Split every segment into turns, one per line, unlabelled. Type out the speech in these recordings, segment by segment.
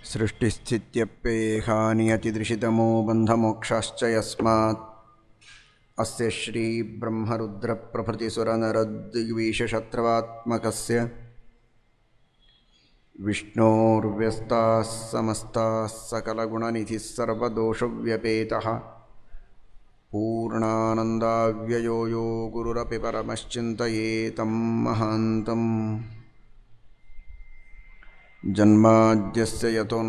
सृष्टिस्थित्यप्येहानियतिदृशितमो बन्धमोक्षाश्च यस्मात् अस्य श्रीब्रह्मरुद्रप्रभृतिसुरनरद्विषशत्रवात्मकस्य विष्णोर्व्यस्ताः समस्ताः सकलगुणनिधिः सर्वदोषव्यपेतः पूर्णानन्दाव्ययो यो गुरुरपि परमश्चिन्तयेतं महान्तम् जन्माद्यस्य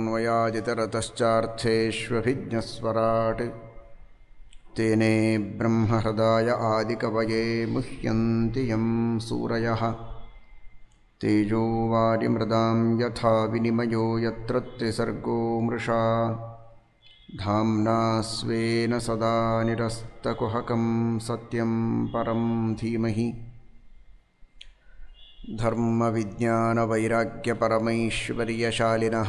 यतोऽन्वयादितरतश्चार्थेष्वभिज्ञस्वराट् तेने ब्रह्महृदाय आदिकवये मुह्यन्ति यं सूरयः तेजो वारिमृदां यथा विनिमयो यत्र त्रिसर्गो मृषा धाम्ना स्वेन सदा निरस्तकुहकं सत्यं परं धीमहि धर्मविज्ञानवैराग्यपरमैश्वर्यशालिनः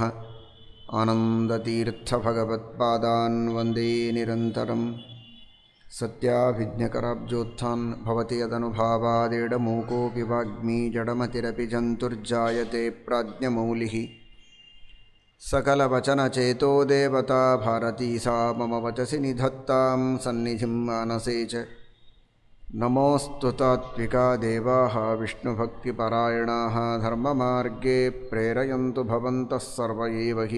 आनन्दतीर्थभगवत्पादान् वन्दे निरन्तरं सत्याभिज्ञकराब्जोत्थान् भवति यदनुभावादेडमूकोऽपि वाग्मी जडमतिरपि जन्तुर्जायते प्राज्ञमौलिः सकलवचनचेतो देवता भारती सा मम वचसि निधत्तां सन्निधिं मानसे च नमोऽस्तु तात्विका देवाः विष्णुभक्तिपरायणाः धर्ममार्गे प्रेरयन्तु भवन्तः सर्व एव हि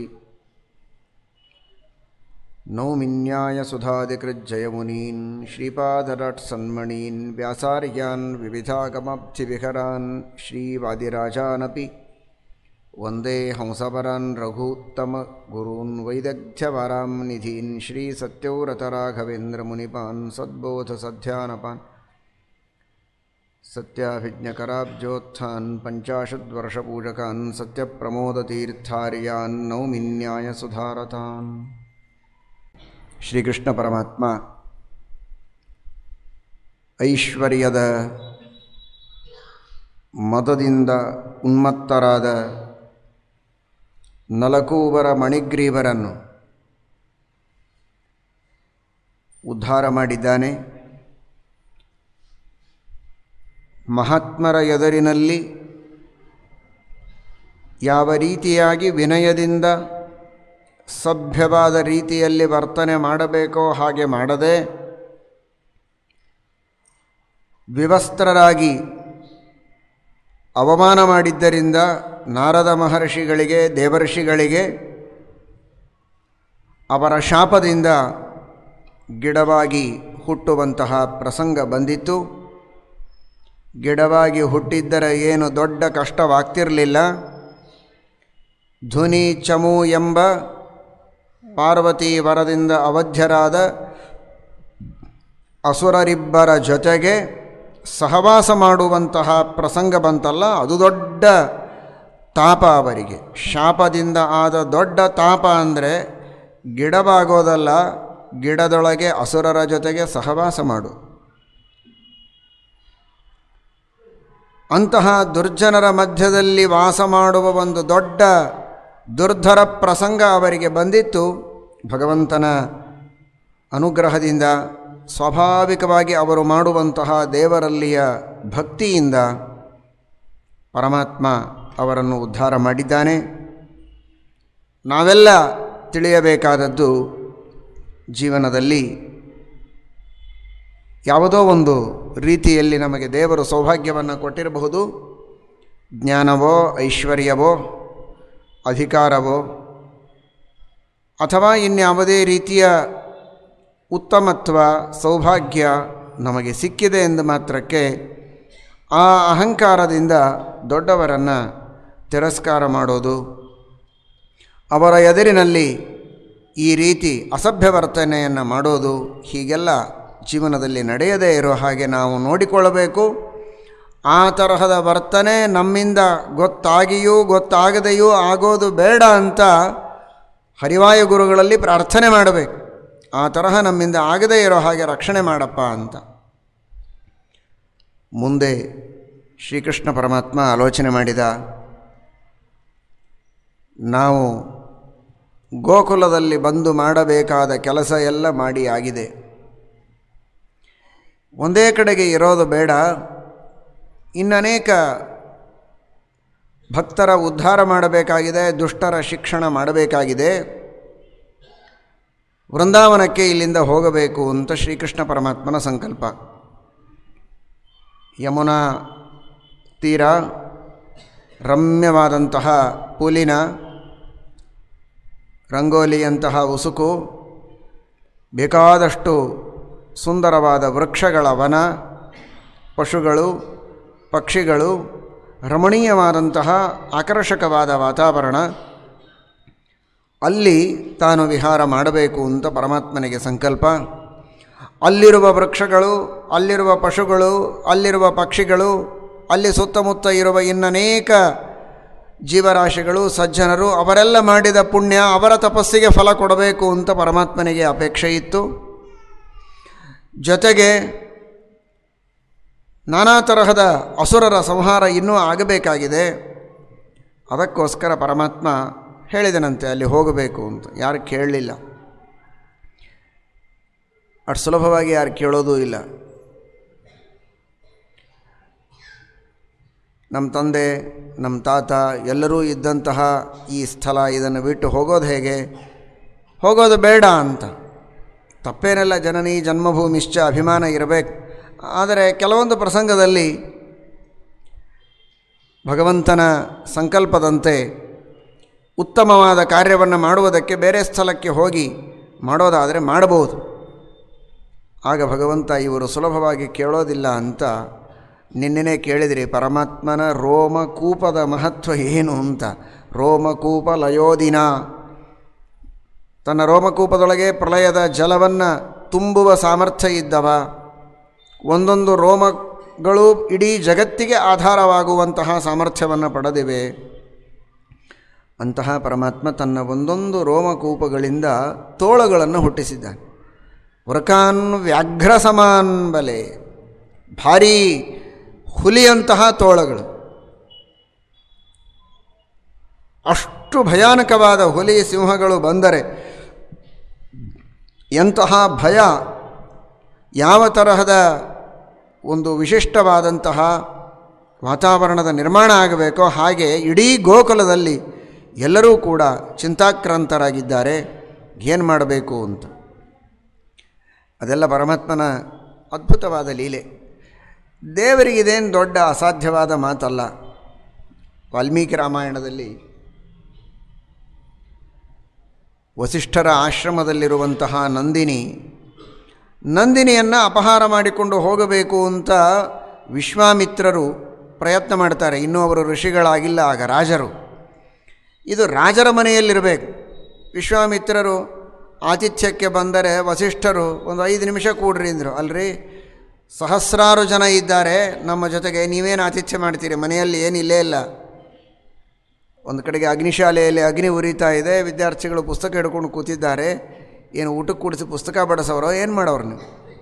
नौमिन्यायसुधादिकृज्जयमुनीन् श्रीपादरट्सन्मणीन् व्यासार्यान् विविधागमब्धिविहरान् श्रीवादिराजानपि वन्दे हंसवरान् रघूत्तमगुरून् वैदग्ध्यवरां निधीन् श्रीसत्यव्रतराघवेन्द्रमुनिपान् सद्बोधसध्यानपान् सत्याभिज्ञकराब्जोत्थान् पञ्चाशद्वर्षपूजकान् सत्यप्रमोदतीर्थार्यान् नौमिन्यायसुधारतान् ಶ್ರೀಕೃಷ್ಣ ಪರಮಾತ್ಮ ಐಶ್ವರ್ಯದ ಮದದಿಂದ ಉನ್ಮತ್ತರಾದ ನಲಕೂವರ ಮಣಿಗ್ರೀವರನ್ನು ಉದ್ಧಾರ ಮಾಡಿದ್ದಾನೆ ಮಹಾತ್ಮರ ಎದುರಿನಲ್ಲಿ ಯಾವ ರೀತಿಯಾಗಿ ವಿನಯದಿಂದ ಸಭ್ಯವಾದ ರೀತಿಯಲ್ಲಿ ವರ್ತನೆ ಮಾಡಬೇಕೋ ಹಾಗೆ ಮಾಡದೆ ವಿವಸ್ತ್ರರಾಗಿ ಅವಮಾನ ಮಾಡಿದ್ದರಿಂದ ನಾರದ ಮಹರ್ಷಿಗಳಿಗೆ ದೇವರ್ಷಿಗಳಿಗೆ ಅವರ ಶಾಪದಿಂದ ಗಿಡವಾಗಿ ಹುಟ್ಟುವಂತಹ ಪ್ರಸಂಗ ಬಂದಿತ್ತು ಗಿಡವಾಗಿ ಹುಟ್ಟಿದ್ದರೆ ಏನು ದೊಡ್ಡ ಕಷ್ಟವಾಗ್ತಿರಲಿಲ್ಲ ಧ್ವನಿ ಚಮು ಎಂಬ ಪಾರ್ವತಿ ವರದಿಂದ ಅವಧ್ಯರಾದ ಅಸುರರಿಬ್ಬರ ಜೊತೆಗೆ ಸಹವಾಸ ಮಾಡುವಂತಹ ಪ್ರಸಂಗ ಬಂತಲ್ಲ ಅದು ದೊಡ್ಡ ತಾಪ ಅವರಿಗೆ ಶಾಪದಿಂದ ಆದ ದೊಡ್ಡ ತಾಪ ಅಂದರೆ ಗಿಡವಾಗೋದಲ್ಲ ಗಿಡದೊಳಗೆ ಅಸುರರ ಜೊತೆಗೆ ಸಹವಾಸ ಮಾಡು ಅಂತಹ ದುರ್ಜನರ ಮಧ್ಯದಲ್ಲಿ ವಾಸ ಮಾಡುವ ಒಂದು ದೊಡ್ಡ ದುರ್ಧರ ಪ್ರಸಂಗ ಅವರಿಗೆ ಬಂದಿತ್ತು ಭಗವಂತನ ಅನುಗ್ರಹದಿಂದ ಸ್ವಾಭಾವಿಕವಾಗಿ ಅವರು ಮಾಡುವಂತಹ ದೇವರಲ್ಲಿಯ ಭಕ್ತಿಯಿಂದ ಪರಮಾತ್ಮ ಅವರನ್ನು ಉದ್ಧಾರ ಮಾಡಿದ್ದಾನೆ ನಾವೆಲ್ಲ ತಿಳಿಯಬೇಕಾದದ್ದು ಜೀವನದಲ್ಲಿ ಯಾವುದೋ ಒಂದು ರೀತಿಯಲ್ಲಿ ನಮಗೆ ದೇವರು ಸೌಭಾಗ್ಯವನ್ನು ಕೊಟ್ಟಿರಬಹುದು ಜ್ಞಾನವೋ ಐಶ್ವರ್ಯವೋ ಅಧಿಕಾರವೋ ಅಥವಾ ಇನ್ಯಾವುದೇ ರೀತಿಯ ಉತ್ತಮತ್ವ ಸೌಭಾಗ್ಯ ನಮಗೆ ಸಿಕ್ಕಿದೆ ಎಂದು ಮಾತ್ರಕ್ಕೆ ಆ ಅಹಂಕಾರದಿಂದ ದೊಡ್ಡವರನ್ನು ತಿರಸ್ಕಾರ ಮಾಡೋದು ಅವರ ಎದುರಿನಲ್ಲಿ ಈ ರೀತಿ ಅಸಭ್ಯ ವರ್ತನೆಯನ್ನು ಮಾಡೋದು ಹೀಗೆಲ್ಲ ಜೀವನದಲ್ಲಿ ನಡೆಯದೇ ಇರೋ ಹಾಗೆ ನಾವು ನೋಡಿಕೊಳ್ಳಬೇಕು ಆ ತರಹದ ವರ್ತನೆ ನಮ್ಮಿಂದ ಗೊತ್ತಾಗಿಯೂ ಗೊತ್ತಾಗದೆಯೂ ಆಗೋದು ಬೇಡ ಅಂತ ಹರಿವಾಯು ಗುರುಗಳಲ್ಲಿ ಪ್ರಾರ್ಥನೆ ಮಾಡಬೇಕು ಆ ತರಹ ನಮ್ಮಿಂದ ಆಗದೇ ಇರೋ ಹಾಗೆ ರಕ್ಷಣೆ ಮಾಡಪ್ಪ ಅಂತ ಮುಂದೆ ಶ್ರೀಕೃಷ್ಣ ಪರಮಾತ್ಮ ಆಲೋಚನೆ ಮಾಡಿದ ನಾವು ಗೋಕುಲದಲ್ಲಿ ಬಂದು ಮಾಡಬೇಕಾದ ಕೆಲಸ ಎಲ್ಲ ಮಾಡಿ ಆಗಿದೆ ಒಂದೇ ಕಡೆಗೆ ಇರೋದು ಬೇಡ ಇನ್ನನೇಕ ಭಕ್ತರ ಉದ್ಧಾರ ಮಾಡಬೇಕಾಗಿದೆ ದುಷ್ಟರ ಶಿಕ್ಷಣ ಮಾಡಬೇಕಾಗಿದೆ ವೃಂದಾವನಕ್ಕೆ ಇಲ್ಲಿಂದ ಹೋಗಬೇಕು ಅಂತ ಶ್ರೀಕೃಷ್ಣ ಪರಮಾತ್ಮನ ಸಂಕಲ್ಪ ಯಮುನಾ ತೀರ ರಮ್ಯವಾದಂತಹ ಪುಲಿನ ರಂಗೋಲಿಯಂತಹ ಉಸುಕು ಬೇಕಾದಷ್ಟು ಸುಂದರವಾದ ವೃಕ್ಷಗಳ ವನ ಪಶುಗಳು ಪಕ್ಷಿಗಳು ರಮಣೀಯವಾದಂತಹ ಆಕರ್ಷಕವಾದ ವಾತಾವರಣ ಅಲ್ಲಿ ತಾನು ವಿಹಾರ ಮಾಡಬೇಕು ಅಂತ ಪರಮಾತ್ಮನಿಗೆ ಸಂಕಲ್ಪ ಅಲ್ಲಿರುವ ವೃಕ್ಷಗಳು ಅಲ್ಲಿರುವ ಪಶುಗಳು ಅಲ್ಲಿರುವ ಪಕ್ಷಿಗಳು ಅಲ್ಲಿ ಸುತ್ತಮುತ್ತ ಇರುವ ಇನ್ನನೇಕ ಜೀವರಾಶಿಗಳು ಸಜ್ಜನರು ಅವರೆಲ್ಲ ಮಾಡಿದ ಪುಣ್ಯ ಅವರ ತಪಸ್ಸಿಗೆ ಫಲ ಕೊಡಬೇಕು ಅಂತ ಪರಮಾತ್ಮನಿಗೆ ಅಪೇಕ್ಷೆ ಇತ್ತು ಜೊತೆಗೆ ನಾನಾ ತರಹದ ಅಸುರರ ಸಂಹಾರ ಇನ್ನೂ ಆಗಬೇಕಾಗಿದೆ ಅದಕ್ಕೋಸ್ಕರ ಪರಮಾತ್ಮ ಹೇಳಿದನಂತೆ ಅಲ್ಲಿ ಹೋಗಬೇಕು ಅಂತ ಯಾರು ಕೇಳಲಿಲ್ಲ ಅಷ್ಟು ಸುಲಭವಾಗಿ ಯಾರು ಕೇಳೋದೂ ಇಲ್ಲ ನಮ್ಮ ತಂದೆ ನಮ್ಮ ತಾತ ಎಲ್ಲರೂ ಇದ್ದಂತಹ ಈ ಸ್ಥಳ ಇದನ್ನು ಬಿಟ್ಟು ಹೋಗೋದು ಹೇಗೆ ಹೋಗೋದು ಬೇಡ ಅಂತ ತಪ್ಪೇನೆಲ್ಲ ಜನನಿ ಜನ್ಮಭೂಮಿಶ್ಚ ಅಭಿಮಾನ ಇರಬೇಕು ಆದರೆ ಕೆಲವೊಂದು ಪ್ರಸಂಗದಲ್ಲಿ ಭಗವಂತನ ಸಂಕಲ್ಪದಂತೆ ಉತ್ತಮವಾದ ಕಾರ್ಯವನ್ನು ಮಾಡುವುದಕ್ಕೆ ಬೇರೆ ಸ್ಥಳಕ್ಕೆ ಹೋಗಿ ಮಾಡೋದಾದರೆ ಮಾಡಬಹುದು ಆಗ ಭಗವಂತ ಇವರು ಸುಲಭವಾಗಿ ಕೇಳೋದಿಲ್ಲ ಅಂತ ನಿನ್ನೆನೇ ಕೇಳಿದಿರಿ ಪರಮಾತ್ಮನ ರೋಮಕೂಪದ ಮಹತ್ವ ಏನು ಅಂತ ರೋಮಕೂಪ ಲಯೋದಿನ ತನ್ನ ರೋಮಕೂಪದೊಳಗೆ ಪ್ರಳಯದ ಜಲವನ್ನು ತುಂಬುವ ಸಾಮರ್ಥ್ಯ ಇದ್ದವ ಒಂದೊಂದು ರೋಮಗಳು ಇಡೀ ಜಗತ್ತಿಗೆ ಆಧಾರವಾಗುವಂತಹ ಸಾಮರ್ಥ್ಯವನ್ನು ಪಡೆದಿವೆ ಅಂತಹ ಪರಮಾತ್ಮ ತನ್ನ ಒಂದೊಂದು ರೋಮಕೂಪಗಳಿಂದ ತೋಳಗಳನ್ನು ಹುಟ್ಟಿಸಿದ್ದಾನೆ ವೃಕಾನ್ ವ್ಯಾಘ್ರ ಸಮಾನ್ ಬಲೆ ಭಾರೀ ಹುಲಿಯಂತಹ ತೋಳಗಳು ಅಷ್ಟು ಭಯಾನಕವಾದ ಹುಲಿ ಸಿಂಹಗಳು ಬಂದರೆ ಎಂತಹ ಭಯ ಯಾವ ತರಹದ ಒಂದು ವಿಶಿಷ್ಟವಾದಂತಹ ವಾತಾವರಣದ ನಿರ್ಮಾಣ ಆಗಬೇಕೋ ಹಾಗೆ ಇಡೀ ಗೋಕುಲದಲ್ಲಿ ಎಲ್ಲರೂ ಕೂಡ ಚಿಂತಾಕ್ರಾಂತರಾಗಿದ್ದಾರೆ ಏನು ಮಾಡಬೇಕು ಅಂತ ಅದೆಲ್ಲ ಪರಮಾತ್ಮನ ಅದ್ಭುತವಾದ ಲೀಲೆ ದೇವರಿಗಿದೇನು ದೊಡ್ಡ ಅಸಾಧ್ಯವಾದ ಮಾತಲ್ಲ ವಾಲ್ಮೀಕಿ ರಾಮಾಯಣದಲ್ಲಿ ವಸಿಷ್ಠರ ಆಶ್ರಮದಲ್ಲಿರುವಂತಹ ನಂದಿನಿ ನಂದಿನಿಯನ್ನು ಅಪಹಾರ ಮಾಡಿಕೊಂಡು ಹೋಗಬೇಕು ಅಂತ ವಿಶ್ವಾಮಿತ್ರರು ಪ್ರಯತ್ನ ಮಾಡ್ತಾರೆ ಇನ್ನೂ ಅವರು ಋಷಿಗಳಾಗಿಲ್ಲ ಆಗ ರಾಜರು ಇದು ರಾಜರ ಮನೆಯಲ್ಲಿರಬೇಕು ವಿಶ್ವಾಮಿತ್ರರು ಆತಿಥ್ಯಕ್ಕೆ ಬಂದರೆ ವಸಿಷ್ಠರು ಒಂದು ಐದು ನಿಮಿಷ ಕೂಡ್ರಿ ಅಂದರು ಅಲ್ರಿ ಸಹಸ್ರಾರು ಜನ ಇದ್ದಾರೆ ನಮ್ಮ ಜೊತೆಗೆ ನೀವೇನು ಆತಿಥ್ಯ ಮಾಡ್ತೀರಿ ಮನೆಯಲ್ಲಿ ಏನಿಲ್ಲೇ ಇಲ್ಲ ಒಂದು ಕಡೆಗೆ ಅಗ್ನಿಶಾಲೆಯಲ್ಲಿ ಅಗ್ನಿ ಉರಿತಾ ಇದೆ ವಿದ್ಯಾರ್ಥಿಗಳು ಪುಸ್ತಕ ಹಿಡ್ಕೊಂಡು ಕೂತಿದ್ದಾರೆ ಏನು ಊಟಕ್ಕೆ ಕೂಡಿಸಿ ಪುಸ್ತಕ ಬಡಿಸೋರೋ ಏನು ಮಾಡೋರು ನೀವು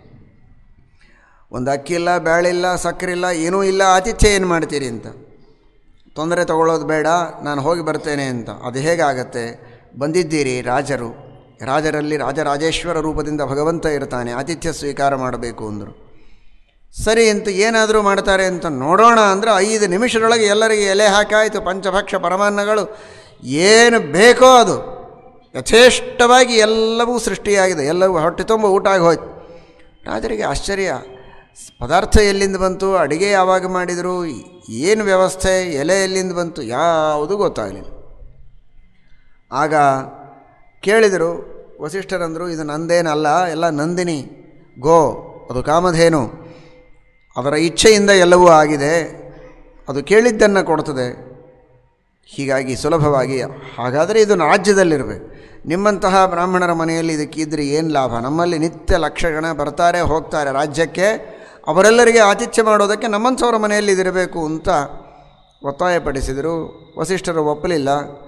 ಒಂದು ಅಕ್ಕಿ ಇಲ್ಲ ಬೇಳಿಲ್ಲ ಸಕ್ಕರೆ ಇಲ್ಲ ಏನೂ ಇಲ್ಲ ಆತಿಥ್ಯ ಏನು ಮಾಡ್ತೀರಿ ಅಂತ ತೊಂದರೆ ತಗೊಳ್ಳೋದು ಬೇಡ ನಾನು ಹೋಗಿ ಬರ್ತೇನೆ ಅಂತ ಅದು ಹೇಗಾಗತ್ತೆ ಬಂದಿದ್ದೀರಿ ರಾಜರು ರಾಜರಲ್ಲಿ ರಾಜರಾಜೇಶ್ವರ ರೂಪದಿಂದ ಭಗವಂತ ಇರ್ತಾನೆ ಆತಿಥ್ಯ ಸ್ವೀಕಾರ ಮಾಡಬೇಕು ಅಂದರು ಸರಿ ಅಂತ ಏನಾದರೂ ಮಾಡ್ತಾರೆ ಅಂತ ನೋಡೋಣ ಅಂದರೆ ಐದು ನಿಮಿಷದೊಳಗೆ ಎಲ್ಲರಿಗೆ ಎಲೆ ಹಾಕಾಯಿತು ಪಂಚಭಕ್ಷ ಪರಮಾನ್ನಗಳು ಏನು ಬೇಕೋ ಅದು ಯಥೇಷ್ಟವಾಗಿ ಎಲ್ಲವೂ ಸೃಷ್ಟಿಯಾಗಿದೆ ಎಲ್ಲವೂ ಹೊಟ್ಟೆ ತುಂಬ ಊಟ ಆಗಿ ಹೋಯ್ತು ರಾಜರಿಗೆ ಆಶ್ಚರ್ಯ ಪದಾರ್ಥ ಎಲ್ಲಿಂದ ಬಂತು ಅಡಿಗೆ ಯಾವಾಗ ಮಾಡಿದರು ಏನು ವ್ಯವಸ್ಥೆ ಎಲೆ ಎಲ್ಲಿಂದ ಬಂತು ಯಾವುದೂ ಗೊತ್ತಾಗಲಿಲ್ಲ ಆಗ ಕೇಳಿದರು ವಸಿಷ್ಠರಂದರು ಇದು ನಂದೇನಲ್ಲ ಎಲ್ಲ ನಂದಿನಿ ಗೋ ಅದು ಕಾಮಧೇನು ಅವರ ಇಚ್ಛೆಯಿಂದ ಎಲ್ಲವೂ ಆಗಿದೆ ಅದು ಕೇಳಿದ್ದನ್ನು ಕೊಡ್ತದೆ ಹೀಗಾಗಿ ಸುಲಭವಾಗಿ ಹಾಗಾದರೆ ಇದು ರಾಜ್ಯದಲ್ಲಿರಬೇಕು ನಿಮ್ಮಂತಹ ಬ್ರಾಹ್ಮಣರ ಮನೆಯಲ್ಲಿ ಇದಕ್ಕಿದ್ರೆ ಏನು ಲಾಭ ನಮ್ಮಲ್ಲಿ ನಿತ್ಯ ಲಕ್ಷ ಜನ ಬರ್ತಾರೆ ಹೋಗ್ತಾರೆ ರಾಜ್ಯಕ್ಕೆ ಅವರೆಲ್ಲರಿಗೆ ಆತಿಥ್ಯ ಮಾಡೋದಕ್ಕೆ ನಮ್ಮಂಥವ್ರ ಮನೆಯಲ್ಲಿ ಇದಿರಬೇಕು ಅಂತ ಒತ್ತಾಯಪಡಿಸಿದರು ವಸಿಷ್ಠರು ಒಪ್ಪಲಿಲ್ಲ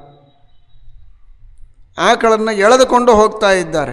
ಆಕಳನ್ನು ಎಳೆದುಕೊಂಡು ಹೋಗ್ತಾ ಇದ್ದಾರೆ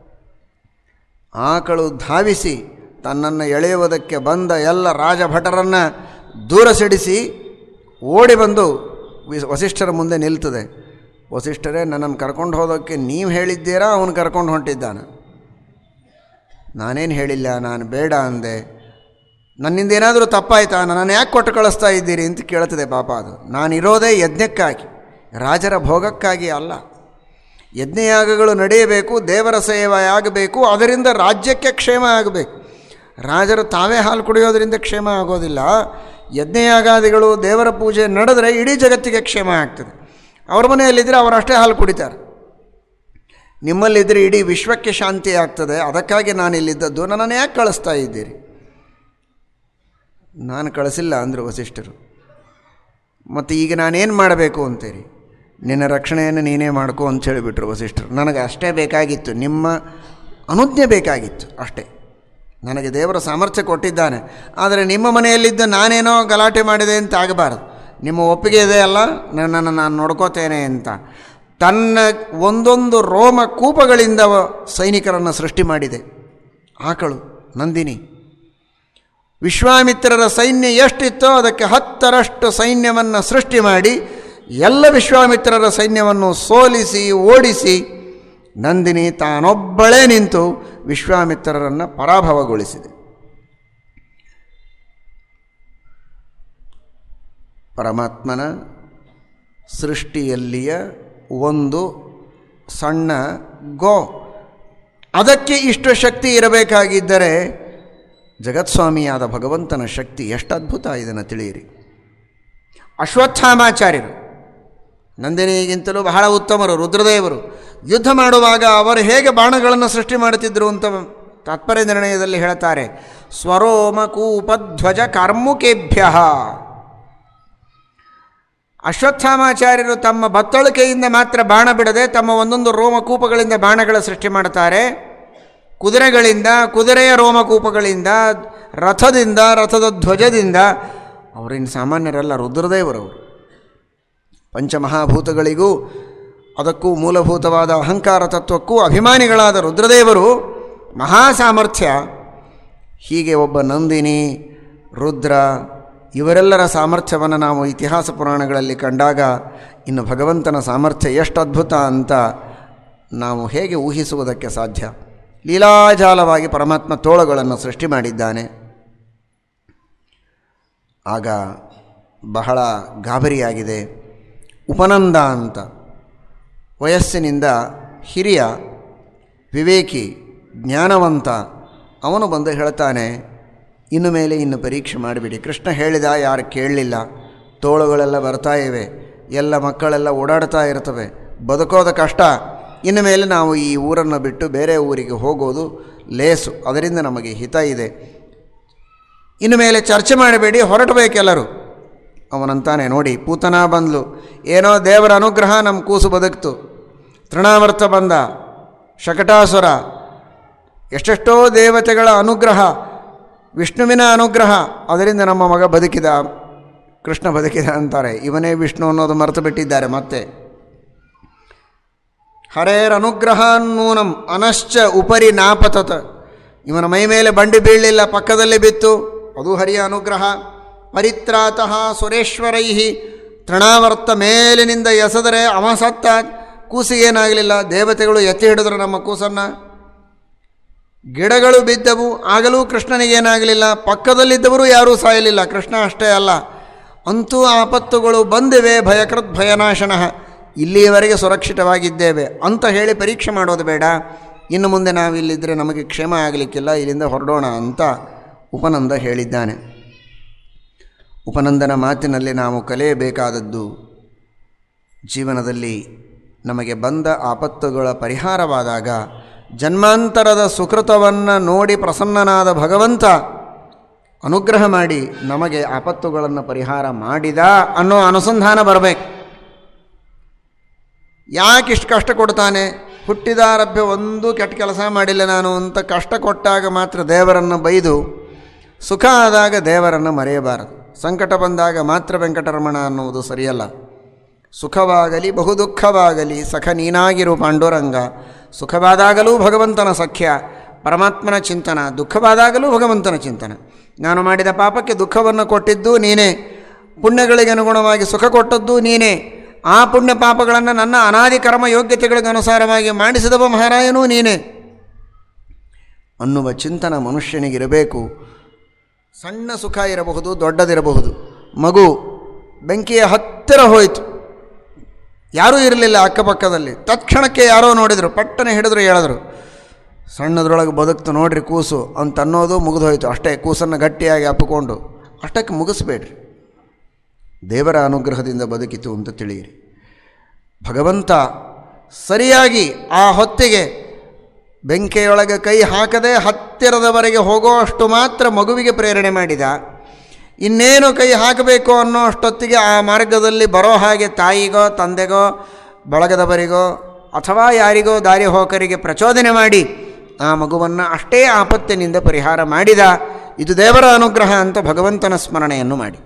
ಆಕಳು ಧಾವಿಸಿ ತನ್ನನ್ನು ಎಳೆಯುವುದಕ್ಕೆ ಬಂದ ಎಲ್ಲ ರಾಜಭಟರನ್ನು ದೂರ ಸಿಡಿಸಿ ಓಡಿ ಬಂದು ವಿ- ವಸಿಷ್ಠರ ಮುಂದೆ ನಿಲ್ತದೆ ವಸಿಷ್ಠರೇ ನನ್ನನ್ನು ಕರ್ಕೊಂಡು ಹೋಗೋಕ್ಕೆ ನೀವು ಹೇಳಿದ್ದೀರಾ ಅವನು ಕರ್ಕೊಂಡು ಹೊಂಟಿದ್ದಾನೆ ನಾನೇನು ಹೇಳಿಲ್ಲ ನಾನು ಬೇಡ ಅಂದೆ ನನ್ನಿಂದ ಏನಾದರೂ ತಪ್ಪಾಯ್ತಾ ನನ್ನನ್ನು ಯಾಕೆ ಕೊಟ್ಟು ಕಳಿಸ್ತಾ ಇದ್ದೀರಿ ಅಂತ ಕೇಳ್ತದೆ ಪಾಪ ಅದು ನಾನಿರೋದೇ ಯಜ್ಞಕ್ಕಾಗಿ ರಾಜರ ಭೋಗಕ್ಕಾಗಿ ಅಲ್ಲ ಯಜ್ಞಯಾಗಗಳು ನಡೆಯಬೇಕು ದೇವರ ಸೇವೆ ಆಗಬೇಕು ಅದರಿಂದ ರಾಜ್ಯಕ್ಕೆ ಕ್ಷೇಮ ಆಗಬೇಕು ರಾಜರು ತಾವೇ ಹಾಲು ಕುಡಿಯೋದರಿಂದ ಕ್ಷೇಮ ಆಗೋದಿಲ್ಲ ಯಜ್ಞಯಾಗಾದಿಗಳು ದೇವರ ಪೂಜೆ ನಡೆದರೆ ಇಡೀ ಜಗತ್ತಿಗೆ ಕ್ಷೇಮ ಆಗ್ತದೆ ಅವ್ರ ಮನೆಯಲ್ಲಿದ್ದರೆ ಅವರಷ್ಟೇ ಹಾಲು ಕುಡಿತಾರೆ ನಿಮ್ಮಲ್ಲಿದ್ದರೆ ಇಡೀ ವಿಶ್ವಕ್ಕೆ ಶಾಂತಿ ಆಗ್ತದೆ ಅದಕ್ಕಾಗಿ ನಾನು ಇಲ್ಲಿದ್ದದ್ದು ನನ್ನನ್ನು ಯಾಕೆ ಕಳಿಸ್ತಾ ಇದ್ದೀರಿ ನಾನು ಕಳಿಸಿಲ್ಲ ಅಂದರು ವಸಿಷ್ಠರು ಮತ್ತು ಈಗ ನಾನೇನು ಮಾಡಬೇಕು ಅಂತೀರಿ ನಿನ್ನ ರಕ್ಷಣೆಯನ್ನು ನೀನೇ ಮಾಡ್ಕೋ ಅಂತ ಹೇಳಿಬಿಟ್ರು ವಸಿಷ್ಠರು ನನಗೆ ಅಷ್ಟೇ ಬೇಕಾಗಿತ್ತು ನಿಮ್ಮ ಅನುಜ್ಞೆ ಬೇಕಾಗಿತ್ತು ಅಷ್ಟೇ ನನಗೆ ದೇವರ ಸಾಮರ್ಥ್ಯ ಕೊಟ್ಟಿದ್ದಾನೆ ಆದರೆ ನಿಮ್ಮ ಮನೆಯಲ್ಲಿದ್ದ ನಾನೇನೋ ಗಲಾಟೆ ಮಾಡಿದೆ ಅಂತ ಆಗಬಾರ್ದು ನಿಮ್ಮ ಒಪ್ಪಿಗೆ ಇದೆ ಅಲ್ಲ ನನ್ನನ್ನು ನಾನು ನೋಡ್ಕೋತೇನೆ ಅಂತ ತನ್ನ ಒಂದೊಂದು ರೋಮ ಕೂಪಗಳಿಂದ ಅವ ಸೈನಿಕರನ್ನು ಸೃಷ್ಟಿ ಮಾಡಿದೆ ಆಕಳು ನಂದಿನಿ ವಿಶ್ವಾಮಿತ್ರರ ಸೈನ್ಯ ಎಷ್ಟಿತ್ತೋ ಅದಕ್ಕೆ ಹತ್ತರಷ್ಟು ಸೈನ್ಯವನ್ನು ಸೃಷ್ಟಿ ಮಾಡಿ ಎಲ್ಲ ವಿಶ್ವಾಮಿತ್ರರ ಸೈನ್ಯವನ್ನು ಸೋಲಿಸಿ ಓಡಿಸಿ ನಂದಿನಿ ತಾನೊಬ್ಬಳೇ ನಿಂತು ವಿಶ್ವಾಮಿತ್ರರನ್ನು ಪರಾಭವಗೊಳಿಸಿದೆ ಪರಮಾತ್ಮನ ಸೃಷ್ಟಿಯಲ್ಲಿಯ ಒಂದು ಸಣ್ಣ ಗೋ ಅದಕ್ಕೆ ಇಷ್ಟು ಶಕ್ತಿ ಇರಬೇಕಾಗಿದ್ದರೆ ಜಗತ್ಸ್ವಾಮಿಯಾದ ಭಗವಂತನ ಶಕ್ತಿ ಎಷ್ಟು ಅದ್ಭುತ ಇದನ್ನು ತಿಳಿಯಿರಿ ಅಶ್ವತ್ಥಾಮಾಚಾರ್ಯರು ನಂದಿನಿಗಿಂತಲೂ ಬಹಳ ಉತ್ತಮರು ರುದ್ರದೇವರು ಯುದ್ಧ ಮಾಡುವಾಗ ಅವರು ಹೇಗೆ ಬಾಣಗಳನ್ನು ಸೃಷ್ಟಿ ಮಾಡುತ್ತಿದ್ದರು ಅಂತ ತಾತ್ಪರ್ಯ ನಿರ್ಣಯದಲ್ಲಿ ಹೇಳ್ತಾರೆ ಸ್ವರೋಮಕೂಪಧ್ವಜ ಕಾರ್ಮುಕೇಭ್ಯ ಅಶ್ವತ್ಥಾಮಾಚಾರ್ಯರು ತಮ್ಮ ಬತ್ತಳಿಕೆಯಿಂದ ಮಾತ್ರ ಬಾಣ ಬಿಡದೆ ತಮ್ಮ ಒಂದೊಂದು ರೋಮಕೂಪಗಳಿಂದ ಬಾಣಗಳ ಸೃಷ್ಟಿ ಮಾಡ್ತಾರೆ ಕುದುರೆಗಳಿಂದ ಕುದುರೆಯ ರೋಮಕೂಪಗಳಿಂದ ರಥದಿಂದ ರಥದ ಧ್ವಜದಿಂದ ಅವರಿನ್ನು ಸಾಮಾನ್ಯರಲ್ಲ ರುದ್ರದೇವರವರು ಪಂಚಮಹಾಭೂತಗಳಿಗೂ ಅದಕ್ಕೂ ಮೂಲಭೂತವಾದ ಅಹಂಕಾರ ತತ್ವಕ್ಕೂ ಅಭಿಮಾನಿಗಳಾದ ರುದ್ರದೇವರು ಮಹಾ ಸಾಮರ್ಥ್ಯ ಹೀಗೆ ಒಬ್ಬ ನಂದಿನಿ ರುದ್ರ ಇವರೆಲ್ಲರ ಸಾಮರ್ಥ್ಯವನ್ನು ನಾವು ಇತಿಹಾಸ ಪುರಾಣಗಳಲ್ಲಿ ಕಂಡಾಗ ಇನ್ನು ಭಗವಂತನ ಸಾಮರ್ಥ್ಯ ಎಷ್ಟು ಅದ್ಭುತ ಅಂತ ನಾವು ಹೇಗೆ ಊಹಿಸುವುದಕ್ಕೆ ಸಾಧ್ಯ ಲೀಲಾಜಾಲವಾಗಿ ಪರಮಾತ್ಮ ತೋಳುಗಳನ್ನು ಸೃಷ್ಟಿ ಮಾಡಿದ್ದಾನೆ ಆಗ ಬಹಳ ಗಾಬರಿಯಾಗಿದೆ ಉಪನಂದ ಅಂತ ವಯಸ್ಸಿನಿಂದ ಹಿರಿಯ ವಿವೇಕಿ ಜ್ಞಾನವಂತ ಅವನು ಬಂದು ಹೇಳ್ತಾನೆ ಇನ್ನು ಮೇಲೆ ಇನ್ನು ಪರೀಕ್ಷೆ ಮಾಡಿಬಿಡಿ ಕೃಷ್ಣ ಹೇಳಿದ ಯಾರು ಕೇಳಲಿಲ್ಲ ತೋಳುಗಳೆಲ್ಲ ಬರ್ತಾ ಇವೆ ಎಲ್ಲ ಮಕ್ಕಳೆಲ್ಲ ಓಡಾಡ್ತಾ ಇರ್ತವೆ ಬದುಕೋದು ಕಷ್ಟ ಇನ್ನು ಮೇಲೆ ನಾವು ಈ ಊರನ್ನು ಬಿಟ್ಟು ಬೇರೆ ಊರಿಗೆ ಹೋಗೋದು ಲೇಸು ಅದರಿಂದ ನಮಗೆ ಹಿತ ಇದೆ ಇನ್ನು ಮೇಲೆ ಚರ್ಚೆ ಮಾಡಬೇಡಿ ಹೊರಟಬೇಕೆಲ್ಲರೂ ಅವನಂತಾನೆ ನೋಡಿ ಪೂತನ ಬಂದ್ಲು ಏನೋ ದೇವರ ಅನುಗ್ರಹ ನಮ್ಮ ಕೂಸು ಬದುಕ್ತು ತೃಣಾವರ್ತ ಬಂದ ಶಕಟಾಸುರ ಎಷ್ಟೆಷ್ಟೋ ದೇವತೆಗಳ ಅನುಗ್ರಹ ವಿಷ್ಣುವಿನ ಅನುಗ್ರಹ ಅದರಿಂದ ನಮ್ಮ ಮಗ ಬದುಕಿದ ಕೃಷ್ಣ ಬದುಕಿದ ಅಂತಾರೆ ಇವನೇ ವಿಷ್ಣು ಅನ್ನೋದು ಮರೆತು ಬಿಟ್ಟಿದ್ದಾರೆ ಮತ್ತೆ ಹರೇರ್ ಅನುಗ್ರಹ ನೂನಂ ಅನಶ್ಚ ಉಪರಿ ನಾಪತತ ಇವನ ಮೈ ಮೇಲೆ ಬಂಡಿ ಬೀಳಲಿಲ್ಲ ಪಕ್ಕದಲ್ಲಿ ಬಿತ್ತು ಅದು ಹರಿಯ ಅನುಗ್ರಹ ಪರಿತ್ರಾತಃ ಸುರೇಶ್ವರೈ ತೃಣಾವರ್ತ ಮೇಲಿನಿಂದ ಎಸೆದರೆ ಅವ ಸತ್ತ ಕೂಸಿಗೇನಾಗಲಿಲ್ಲ ದೇವತೆಗಳು ಎತ್ತಿ ಹಿಡಿದ್ರು ನಮ್ಮ ಕೂಸನ್ನು ಗಿಡಗಳು ಬಿದ್ದವು ಆಗಲೂ ಕೃಷ್ಣನಿಗೇನಾಗಲಿಲ್ಲ ಪಕ್ಕದಲ್ಲಿದ್ದವರು ಯಾರೂ ಸಾಯಲಿಲ್ಲ ಕೃಷ್ಣ ಅಷ್ಟೇ ಅಲ್ಲ ಅಂತೂ ಆಪತ್ತುಗಳು ಬಂದಿವೆ ಭಯಕೃತ್ ಭಯನಾಶನ ಇಲ್ಲಿಯವರೆಗೆ ಸುರಕ್ಷಿತವಾಗಿದ್ದೇವೆ ಅಂತ ಹೇಳಿ ಪರೀಕ್ಷೆ ಮಾಡೋದು ಬೇಡ ಇನ್ನು ಮುಂದೆ ನಾವಿಲ್ಲಿದ್ದರೆ ನಮಗೆ ಕ್ಷೇಮ ಆಗಲಿಕ್ಕಿಲ್ಲ ಇಲ್ಲಿಂದ ಹೊರಡೋಣ ಅಂತ ಉಪನಂದ ಹೇಳಿದ್ದಾನೆ ಉಪನಂದನ ಮಾತಿನಲ್ಲಿ ನಾವು ಕಲಿಯಬೇಕಾದದ್ದು ಜೀವನದಲ್ಲಿ ನಮಗೆ ಬಂದ ಆಪತ್ತುಗಳ ಪರಿಹಾರವಾದಾಗ ಜನ್ಮಾಂತರದ ಸುಕೃತವನ್ನು ನೋಡಿ ಪ್ರಸನ್ನನಾದ ಭಗವಂತ ಅನುಗ್ರಹ ಮಾಡಿ ನಮಗೆ ಆಪತ್ತುಗಳನ್ನು ಪರಿಹಾರ ಮಾಡಿದ ಅನ್ನೋ ಅನುಸಂಧಾನ ಬರಬೇಕು ಯಾಕಿಷ್ಟು ಕಷ್ಟ ಕೊಡ್ತಾನೆ ಹುಟ್ಟಿದಾರಭ್ಯ ಒಂದು ಕೆಟ್ಟ ಕೆಲಸ ಮಾಡಿಲ್ಲ ನಾನು ಅಂತ ಕಷ್ಟ ಕೊಟ್ಟಾಗ ಮಾತ್ರ ದೇವರನ್ನು ಬೈದು ಸುಖ ಆದಾಗ ದೇವರನ್ನು ಮರೆಯಬಾರದು ಸಂಕಟ ಬಂದಾಗ ಮಾತ್ರ ವೆಂಕಟರಮಣ ಅನ್ನುವುದು ಸರಿಯಲ್ಲ ಸುಖವಾಗಲಿ ಬಹು ದುಃಖವಾಗಲಿ ಸಖ ನೀನಾಗಿರು ಪಾಂಡುರಂಗ ಸುಖವಾದಾಗಲೂ ಭಗವಂತನ ಸಖ್ಯ ಪರಮಾತ್ಮನ ಚಿಂತನ ದುಃಖವಾದಾಗಲೂ ಭಗವಂತನ ಚಿಂತನ ನಾನು ಮಾಡಿದ ಪಾಪಕ್ಕೆ ದುಃಖವನ್ನು ಕೊಟ್ಟಿದ್ದು ನೀನೇ ಪುಣ್ಯಗಳಿಗೆ ಅನುಗುಣವಾಗಿ ಸುಖ ಕೊಟ್ಟದ್ದು ನೀನೇ ಆ ಪುಣ್ಯ ಪಾಪಗಳನ್ನು ನನ್ನ ಅನಾದಿ ಕರ್ಮ ಯೋಗ್ಯತೆಗಳಿಗೆ ಅನುಸಾರವಾಗಿ ಮಾಡಿಸಿದವ ಮಹಾರಾಯನೂ ನೀನೇ ಅನ್ನುವ ಚಿಂತನ ಮನುಷ್ಯನಿಗಿರಬೇಕು ಸಣ್ಣ ಸುಖ ಇರಬಹುದು ದೊಡ್ಡದಿರಬಹುದು ಮಗು ಬೆಂಕಿಯ ಹತ್ತಿರ ಹೋಯಿತು ಯಾರೂ ಇರಲಿಲ್ಲ ಅಕ್ಕಪಕ್ಕದಲ್ಲಿ ತತ್ಕ್ಷಣಕ್ಕೆ ಯಾರೋ ನೋಡಿದರು ಪಟ್ಟನೆ ಹಿಡಿದ್ರು ಹೇಳಿದ್ರು ಸಣ್ಣದ್ರೊಳಗೆ ಬದುಕ್ತು ನೋಡ್ರಿ ಕೂಸು ಅಂತ ಅನ್ನೋದು ಮುಗಿದು ಹೋಯಿತು ಅಷ್ಟೇ ಕೂಸನ್ನು ಗಟ್ಟಿಯಾಗಿ ಅಪ್ಪಿಕೊಂಡು ಅಷ್ಟಕ್ಕೆ ಮುಗಿಸ್ಬೇಡ್ರಿ ದೇವರ ಅನುಗ್ರಹದಿಂದ ಬದುಕಿತು ಅಂತ ತಿಳಿಯಿರಿ ಭಗವಂತ ಸರಿಯಾಗಿ ಆ ಹೊತ್ತಿಗೆ ಬೆಂಕಿಯೊಳಗೆ ಕೈ ಹಾಕದೆ ಹತ್ತಿರದವರೆಗೆ ಹೋಗೋ ಅಷ್ಟು ಮಾತ್ರ ಮಗುವಿಗೆ ಪ್ರೇರಣೆ ಮಾಡಿದ ಇನ್ನೇನು ಕೈ ಹಾಕಬೇಕು ಅನ್ನೋ ಅಷ್ಟೊತ್ತಿಗೆ ಆ ಮಾರ್ಗದಲ್ಲಿ ಬರೋ ಹಾಗೆ ತಾಯಿಗೋ ತಂದೆಗೋ ಬಳಗದವರಿಗೋ ಅಥವಾ ಯಾರಿಗೋ ದಾರಿ ಹೋಕರಿಗೆ ಪ್ರಚೋದನೆ ಮಾಡಿ ಆ ಮಗುವನ್ನು ಅಷ್ಟೇ ಆಪತ್ತಿನಿಂದ ಪರಿಹಾರ ಮಾಡಿದ ಇದು ದೇವರ ಅನುಗ್ರಹ ಅಂತ ಭಗವಂತನ ಸ್ಮರಣೆಯನ್ನು ಮಾಡಿ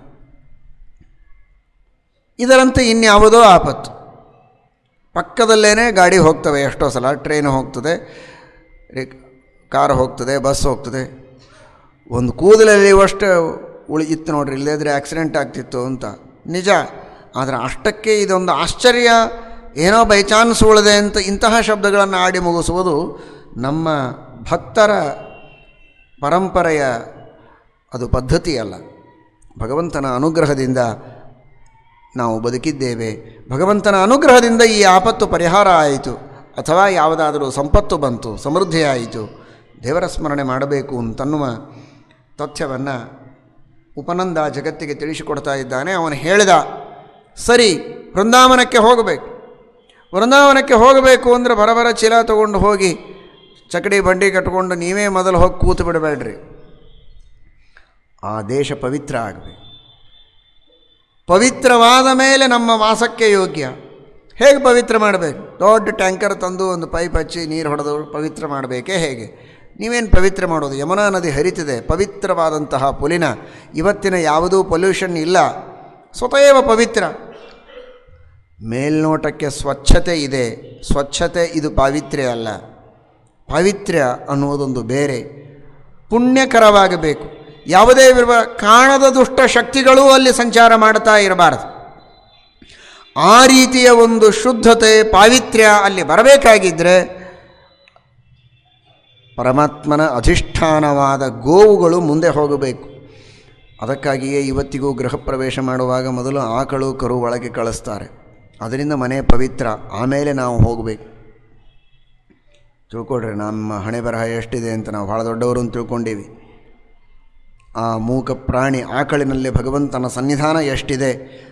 ಇದರಂತೆ ಇನ್ಯಾವುದೋ ಆಪತ್ತು ಪಕ್ಕದಲ್ಲೇ ಗಾಡಿ ಹೋಗ್ತವೆ ಎಷ್ಟೋ ಸಲ ಟ್ರೈನ್ ಹೋಗ್ತದೆ ರಿಕ್- ಕಾರ್ ಹೋಗ್ತದೆ ಬಸ್ ಹೋಗ್ತದೆ ಒಂದು ಕೂದಲಲ್ಲಿ ಅಷ್ಟು ಉಳಿ ಇತ್ತು ನೋಡ್ರಿ ಇಲ್ಲದಿದ್ದರೆ ಆಕ್ಸಿಡೆಂಟ್ ಆಗ್ತಿತ್ತು ಅಂತ ನಿಜ ಆದರೆ ಅಷ್ಟಕ್ಕೆ ಇದೊಂದು ಆಶ್ಚರ್ಯ ಏನೋ ಬೈ ಚಾನ್ಸ್ ಉಳಿದೆ ಅಂತ ಇಂತಹ ಶಬ್ದಗಳನ್ನು ಆಡಿ ಮುಗಿಸುವುದು ನಮ್ಮ ಭಕ್ತರ ಪರಂಪರೆಯ ಅದು ಪದ್ಧತಿಯಲ್ಲ ಭಗವಂತನ ಅನುಗ್ರಹದಿಂದ ನಾವು ಬದುಕಿದ್ದೇವೆ ಭಗವಂತನ ಅನುಗ್ರಹದಿಂದ ಈ ಆಪತ್ತು ಪರಿಹಾರ ಆಯಿತು ಅಥವಾ ಯಾವುದಾದರೂ ಸಂಪತ್ತು ಬಂತು ಸಮೃದ್ಧಿಯಾಯಿತು ದೇವರ ಸ್ಮರಣೆ ಮಾಡಬೇಕು ಅಂತನ್ನುವ ತಥ್ಯವನ್ನು ಉಪನಂದ ಜಗತ್ತಿಗೆ ತಿಳಿಸಿಕೊಡ್ತಾ ಇದ್ದಾನೆ ಅವನು ಹೇಳಿದ ಸರಿ ವೃಂದಾವನಕ್ಕೆ ಹೋಗಬೇಕು ವೃಂದಾವನಕ್ಕೆ ಹೋಗಬೇಕು ಅಂದರೆ ಬರಬರ ಚೀಲ ತಗೊಂಡು ಹೋಗಿ ಚಕಡಿ ಬಂಡಿ ಕಟ್ಕೊಂಡು ನೀವೇ ಮೊದಲು ಹೋಗಿ ಕೂತು ಬಿಡಬೇಡ್ರಿ ಆ ದೇಶ ಪವಿತ್ರ ಆಗಬೇಕು ಪವಿತ್ರವಾದ ಮೇಲೆ ನಮ್ಮ ವಾಸಕ್ಕೆ ಯೋಗ್ಯ ಹೇಗೆ ಪವಿತ್ರ ಮಾಡಬೇಕು ದೊಡ್ಡ ಟ್ಯಾಂಕರ್ ತಂದು ಒಂದು ಪೈಪ್ ಹಚ್ಚಿ ನೀರು ಹೊಡೆದು ಪವಿತ್ರ ಮಾಡಬೇಕೇ ಹೇಗೆ ನೀವೇನು ಪವಿತ್ರ ಮಾಡೋದು ಯಮುನಾ ನದಿ ಹರಿತಿದೆ ಪವಿತ್ರವಾದಂತಹ ಪುಲಿನ ಇವತ್ತಿನ ಯಾವುದೂ ಪೊಲ್ಯೂಷನ್ ಇಲ್ಲ ಸ್ವತಃವ ಪವಿತ್ರ ಮೇಲ್ನೋಟಕ್ಕೆ ಸ್ವಚ್ಛತೆ ಇದೆ ಸ್ವಚ್ಛತೆ ಇದು ಪಾವಿತ್ರ್ಯ ಅಲ್ಲ ಪಾವಿತ್ರ್ಯ ಅನ್ನುವುದೊಂದು ಬೇರೆ ಪುಣ್ಯಕರವಾಗಬೇಕು ಯಾವುದೇ ವಿರ್ವ ಕಾಣದ ದುಷ್ಟ ಶಕ್ತಿಗಳೂ ಅಲ್ಲಿ ಸಂಚಾರ ಮಾಡ್ತಾ ಇರಬಾರದು ಆ ರೀತಿಯ ಒಂದು ಶುದ್ಧತೆ ಪಾವಿತ್ರ್ಯ ಅಲ್ಲಿ ಬರಬೇಕಾಗಿದ್ದರೆ ಪರಮಾತ್ಮನ ಅಧಿಷ್ಠಾನವಾದ ಗೋವುಗಳು ಮುಂದೆ ಹೋಗಬೇಕು ಅದಕ್ಕಾಗಿಯೇ ಇವತ್ತಿಗೂ ಗೃಹ ಪ್ರವೇಶ ಮಾಡುವಾಗ ಮೊದಲು ಆಕಳು ಕರು ಒಳಗೆ ಕಳಿಸ್ತಾರೆ ಅದರಿಂದ ಮನೆ ಪವಿತ್ರ ಆಮೇಲೆ ನಾವು ಹೋಗಬೇಕು ತಿಳ್ಕೊಡ್ರಿ ನಮ್ಮ ಹಣೆ ಬರಹ ಎಷ್ಟಿದೆ ಅಂತ ನಾವು ಭಾಳ ದೊಡ್ಡವರು ಅಂತ ತಿಳ್ಕೊಂಡೀವಿ ಆ ಮೂಕ ಪ್ರಾಣಿ ಆಕಳಿನಲ್ಲಿ ಭಗವಂತನ ಸನ್ನಿಧಾನ ಎಷ್ಟಿದೆ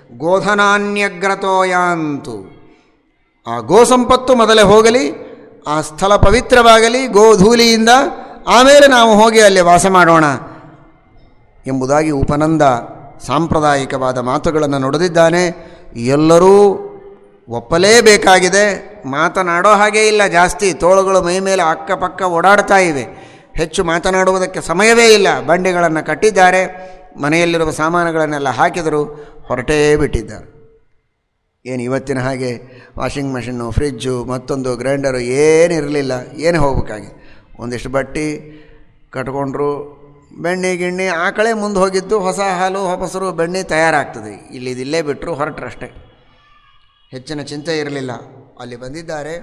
ಗೋಧನಾನ್ಯಗ್ರತೋಯಾಂತು ಆ ಗೋ ಸಂಪತ್ತು ಮೊದಲೇ ಹೋಗಲಿ ಆ ಸ್ಥಳ ಪವಿತ್ರವಾಗಲಿ ಗೋಧೂಲಿಯಿಂದ ಆಮೇಲೆ ನಾವು ಹೋಗಿ ಅಲ್ಲಿ ವಾಸ ಮಾಡೋಣ ಎಂಬುದಾಗಿ ಉಪನಂದ ಸಾಂಪ್ರದಾಯಿಕವಾದ ಮಾತುಗಳನ್ನು ನುಡಿದಿದ್ದಾನೆ ಎಲ್ಲರೂ ಒಪ್ಪಲೇಬೇಕಾಗಿದೆ ಮಾತನಾಡೋ ಹಾಗೇ ಇಲ್ಲ ಜಾಸ್ತಿ ತೋಳುಗಳು ಮೈ ಮೇಲೆ ಅಕ್ಕಪಕ್ಕ ಓಡಾಡ್ತಾ ಇವೆ ಹೆಚ್ಚು ಮಾತನಾಡುವುದಕ್ಕೆ ಸಮಯವೇ ಇಲ್ಲ ಬಂಡಿಗಳನ್ನು ಕಟ್ಟಿದ್ದಾರೆ ಮನೆಯಲ್ಲಿರುವ ಸಾಮಾನುಗಳನ್ನೆಲ್ಲ ಹಾಕಿದರು ಹೊರಟೇ ಬಿಟ್ಟಿದ್ದಾರೆ ಏನು ಇವತ್ತಿನ ಹಾಗೆ ವಾಷಿಂಗ್ ಮೆಷಿನ್ನು ಫ್ರಿಜ್ಜು ಮತ್ತೊಂದು ಗ್ರೈಂಡರು ಏನಿರಲಿಲ್ಲ ಏನು ಹೋಗ್ಬೇಕಾಗಿ ಒಂದಿಷ್ಟು ಬಟ್ಟೆ ಕಟ್ಕೊಂಡ್ರು ಬೆಣ್ಣೆ ಗಿಣ್ಣೆ ಆ ಕಡೆ ಮುಂದೆ ಹೋಗಿದ್ದು ಹೊಸ ಹಾಲು ಹೊಪಸರು ಬೆಣ್ಣೆ ತಯಾರಾಗ್ತದೆ ಇಲ್ಲಿ ಇದಿಲ್ಲೇ ಬಿಟ್ಟರು ಹೊರಟ್ರಷ್ಟೇ ಹೆಚ್ಚಿನ ಚಿಂತೆ ಇರಲಿಲ್ಲ ಅಲ್ಲಿ ಬಂದಿದ್ದಾರೆ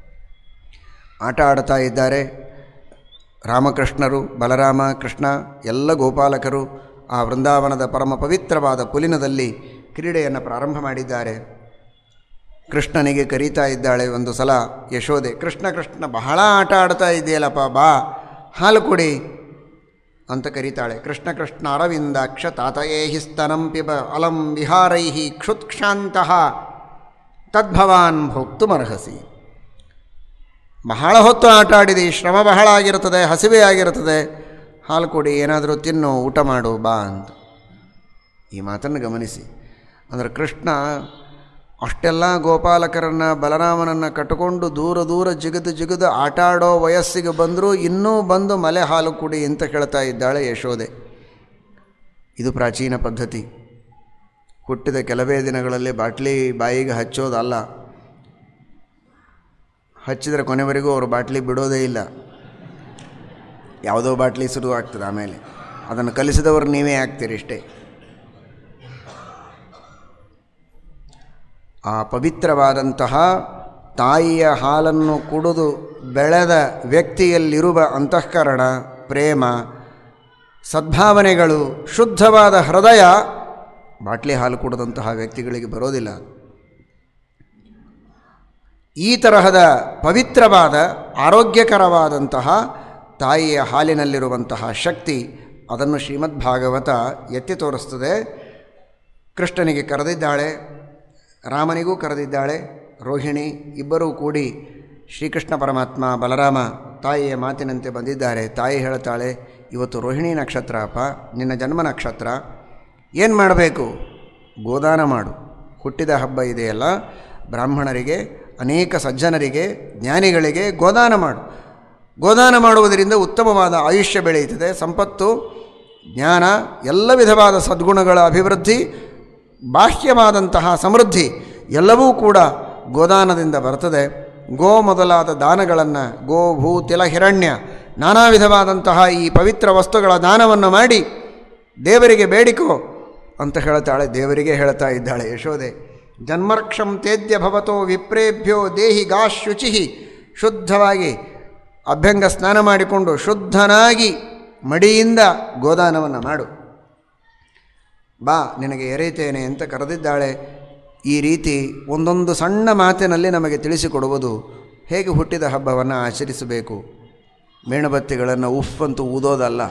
ಆಟ ಆಡ್ತಾ ಇದ್ದಾರೆ ರಾಮಕೃಷ್ಣರು ಬಲರಾಮ ಕೃಷ್ಣ ಎಲ್ಲ ಗೋಪಾಲಕರು ಆ ವೃಂದಾವನದ ಪರಮ ಪವಿತ್ರವಾದ ಪುಲಿನದಲ್ಲಿ ಕ್ರೀಡೆಯನ್ನು ಪ್ರಾರಂಭ ಮಾಡಿದ್ದಾರೆ ಕೃಷ್ಣನಿಗೆ ಕರೀತಾ ಇದ್ದಾಳೆ ಒಂದು ಸಲ ಯಶೋದೆ ಕೃಷ್ಣ ಕೃಷ್ಣ ಬಹಳ ಆಟ ಆಡ್ತಾ ಇದೆಯಲ್ಲಪ್ಪ ಬಾ ಹಾಲು ಕುಡಿ ಅಂತ ಕರೀತಾಳೆ ಕೃಷ್ಣ ಕೃಷ್ಣ ಅರವಿಂದಾಕ್ಷ ತಾತಯೇ ಹಿ ಸ್ತನಂ ಪಿಬ ಅಲಂ ವಿಹಾರೈ ಕ್ಷುತ್ಕ್ಷಾಂತಃ ತದ್ಭವಾನ್ ಭೋಕ್ತುಮರ್ಹಸಿ ಬಹಳ ಹೊತ್ತು ಆಟ ಆಡಿದಿ ಶ್ರಮ ಬಹಳ ಆಗಿರುತ್ತದೆ ಹಸಿವೆ ಆಗಿರುತ್ತದೆ ಹಾಲು ಕೊಡಿ ಏನಾದರೂ ತಿನ್ನು ಊಟ ಮಾಡು ಬಾ ಅಂತ ಈ ಮಾತನ್ನು ಗಮನಿಸಿ ಅಂದರೆ ಕೃಷ್ಣ ಅಷ್ಟೆಲ್ಲ ಗೋಪಾಲಕರನ್ನು ಬಲರಾಮನನ್ನು ಕಟ್ಟಿಕೊಂಡು ದೂರ ದೂರ ಜಿಗಿದು ಜಿಗಿದು ಆಟ ಆಡೋ ವಯಸ್ಸಿಗೆ ಬಂದರೂ ಇನ್ನೂ ಬಂದು ಮಲೆ ಹಾಲು ಕುಡಿ ಅಂತ ಹೇಳ್ತಾ ಇದ್ದಾಳೆ ಯಶೋದೆ ಇದು ಪ್ರಾಚೀನ ಪದ್ಧತಿ ಹುಟ್ಟಿದ ಕೆಲವೇ ದಿನಗಳಲ್ಲಿ ಬಾಟ್ಲಿ ಬಾಯಿಗೆ ಹಚ್ಚೋದಲ್ಲ ಹಚ್ಚಿದರೆ ಕೊನೆವರೆಗೂ ಅವರು ಬಾಟ್ಲಿ ಬಿಡೋದೇ ಇಲ್ಲ ಯಾವುದೋ ಬಾಟ್ಲಿ ಸುರಿದು ಆಗ್ತದೆ ಆಮೇಲೆ ಅದನ್ನು ಕಲಿಸಿದವರು ನೀವೇ ಆಗ್ತೀರಿ ಇಷ್ಟೇ ಆ ಪವಿತ್ರವಾದಂತಹ ತಾಯಿಯ ಹಾಲನ್ನು ಕುಡಿದು ಬೆಳೆದ ವ್ಯಕ್ತಿಯಲ್ಲಿರುವ ಅಂತಃಕರಣ ಪ್ರೇಮ ಸದ್ಭಾವನೆಗಳು ಶುದ್ಧವಾದ ಹೃದಯ ಬಾಟ್ಲಿ ಹಾಲು ಕುಡಿದಂತಹ ವ್ಯಕ್ತಿಗಳಿಗೆ ಬರೋದಿಲ್ಲ ಈ ತರಹದ ಪವಿತ್ರವಾದ ಆರೋಗ್ಯಕರವಾದಂತಹ ತಾಯಿಯ ಹಾಲಿನಲ್ಲಿರುವಂತಹ ಶಕ್ತಿ ಅದನ್ನು ಶ್ರೀಮದ್ ಭಾಗವತ ಎತ್ತಿ ತೋರಿಸ್ತದೆ ಕೃಷ್ಣನಿಗೆ ಕರೆದಿದ್ದಾಳೆ ರಾಮನಿಗೂ ಕರೆದಿದ್ದಾಳೆ ರೋಹಿಣಿ ಇಬ್ಬರೂ ಕೂಡಿ ಶ್ರೀಕೃಷ್ಣ ಪರಮಾತ್ಮ ಬಲರಾಮ ತಾಯಿಯ ಮಾತಿನಂತೆ ಬಂದಿದ್ದಾರೆ ತಾಯಿ ಹೇಳ್ತಾಳೆ ಇವತ್ತು ರೋಹಿಣಿ ನಕ್ಷತ್ರ ಅಪ್ಪ ನಿನ್ನ ಜನ್ಮ ನಕ್ಷತ್ರ ಏನು ಮಾಡಬೇಕು ಗೋದಾನ ಮಾಡು ಹುಟ್ಟಿದ ಹಬ್ಬ ಇದೆಯಲ್ಲ ಬ್ರಾಹ್ಮಣರಿಗೆ ಅನೇಕ ಸಜ್ಜನರಿಗೆ ಜ್ಞಾನಿಗಳಿಗೆ ಗೋದಾನ ಮಾಡು ಗೋದಾನ ಮಾಡುವುದರಿಂದ ಉತ್ತಮವಾದ ಆಯುಷ್ಯ ಬೆಳೆಯುತ್ತದೆ ಸಂಪತ್ತು ಜ್ಞಾನ ಎಲ್ಲ ವಿಧವಾದ ಸದ್ಗುಣಗಳ ಅಭಿವೃದ್ಧಿ ಬಾಹ್ಯವಾದಂತಹ ಸಮೃದ್ಧಿ ಎಲ್ಲವೂ ಕೂಡ ಗೋದಾನದಿಂದ ಬರ್ತದೆ ಗೋ ಮೊದಲಾದ ದಾನಗಳನ್ನು ಗೋ ಭೂ ತಿಲ ಹಿರಣ್ಯ ನಾನಾ ವಿಧವಾದಂತಹ ಈ ಪವಿತ್ರ ವಸ್ತುಗಳ ದಾನವನ್ನು ಮಾಡಿ ದೇವರಿಗೆ ಬೇಡಿಕೋ ಅಂತ ಹೇಳ್ತಾಳೆ ದೇವರಿಗೆ ಹೇಳ್ತಾ ಇದ್ದಾಳೆ ಯಶೋದೆ ಜನ್ಮರ್ಕ್ಷಂ ತೇದ್ಯ ಭವತೋ ವಿಪ್ರೇಭ್ಯೋ ದೇಹಿ ಗಾ ಶುಚಿ ಶುದ್ಧವಾಗಿ ಅಭ್ಯಂಗ ಸ್ನಾನ ಮಾಡಿಕೊಂಡು ಶುದ್ಧನಾಗಿ ಮಡಿಯಿಂದ ಗೋದಾನವನ್ನು ಮಾಡು ಬಾ ನಿನಗೆ ಎರೆಯುತ್ತೇನೆ ಅಂತ ಕರೆದಿದ್ದಾಳೆ ಈ ರೀತಿ ಒಂದೊಂದು ಸಣ್ಣ ಮಾತಿನಲ್ಲಿ ನಮಗೆ ತಿಳಿಸಿಕೊಡುವುದು ಹೇಗೆ ಹುಟ್ಟಿದ ಹಬ್ಬವನ್ನು ಆಚರಿಸಬೇಕು ಮೇಣಬತ್ತಿಗಳನ್ನು ಉಫ್ ಅಂತೂ ಊದೋದಲ್ಲ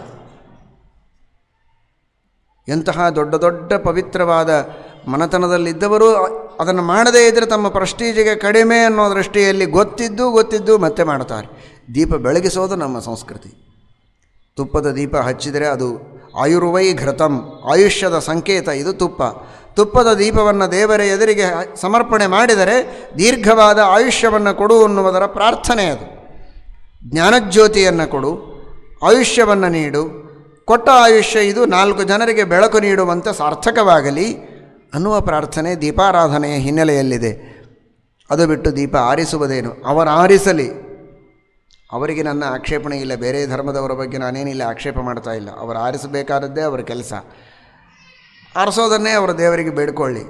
ಎಂತಹ ದೊಡ್ಡ ದೊಡ್ಡ ಪವಿತ್ರವಾದ ಮನತನದಲ್ಲಿದ್ದವರು ಅದನ್ನು ಮಾಡದೇ ಇದ್ದರೆ ತಮ್ಮ ಪ್ರೆಸ್ಟೀಜಿಗೆ ಕಡಿಮೆ ಅನ್ನೋ ದೃಷ್ಟಿಯಲ್ಲಿ ಗೊತ್ತಿದ್ದು ಗೊತ್ತಿದ್ದು ಮತ್ತೆ ಮಾಡ್ತಾರೆ ದೀಪ ಬೆಳಗಿಸೋದು ನಮ್ಮ ಸಂಸ್ಕೃತಿ ತುಪ್ಪದ ದೀಪ ಹಚ್ಚಿದರೆ ಅದು ಆಯುರ್ವೈ ಘೃತಂ ಆಯುಷ್ಯದ ಸಂಕೇತ ಇದು ತುಪ್ಪ ತುಪ್ಪದ ದೀಪವನ್ನು ದೇವರ ಎದುರಿಗೆ ಸಮರ್ಪಣೆ ಮಾಡಿದರೆ ದೀರ್ಘವಾದ ಆಯುಷ್ಯವನ್ನು ಕೊಡು ಅನ್ನುವುದರ ಪ್ರಾರ್ಥನೆ ಅದು ಜ್ಞಾನಜ್ಯೋತಿಯನ್ನು ಕೊಡು ಆಯುಷ್ಯವನ್ನು ನೀಡು ಕೊಟ್ಟ ಆಯುಷ್ಯ ಇದು ನಾಲ್ಕು ಜನರಿಗೆ ಬೆಳಕು ನೀಡುವಂತೆ ಸಾರ್ಥಕವಾಗಲಿ ಅನ್ನುವ ಪ್ರಾರ್ಥನೆ ದೀಪಾರಾಧನೆಯ ಹಿನ್ನೆಲೆಯಲ್ಲಿದೆ ಅದು ಬಿಟ್ಟು ದೀಪ ಆರಿಸುವುದೇನು ಅವರು ಆರಿಸಲಿ ಅವರಿಗೆ ನನ್ನ ಆಕ್ಷೇಪಣೆ ಇಲ್ಲ ಬೇರೆ ಧರ್ಮದವರ ಬಗ್ಗೆ ನಾನೇನಿಲ್ಲ ಆಕ್ಷೇಪ ಮಾಡ್ತಾ ಇಲ್ಲ ಅವರು ಆರಿಸಬೇಕಾದದ್ದೇ ಅವರ ಕೆಲಸ ಆರಿಸೋದನ್ನೇ ಅವರ ದೇವರಿಗೆ ಬೇಡ್ಕೊಳ್ಳಿ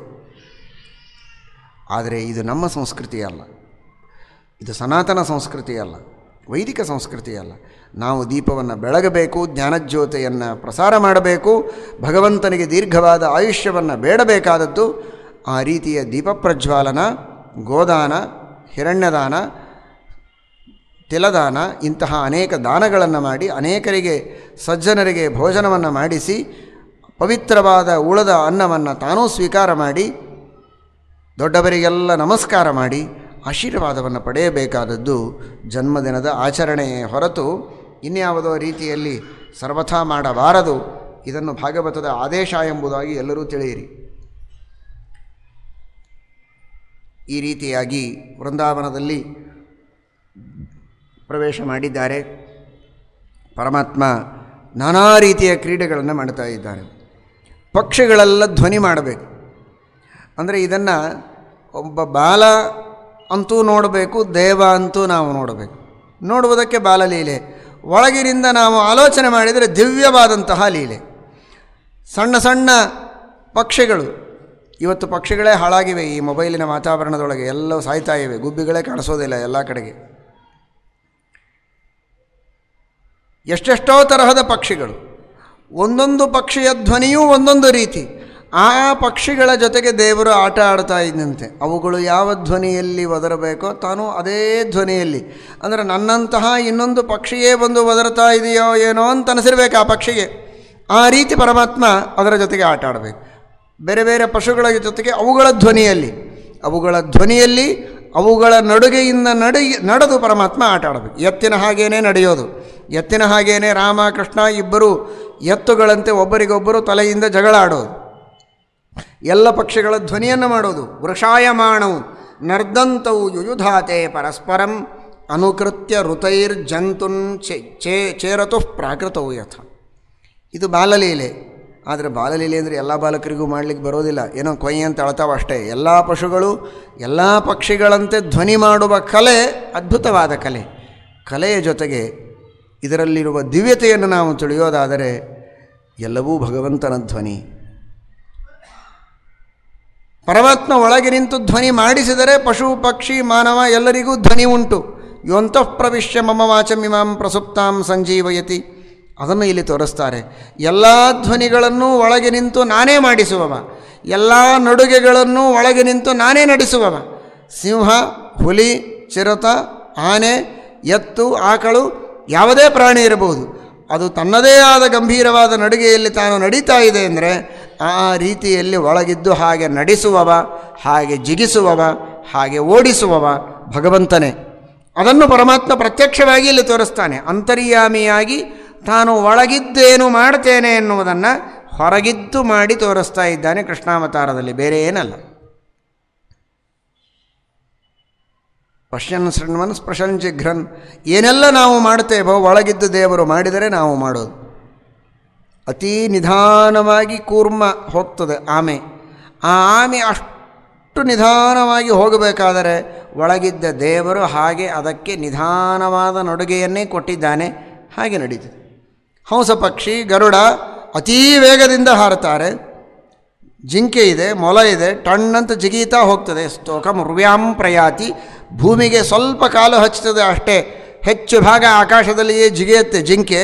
ಆದರೆ ಇದು ನಮ್ಮ ಸಂಸ್ಕೃತಿ ಅಲ್ಲ ಇದು ಸನಾತನ ಸಂಸ್ಕೃತಿ ಅಲ್ಲ ವೈದಿಕ ಸಂಸ್ಕೃತಿ ಅಲ್ಲ ನಾವು ದೀಪವನ್ನು ಬೆಳಗಬೇಕು ಜ್ಞಾನಜ್ಯೋತಿಯನ್ನು ಪ್ರಸಾರ ಮಾಡಬೇಕು ಭಗವಂತನಿಗೆ ದೀರ್ಘವಾದ ಆಯುಷ್ಯವನ್ನು ಬೇಡಬೇಕಾದದ್ದು ಆ ರೀತಿಯ ದೀಪ ಪ್ರಜ್ವಾಲನ ಗೋದಾನ ಹಿರಣ್ಯದಾನ ತಿಲದಾನ ಇಂತಹ ಅನೇಕ ದಾನಗಳನ್ನು ಮಾಡಿ ಅನೇಕರಿಗೆ ಸಜ್ಜನರಿಗೆ ಭೋಜನವನ್ನು ಮಾಡಿಸಿ ಪವಿತ್ರವಾದ ಉಳದ ಅನ್ನವನ್ನು ತಾನೂ ಸ್ವೀಕಾರ ಮಾಡಿ ದೊಡ್ಡವರಿಗೆಲ್ಲ ನಮಸ್ಕಾರ ಮಾಡಿ ಆಶೀರ್ವಾದವನ್ನು ಪಡೆಯಬೇಕಾದದ್ದು ಜನ್ಮದಿನದ ಆಚರಣೆಯೇ ಹೊರತು ಇನ್ಯಾವುದೋ ರೀತಿಯಲ್ಲಿ ಸರ್ವಥಾ ಮಾಡಬಾರದು ಇದನ್ನು ಭಾಗವತದ ಆದೇಶ ಎಂಬುದಾಗಿ ಎಲ್ಲರೂ ತಿಳಿಯಿರಿ ಈ ರೀತಿಯಾಗಿ ವೃಂದಾವನದಲ್ಲಿ ಪ್ರವೇಶ ಮಾಡಿದ್ದಾರೆ ಪರಮಾತ್ಮ ನಾನಾ ರೀತಿಯ ಕ್ರೀಡೆಗಳನ್ನು ಮಾಡ್ತಾ ಇದ್ದಾನೆ ಪಕ್ಷಿಗಳೆಲ್ಲ ಧ್ವನಿ ಮಾಡಬೇಕು ಅಂದರೆ ಇದನ್ನು ಒಬ್ಬ ಬಾಲ ಅಂತೂ ನೋಡಬೇಕು ದೇವ ಅಂತೂ ನಾವು ನೋಡಬೇಕು ನೋಡುವುದಕ್ಕೆ ಬಾಲಲೀಲೆ ಒಳಗಿನಿಂದ ನಾವು ಆಲೋಚನೆ ಮಾಡಿದರೆ ದಿವ್ಯವಾದಂತಹ ಲೀಲೆ ಸಣ್ಣ ಸಣ್ಣ ಪಕ್ಷಿಗಳು ಇವತ್ತು ಪಕ್ಷಿಗಳೇ ಹಾಳಾಗಿವೆ ಈ ಮೊಬೈಲಿನ ವಾತಾವರಣದೊಳಗೆ ಎಲ್ಲವೂ ಸಾಯ್ತಾ ಇವೆ ಗುಬ್ಬಿಗಳೇ ಕಾಣಿಸೋದಿಲ್ಲ ಎಲ್ಲ ಕಡೆಗೆ ಎಷ್ಟೆಷ್ಟೋ ತರಹದ ಪಕ್ಷಿಗಳು ಒಂದೊಂದು ಪಕ್ಷಿಯ ಧ್ವನಿಯೂ ಒಂದೊಂದು ರೀತಿ ಆ ಪಕ್ಷಿಗಳ ಜೊತೆಗೆ ದೇವರು ಆಟ ಆಡ್ತಾ ಇದ್ದಂತೆ ಅವುಗಳು ಯಾವ ಧ್ವನಿಯಲ್ಲಿ ಒದರಬೇಕೋ ತಾನು ಅದೇ ಧ್ವನಿಯಲ್ಲಿ ಅಂದರೆ ನನ್ನಂತಹ ಇನ್ನೊಂದು ಪಕ್ಷಿಯೇ ಬಂದು ಒದರ್ತಾ ಇದೆಯೋ ಏನೋ ಅಂತ ಅನಿಸಿರ್ಬೇಕು ಆ ಪಕ್ಷಿಗೆ ಆ ರೀತಿ ಪರಮಾತ್ಮ ಅದರ ಜೊತೆಗೆ ಆಟ ಆಡಬೇಕು ಬೇರೆ ಬೇರೆ ಪಶುಗಳ ಜೊತೆಗೆ ಅವುಗಳ ಧ್ವನಿಯಲ್ಲಿ ಅವುಗಳ ಧ್ವನಿಯಲ್ಲಿ ಅವುಗಳ ನಡುಗೆಯಿಂದ ನಡಿ ನಡೆದು ಪರಮಾತ್ಮ ಆಟ ಆಡಬೇಕು ಎತ್ತಿನ ಹಾಗೇನೇ ನಡೆಯೋದು ಎತ್ತಿನ ಹಾಗೇನೆ ರಾಮ ಕೃಷ್ಣ ಇಬ್ಬರು ಎತ್ತುಗಳಂತೆ ಒಬ್ಬರಿಗೊಬ್ಬರು ತಲೆಯಿಂದ ಜಗಳ ಆಡೋದು ಎಲ್ಲ ಪಕ್ಷಿಗಳ ಧ್ವನಿಯನ್ನು ಮಾಡೋದು ವೃಷಾಯಮಾಣವು ನರ್ದಂತವು ಯುಯುಧಾತೆ ಪರಸ್ಪರಂ ಅನುಕೃತ್ಯ ಋತೈರ್ ಜಂತುನ್ ಚೇ ಚೇರತು ಪ್ರಾಕೃತವು ಯಥ ಇದು ಬಾಲಲೀಲೆ ಆದರೆ ಬಾಲಲೀಲೆ ಅಂದರೆ ಎಲ್ಲ ಬಾಲಕರಿಗೂ ಮಾಡಲಿಕ್ಕೆ ಬರೋದಿಲ್ಲ ಏನೋ ಕೊಯ್ ಅಂತ ಅಳ್ತಾವ ಅಷ್ಟೇ ಎಲ್ಲ ಪಶುಗಳು ಎಲ್ಲ ಪಕ್ಷಿಗಳಂತೆ ಧ್ವನಿ ಮಾಡುವ ಕಲೆ ಅದ್ಭುತವಾದ ಕಲೆ ಕಲೆಯ ಜೊತೆಗೆ ಇದರಲ್ಲಿರುವ ದಿವ್ಯತೆಯನ್ನು ನಾವು ತಿಳಿಯೋದಾದರೆ ಎಲ್ಲವೂ ಭಗವಂತನ ಧ್ವನಿ ಪರಮಾತ್ಮ ಒಳಗೆ ನಿಂತು ಧ್ವನಿ ಮಾಡಿಸಿದರೆ ಪಶು ಪಕ್ಷಿ ಮಾನವ ಎಲ್ಲರಿಗೂ ಧ್ವನಿ ಉಂಟು ಯೋಂತಃ ಪ್ರವಿಶ್ಯ ಮಮ ವಾಚಮಿಮಾಂ ಪ್ರಸುಪ್ತಾಂ ಸಂಜೀವಯತಿ ಅದನ್ನು ಇಲ್ಲಿ ತೋರಿಸ್ತಾರೆ ಎಲ್ಲ ಧ್ವನಿಗಳನ್ನು ಒಳಗೆ ನಿಂತು ನಾನೇ ಮಾಡಿಸುವವ ಎಲ್ಲ ನಡುಗೆಗಳನ್ನು ಒಳಗೆ ನಿಂತು ನಾನೇ ನಡೆಸುವವ ಸಿಂಹ ಹುಲಿ ಚಿರತ ಆನೆ ಎತ್ತು ಆಕಳು ಯಾವುದೇ ಪ್ರಾಣಿ ಇರಬಹುದು ಅದು ತನ್ನದೇ ಆದ ಗಂಭೀರವಾದ ನಡುಗೆಯಲ್ಲಿ ತಾನು ನಡೀತಾ ಇದೆ ಅಂದರೆ ಆ ರೀತಿಯಲ್ಲಿ ಒಳಗಿದ್ದು ಹಾಗೆ ನಡೆಸುವವ ಹಾಗೆ ಜಿಗಿಸುವವ ಹಾಗೆ ಓಡಿಸುವವ ಭಗವಂತನೇ ಅದನ್ನು ಪರಮಾತ್ಮ ಪ್ರತ್ಯಕ್ಷವಾಗಿ ಇಲ್ಲಿ ತೋರಿಸ್ತಾನೆ ಅಂತರ್ಯಾಮಿಯಾಗಿ ತಾನು ಒಳಗಿದ್ದೇನು ಮಾಡ್ತೇನೆ ಎನ್ನುವುದನ್ನು ಹೊರಗಿದ್ದು ಮಾಡಿ ತೋರಿಸ್ತಾ ಇದ್ದಾನೆ ಕೃಷ್ಣಾವತಾರದಲ್ಲಿ ಬೇರೆ ಏನಲ್ಲ ಪಶ್ಯನ್ ಶೃಣ್ವನ್ ಸ್ಪೃಶನ್ ಜಿಘ್ರನ್ ಏನೆಲ್ಲ ನಾವು ಮಾಡ್ತೇವೋ ಒಳಗಿದ್ದು ದೇವರು ಮಾಡಿದರೆ ನಾವು ಮಾಡೋದು ಅತೀ ನಿಧಾನವಾಗಿ ಕೂರ್ಮ ಹೋಗ್ತದೆ ಆಮೆ ಆ ಆಮೆ ಅಷ್ಟು ನಿಧಾನವಾಗಿ ಹೋಗಬೇಕಾದರೆ ಒಳಗಿದ್ದ ದೇವರು ಹಾಗೆ ಅದಕ್ಕೆ ನಿಧಾನವಾದ ನಡುಗೆಯನ್ನೇ ಕೊಟ್ಟಿದ್ದಾನೆ ಹಾಗೆ ನಡೀತದೆ ಹಂಸ ಪಕ್ಷಿ ಗರುಡ ಅತೀ ವೇಗದಿಂದ ಹಾರುತ್ತಾರೆ ಜಿಂಕೆ ಇದೆ ಮೊಲ ಇದೆ ಟಣ್ಣಂತ ಜಿಗೀತಾ ಹೋಗ್ತದೆ ಸ್ತೋಕ ಮುರ್ವ್ಯಾಂ ಪ್ರಯಾತಿ ಭೂಮಿಗೆ ಸ್ವಲ್ಪ ಕಾಲು ಹಚ್ಚುತ್ತದೆ ಅಷ್ಟೇ ಹೆಚ್ಚು ಭಾಗ ಆಕಾಶದಲ್ಲಿಯೇ ಜಿಗಿಯುತ್ತೆ ಜಿಂಕೆ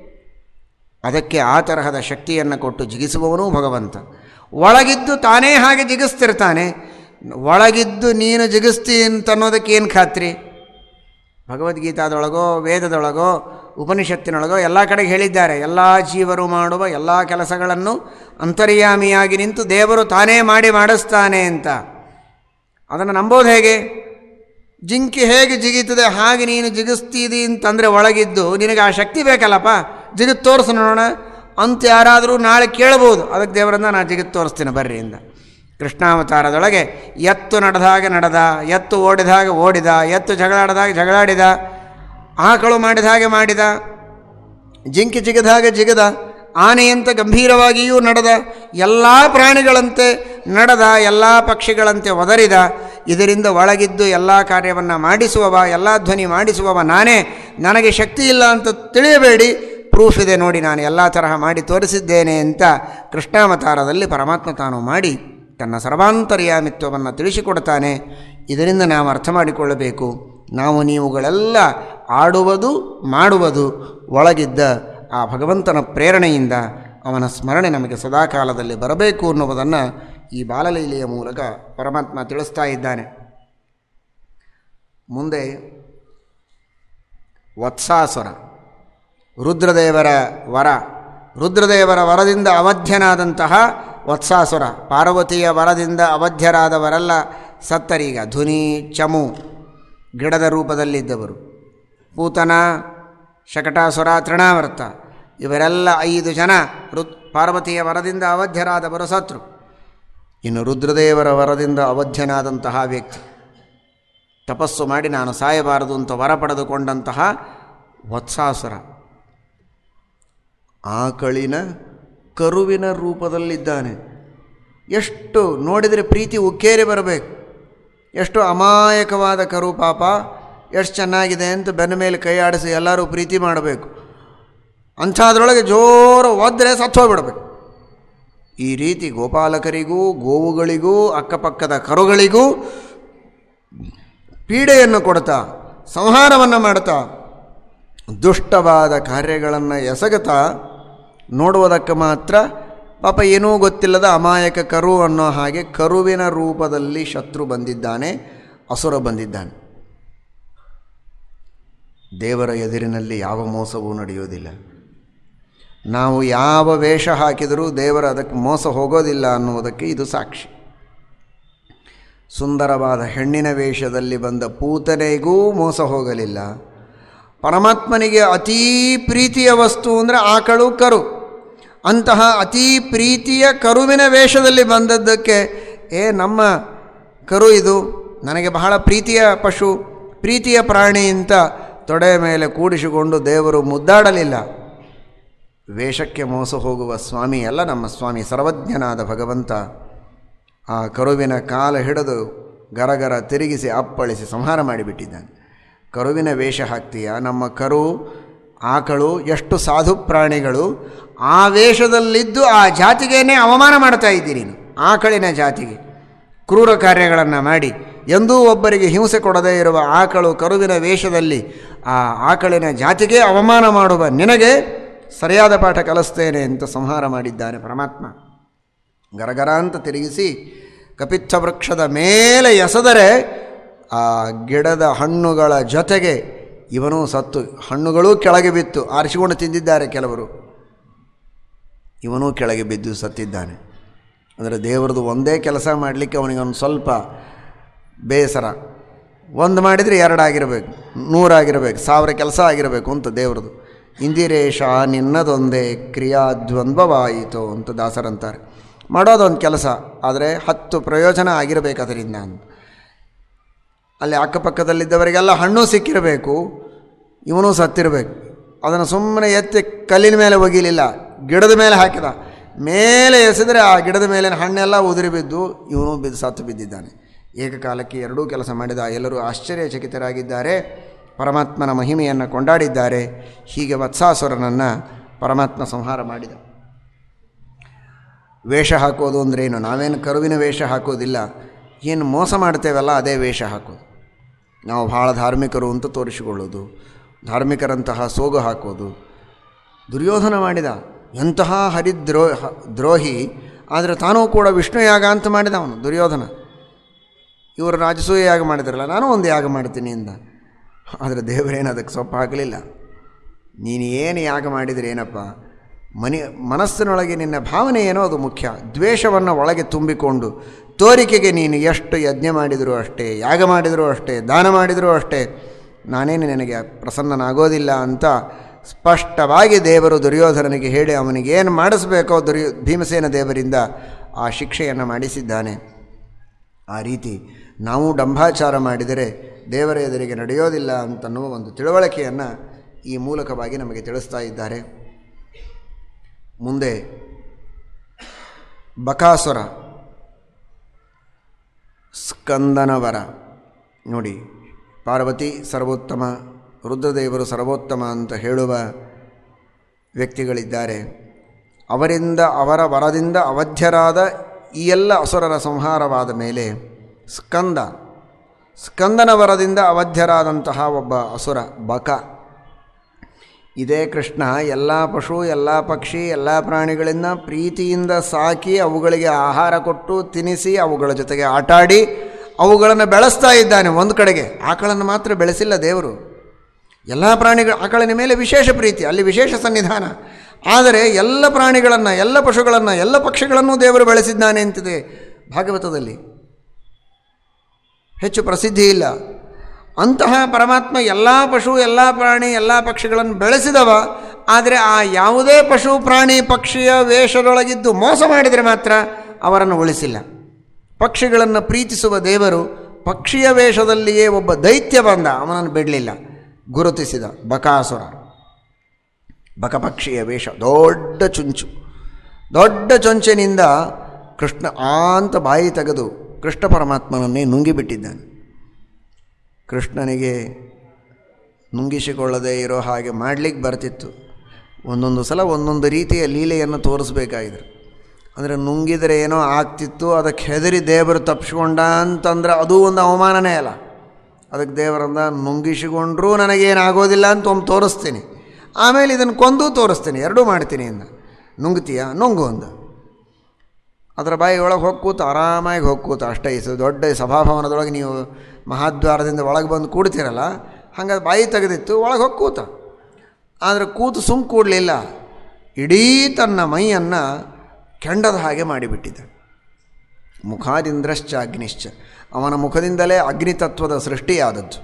ಅದಕ್ಕೆ ಆ ತರಹದ ಶಕ್ತಿಯನ್ನು ಕೊಟ್ಟು ಜಿಗಿಸುವವನೂ ಭಗವಂತ ಒಳಗಿದ್ದು ತಾನೇ ಹಾಗೆ ಜಿಗಿಸ್ತಿರ್ತಾನೆ ಒಳಗಿದ್ದು ನೀನು ಜಿಗಿಸ್ತಿ ಅಂತ ಅನ್ನೋದಕ್ಕೆ ಏನು ಖಾತ್ರಿ ಭಗವದ್ಗೀತಾದೊಳಗೋ ವೇದದೊಳಗೋ ಉಪನಿಷತ್ತಿನೊಳಗೋ ಎಲ್ಲ ಕಡೆಗೆ ಹೇಳಿದ್ದಾರೆ ಎಲ್ಲ ಜೀವರು ಮಾಡುವ ಎಲ್ಲ ಕೆಲಸಗಳನ್ನು ಅಂತರ್ಯಾಮಿಯಾಗಿ ನಿಂತು ದೇವರು ತಾನೇ ಮಾಡಿ ಮಾಡಿಸ್ತಾನೆ ಅಂತ ಅದನ್ನು ನಂಬೋದು ಹೇಗೆ ಜಿಂಕಿ ಹೇಗೆ ಜಿಗೀತದೆ ಹಾಗೆ ನೀನು ಜಿಗಿಸ್ತೀದಿ ಅಂತಂದರೆ ಒಳಗಿದ್ದು ನಿನಗೆ ಆ ಶಕ್ತಿ ಬೇಕಲ್ಲಪ್ಪ ಜಿಗಿದು ತೋರಿಸು ನೋಡೋಣ ಅಂತ ಯಾರಾದರೂ ನಾಳೆ ಕೇಳ್ಬೋದು ಅದಕ್ಕೆ ದೇವರನ್ನ ನಾನು ಜಿಗಿದು ತೋರಿಸ್ತೀನಿ ಬರ್ರಿ ಇಂದ ಕೃಷ್ಣಾವತಾರದೊಳಗೆ ಎತ್ತು ನಡೆದಾಗ ನಡೆದ ಎತ್ತು ಓಡಿದಾಗ ಓಡಿದ ಎತ್ತು ಜಗಳಾಡಿದಾಗ ಜಗಳಾಡಿದ ಆಕಳು ಮಾಡಿದ ಹಾಗೆ ಮಾಡಿದ ಜಿಂಕಿ ಜಿಗಿದ ಹಾಗೆ ಜಿಗದ ಆನೆಯಂತ ಗಂಭೀರವಾಗಿಯೂ ನಡೆದ ಎಲ್ಲ ಪ್ರಾಣಿಗಳಂತೆ ನಡೆದ ಎಲ್ಲ ಪಕ್ಷಿಗಳಂತೆ ಒದರಿದ ಇದರಿಂದ ಒಳಗಿದ್ದು ಎಲ್ಲ ಕಾರ್ಯವನ್ನು ಮಾಡಿಸುವವ ಎಲ್ಲ ಧ್ವನಿ ಮಾಡಿಸುವವ ನಾನೇ ನನಗೆ ಶಕ್ತಿ ಇಲ್ಲ ಅಂತ ತಿಳಿಯಬೇಡಿ ಪ್ರೂಫ್ ಇದೆ ನೋಡಿ ನಾನು ಎಲ್ಲ ತರಹ ಮಾಡಿ ತೋರಿಸಿದ್ದೇನೆ ಅಂತ ಕೃಷ್ಣಾವತಾರದಲ್ಲಿ ಪರಮಾತ್ಮ ತಾನು ಮಾಡಿ ತನ್ನ ಸರ್ವಾಂತರ್ಯಾಮಿತ್ವವನ್ನು ತಿಳಿಸಿಕೊಡ್ತಾನೆ ಇದರಿಂದ ನಾವು ಅರ್ಥ ಮಾಡಿಕೊಳ್ಳಬೇಕು ನಾವು ನೀವುಗಳೆಲ್ಲ ಆಡುವುದು ಮಾಡುವುದು ಒಳಗಿದ್ದ ಆ ಭಗವಂತನ ಪ್ರೇರಣೆಯಿಂದ ಅವನ ಸ್ಮರಣೆ ನಮಗೆ ಸದಾಕಾಲದಲ್ಲಿ ಬರಬೇಕು ಅನ್ನುವುದನ್ನು ಈ ಬಾಲಲೀಲೆಯ ಮೂಲಕ ಪರಮಾತ್ಮ ತಿಳಿಸ್ತಾ ಇದ್ದಾನೆ ಮುಂದೆ ವತ್ಸಾಸುರ ರುದ್ರದೇವರ ವರ ರುದ್ರದೇವರ ವರದಿಂದ ಅವಧ್ಯನಾದಂತಹ ವತ್ಸಾಸುರ ಪಾರ್ವತಿಯ ವರದಿಂದ ಅವಧ್ಯರಾದವರೆಲ್ಲ ಸತ್ತರೀಗ ಧುನಿ ಚಮು ಗಿಡದ ರೂಪದಲ್ಲಿದ್ದವರು ಪೂತನ ಶಕಟಾಸುರ ತೃಣಾವರ್ತ ಇವರೆಲ್ಲ ಐದು ಜನ ರುದ್ ಪಾರ್ವತಿಯ ವರದಿಂದ ಅವಧ್ಯರಾದವರು ಸತ್ರು ಇನ್ನು ರುದ್ರದೇವರ ವರದಿಂದ ಅವಧ್ಯನಾದಂತಹ ವ್ಯಕ್ತಿ ತಪಸ್ಸು ಮಾಡಿ ನಾನು ಸಾಯಬಾರದು ಅಂತ ವರ ಪಡೆದುಕೊಂಡಂತಹ ವತ್ಸಾಸುರ ಆಕಳಿನ ಕರುವಿನ ರೂಪದಲ್ಲಿದ್ದಾನೆ ಎಷ್ಟು ನೋಡಿದರೆ ಪ್ರೀತಿ ಉಕ್ಕೇರಿ ಬರಬೇಕು ಎಷ್ಟು ಅಮಾಯಕವಾದ ಕರು ಪಾಪ ಎಷ್ಟು ಚೆನ್ನಾಗಿದೆ ಅಂತ ಬೆನ್ನ ಮೇಲೆ ಕೈ ಆಡಿಸಿ ಎಲ್ಲರೂ ಪ್ರೀತಿ ಮಾಡಬೇಕು ಅಂಥದ್ರೊಳಗೆ ಜೋರು ಒದ್ರೆ ಸತ್ತೋಗ್ಬಿಡ್ಬೇಕು ಈ ರೀತಿ ಗೋಪಾಲಕರಿಗೂ ಗೋವುಗಳಿಗೂ ಅಕ್ಕಪಕ್ಕದ ಕರುಗಳಿಗೂ ಪೀಡೆಯನ್ನು ಕೊಡ್ತಾ ಸಂಹಾರವನ್ನು ಮಾಡ್ತಾ ದುಷ್ಟವಾದ ಕಾರ್ಯಗಳನ್ನು ಎಸಗುತ್ತಾ ನೋಡುವುದಕ್ಕೆ ಮಾತ್ರ ಪಾಪ ಏನೂ ಗೊತ್ತಿಲ್ಲದ ಅಮಾಯಕ ಕರು ಅನ್ನೋ ಹಾಗೆ ಕರುವಿನ ರೂಪದಲ್ಲಿ ಶತ್ರು ಬಂದಿದ್ದಾನೆ ಅಸುರ ಬಂದಿದ್ದಾನೆ ದೇವರ ಎದುರಿನಲ್ಲಿ ಯಾವ ಮೋಸವೂ ನಡೆಯೋದಿಲ್ಲ ನಾವು ಯಾವ ವೇಷ ಹಾಕಿದರೂ ದೇವರ ಅದಕ್ಕೆ ಮೋಸ ಹೋಗೋದಿಲ್ಲ ಅನ್ನುವುದಕ್ಕೆ ಇದು ಸಾಕ್ಷಿ ಸುಂದರವಾದ ಹೆಣ್ಣಿನ ವೇಷದಲ್ಲಿ ಬಂದ ಪೂತನೆಗೂ ಮೋಸ ಹೋಗಲಿಲ್ಲ ಪರಮಾತ್ಮನಿಗೆ ಅತೀ ಪ್ರೀತಿಯ ವಸ್ತು ಅಂದರೆ ಆಕಳು ಕರು ಅಂತಹ ಅತೀ ಪ್ರೀತಿಯ ಕರುವಿನ ವೇಷದಲ್ಲಿ ಬಂದದ್ದಕ್ಕೆ ಏ ನಮ್ಮ ಕರು ಇದು ನನಗೆ ಬಹಳ ಪ್ರೀತಿಯ ಪಶು ಪ್ರೀತಿಯ ಪ್ರಾಣಿ ಅಂತ ತೊಡೆ ಮೇಲೆ ಕೂಡಿಸಿಕೊಂಡು ದೇವರು ಮುದ್ದಾಡಲಿಲ್ಲ ವೇಷಕ್ಕೆ ಮೋಸ ಹೋಗುವ ಸ್ವಾಮಿ ಅಲ್ಲ ನಮ್ಮ ಸ್ವಾಮಿ ಸರ್ವಜ್ಞನಾದ ಭಗವಂತ ಆ ಕರುವಿನ ಕಾಲ ಹಿಡಿದು ಗರಗರ ತಿರುಗಿಸಿ ಅಪ್ಪಳಿಸಿ ಸಂಹಾರ ಮಾಡಿಬಿಟ್ಟಿದ್ದಾನೆ ಕರುವಿನ ವೇಷ ಹಾಕ್ತೀಯ ನಮ್ಮ ಕರು ಆಕಳು ಎಷ್ಟು ಸಾಧು ಪ್ರಾಣಿಗಳು ಆ ವೇಷದಲ್ಲಿದ್ದು ಆ ಜಾತಿಗೇನೆ ಅವಮಾನ ಮಾಡ್ತಾ ಇದ್ದೀರಿ ನೀನು ಆಕಳಿನ ಜಾತಿಗೆ ಕ್ರೂರ ಕಾರ್ಯಗಳನ್ನು ಮಾಡಿ ಎಂದೂ ಒಬ್ಬರಿಗೆ ಹಿಂಸೆ ಕೊಡದೇ ಇರುವ ಆಕಳು ಕರುವಿನ ವೇಷದಲ್ಲಿ ಆ ಆಕಳಿನ ಜಾತಿಗೆ ಅವಮಾನ ಮಾಡುವ ನಿನಗೆ ಸರಿಯಾದ ಪಾಠ ಕಲಿಸ್ತೇನೆ ಅಂತ ಸಂಹಾರ ಮಾಡಿದ್ದಾನೆ ಪರಮಾತ್ಮ ಗರಗರ ಅಂತ ತಿರುಗಿಸಿ ಕಪಿತ್ಥ ವೃಕ್ಷದ ಮೇಲೆ ಎಸೆದರೆ ಆ ಗಿಡದ ಹಣ್ಣುಗಳ ಜೊತೆಗೆ ಇವನೂ ಸತ್ತು ಹಣ್ಣುಗಳೂ ಕೆಳಗೆ ಬಿತ್ತು ಆರಿಸಿಕೊಂಡು ತಿಂದಿದ್ದಾರೆ ಕೆಲವರು ಇವನೂ ಕೆಳಗೆ ಬಿದ್ದು ಸತ್ತಿದ್ದಾನೆ ಅಂದರೆ ದೇವರದು ಒಂದೇ ಕೆಲಸ ಮಾಡಲಿಕ್ಕೆ ಅವನಿಗೆ ಒಂದು ಸ್ವಲ್ಪ ಬೇಸರ ಒಂದು ಮಾಡಿದರೆ ಎರಡಾಗಿರಬೇಕು ನೂರಾಗಿರಬೇಕು ಸಾವಿರ ಕೆಲಸ ಆಗಿರಬೇಕು ಅಂತ ದೇವ್ರದು ಇಂದಿರೇಶ ನಿನ್ನದೊಂದೇ ಕ್ರಿಯಾದ್ವಂದ್ವವಾಯಿತು ಅಂತ ದಾಸರಂತಾರೆ ಮಾಡೋದೊಂದು ಕೆಲಸ ಆದರೆ ಹತ್ತು ಪ್ರಯೋಜನ ಆಗಿರಬೇಕು ಅದರಿಂದ ಅಂತ ಅಲ್ಲಿ ಅಕ್ಕಪಕ್ಕದಲ್ಲಿದ್ದವರಿಗೆಲ್ಲ ಹಣ್ಣು ಸಿಕ್ಕಿರಬೇಕು ಇವನು ಸತ್ತಿರಬೇಕು ಅದನ್ನು ಸುಮ್ಮನೆ ಎತ್ತಿ ಕಲ್ಲಿನ ಮೇಲೆ ಒಗಿಲಿಲ್ಲ ಗಿಡದ ಮೇಲೆ ಹಾಕಿದ ಮೇಲೆ ಎಸೆದರೆ ಆ ಗಿಡದ ಮೇಲಿನ ಹಣ್ಣೆಲ್ಲ ಉದುರಿ ಬಿದ್ದು ಇವನು ಬಿದ್ದು ಸತ್ತು ಬಿದ್ದಿದ್ದಾನೆ ಏಕಕಾಲಕ್ಕೆ ಎರಡೂ ಕೆಲಸ ಮಾಡಿದ ಎಲ್ಲರೂ ಆಶ್ಚರ್ಯಚಕಿತರಾಗಿದ್ದಾರೆ ಪರಮಾತ್ಮನ ಮಹಿಮೆಯನ್ನು ಕೊಂಡಾಡಿದ್ದಾರೆ ಹೀಗೆ ವತ್ಸಾಸುರನನ್ನು ಪರಮಾತ್ಮ ಸಂಹಾರ ಮಾಡಿದ ವೇಷ ಹಾಕೋದು ಅಂದ್ರೇನು ನಾವೇನು ಕರುವಿನ ವೇಷ ಹಾಕೋದಿಲ್ಲ ಏನು ಮೋಸ ಮಾಡ್ತೇವಲ್ಲ ಅದೇ ವೇಷ ಹಾಕೋದು ನಾವು ಭಾಳ ಧಾರ್ಮಿಕರು ಅಂತ ತೋರಿಸಿಕೊಳ್ಳೋದು ಧಾರ್ಮಿಕರಂತಹ ಸೋಗು ಹಾಕೋದು ದುರ್ಯೋಧನ ಮಾಡಿದ ಎಂತಹ ಹರಿದ್ರೋ ಹ- ದ್ರೋಹಿ ಆದರೆ ತಾನೂ ಕೂಡ ವಿಷ್ಣು ಯಾಗ ಅಂತ ಮಾಡಿದ ಅವನು ದುರ್ಯೋಧನ ಇವರು ರಾಜಸೂಯ ಯಾಗ ಮಾಡಿದ್ರಲ್ಲ ನಾನು ಒಂದು ಯಾಗ ಮಾಡ್ತೀನಿ ಇಂದ ಆದರೆ ದೇವರೇನು ಅದಕ್ಕೆ ಸೊಪ್ಪು ಹಾಕಲಿಲ್ಲ ನೀನು ಏನು ಯಾಗ ಮಾಡಿದರೆ ಏನಪ್ಪ ಮನಿ ಮನಸ್ಸಿನೊಳಗೆ ನಿನ್ನ ಭಾವನೆ ಏನೋ ಅದು ಮುಖ್ಯ ದ್ವೇಷವನ್ನು ಒಳಗೆ ತುಂಬಿಕೊಂಡು ತೋರಿಕೆಗೆ ನೀನು ಎಷ್ಟು ಯಜ್ಞ ಮಾಡಿದರೂ ಅಷ್ಟೇ ಯಾಗ ಮಾಡಿದರೂ ಅಷ್ಟೇ ದಾನ ಮಾಡಿದರೂ ಅಷ್ಟೇ ನಾನೇನು ನಿನಗೆ ಪ್ರಸನ್ನನಾಗೋದಿಲ್ಲ ಅಂತ ಸ್ಪಷ್ಟವಾಗಿ ದೇವರು ದುರ್ಯೋಧನನಿಗೆ ಹೇಳಿ ಅವನಿಗೆ ಏನು ಮಾಡಿಸ್ಬೇಕೋ ದುರ್ಯೋ ಭೀಮಸೇನ ದೇವರಿಂದ ಆ ಶಿಕ್ಷೆಯನ್ನು ಮಾಡಿಸಿದ್ದಾನೆ ಆ ರೀತಿ ನಾವು ಡಂಭಾಚಾರ ಮಾಡಿದರೆ ದೇವರ ಎದುರಿಗೆ ನಡೆಯೋದಿಲ್ಲ ಅಂತನ್ನುವ ಒಂದು ತಿಳುವಳಿಕೆಯನ್ನು ಈ ಮೂಲಕವಾಗಿ ನಮಗೆ ತಿಳಿಸ್ತಾ ಇದ್ದಾರೆ ಮುಂದೆ ಬಕಾಸುರ ಸ್ಕಂದನವರ ನೋಡಿ ಪಾರ್ವತಿ ಸರ್ವೋತ್ತಮ ರುದ್ರದೇವರು ಸರ್ವೋತ್ತಮ ಅಂತ ಹೇಳುವ ವ್ಯಕ್ತಿಗಳಿದ್ದಾರೆ ಅವರಿಂದ ಅವರ ವರದಿಂದ ಅವಧ್ಯರಾದ ಈ ಎಲ್ಲ ಅಸುರರ ಸಂಹಾರವಾದ ಮೇಲೆ ಸ್ಕಂದ ಸ್ಕಂದನ ವರದಿಂದ ಅವಧ್ಯರಾದಂತಹ ಒಬ್ಬ ಅಸುರ ಬಕ ಇದೇ ಕೃಷ್ಣ ಎಲ್ಲ ಪಶು ಎಲ್ಲ ಪಕ್ಷಿ ಎಲ್ಲ ಪ್ರಾಣಿಗಳನ್ನು ಪ್ರೀತಿಯಿಂದ ಸಾಕಿ ಅವುಗಳಿಗೆ ಆಹಾರ ಕೊಟ್ಟು ತಿನ್ನಿಸಿ ಅವುಗಳ ಜೊತೆಗೆ ಆಟಾಡಿ ಅವುಗಳನ್ನು ಬೆಳೆಸ್ತಾ ಇದ್ದಾನೆ ಒಂದು ಕಡೆಗೆ ಆಕಳನ್ನು ಮಾತ್ರ ಬೆಳೆಸಿಲ್ಲ ದೇವರು ಎಲ್ಲ ಪ್ರಾಣಿಗಳ ಆಕಳಿನ ಮೇಲೆ ವಿಶೇಷ ಪ್ರೀತಿ ಅಲ್ಲಿ ವಿಶೇಷ ಸನ್ನಿಧಾನ ಆದರೆ ಎಲ್ಲ ಪ್ರಾಣಿಗಳನ್ನು ಎಲ್ಲ ಪಶುಗಳನ್ನು ಎಲ್ಲ ಪಕ್ಷಿಗಳನ್ನು ದೇವರು ಬೆಳೆಸಿದ್ದಾನೆ ಅಂತಿದೆ ಭಾಗವತದಲ್ಲಿ ಹೆಚ್ಚು ಪ್ರಸಿದ್ಧಿ ಇಲ್ಲ ಅಂತಹ ಪರಮಾತ್ಮ ಎಲ್ಲ ಪಶು ಎಲ್ಲ ಪ್ರಾಣಿ ಎಲ್ಲ ಪಕ್ಷಿಗಳನ್ನು ಬೆಳೆಸಿದವ ಆದರೆ ಆ ಯಾವುದೇ ಪಶು ಪ್ರಾಣಿ ಪಕ್ಷಿಯ ವೇಷದೊಳಗಿದ್ದು ಮೋಸ ಮಾಡಿದರೆ ಮಾತ್ರ ಅವರನ್ನು ಉಳಿಸಿಲ್ಲ ಪಕ್ಷಿಗಳನ್ನು ಪ್ರೀತಿಸುವ ದೇವರು ಪಕ್ಷಿಯ ವೇಷದಲ್ಲಿಯೇ ಒಬ್ಬ ದೈತ್ಯ ಬಂದ ಅವನನ್ನು ಬಿಡಲಿಲ್ಲ ಗುರುತಿಸಿದ ಬಕಾಸುರ ಬಕಪಕ್ಷಿಯ ವೇಷ ದೊಡ್ಡ ಚುಂಚು ದೊಡ್ಡ ಚೊಂಚಿನಿಂದ ಕೃಷ್ಣ ಆ ಅಂತ ಬಾಯಿ ತೆಗೆದು ಕೃಷ್ಣ ಪರಮಾತ್ಮನನ್ನೇ ನುಂಗಿಬಿಟ್ಟಿದ್ದಾನೆ ಕೃಷ್ಣನಿಗೆ ನುಂಗಿಸಿಕೊಳ್ಳದೆ ಇರೋ ಹಾಗೆ ಮಾಡಲಿಕ್ಕೆ ಬರ್ತಿತ್ತು ಒಂದೊಂದು ಸಲ ಒಂದೊಂದು ರೀತಿಯ ಲೀಲೆಯನ್ನು ತೋರಿಸ್ಬೇಕಾಗಿದ್ರು ಅಂದರೆ ನುಂಗಿದರೆ ಏನೋ ಆಗ್ತಿತ್ತು ಅದಕ್ಕೆ ಹೆದರಿ ದೇವರು ತಪ್ಪಿಸ್ಕೊಂಡ ಅಂತಂದ್ರೆ ಅದು ಒಂದು ಅವಮಾನನೇ ಅಲ್ಲ ಅದಕ್ಕೆ ದೇವರಂದ ನುಂಗಿಸಿಕೊಂಡ್ರೂ ನನಗೇನಾಗೋದಿಲ್ಲ ಅಂತ ಒಮ್ಮೆ ತೋರಿಸ್ತೀನಿ ಆಮೇಲೆ ಇದನ್ನು ಕೊಂದು ತೋರಿಸ್ತೀನಿ ಎರಡೂ ಮಾಡ್ತೀನಿ ಅಂದ ನುಂಗ್ತೀಯ ನುಂಗು ಅಂದ ಅದರ ಬಾಯಿ ಒಳಗೆ ಹೋಗಿ ಕೂತು ಆರಾಮಾಗಿ ಹೋಗಿ ಕೂತು ಅಷ್ಟೇ ಈ ಸ- ದೊಡ್ಡ ಸಭಾಭವನದೊಳಗೆ ನೀವು ಮಹಾದ್ವಾರದಿಂದ ಒಳಗೆ ಬಂದು ಕೂಡ್ತೀರಲ್ಲ ಹಂಗೆ ಬಾಯಿ ತೆಗೆದಿತ್ತು ಒಳಗೆ ಹೋಗಿ ಕೂತ ಆದರೆ ಕೂತು ಸುಮ್ ಕೂಡಲಿಲ್ಲ ಇಡೀ ತನ್ನ ಮೈಯನ್ನು ಕೆಂಡದ ಹಾಗೆ ಮಾಡಿಬಿಟ್ಟಿದ್ದ ಮುಖಾದಿಂದ್ರಶ್ಚ ಅಗ್ನಿಶ್ಚ ಅವನ ಮುಖದಿಂದಲೇ ಅಗ್ನಿತತ್ವದ ಸೃಷ್ಟಿಯಾದದ್ದು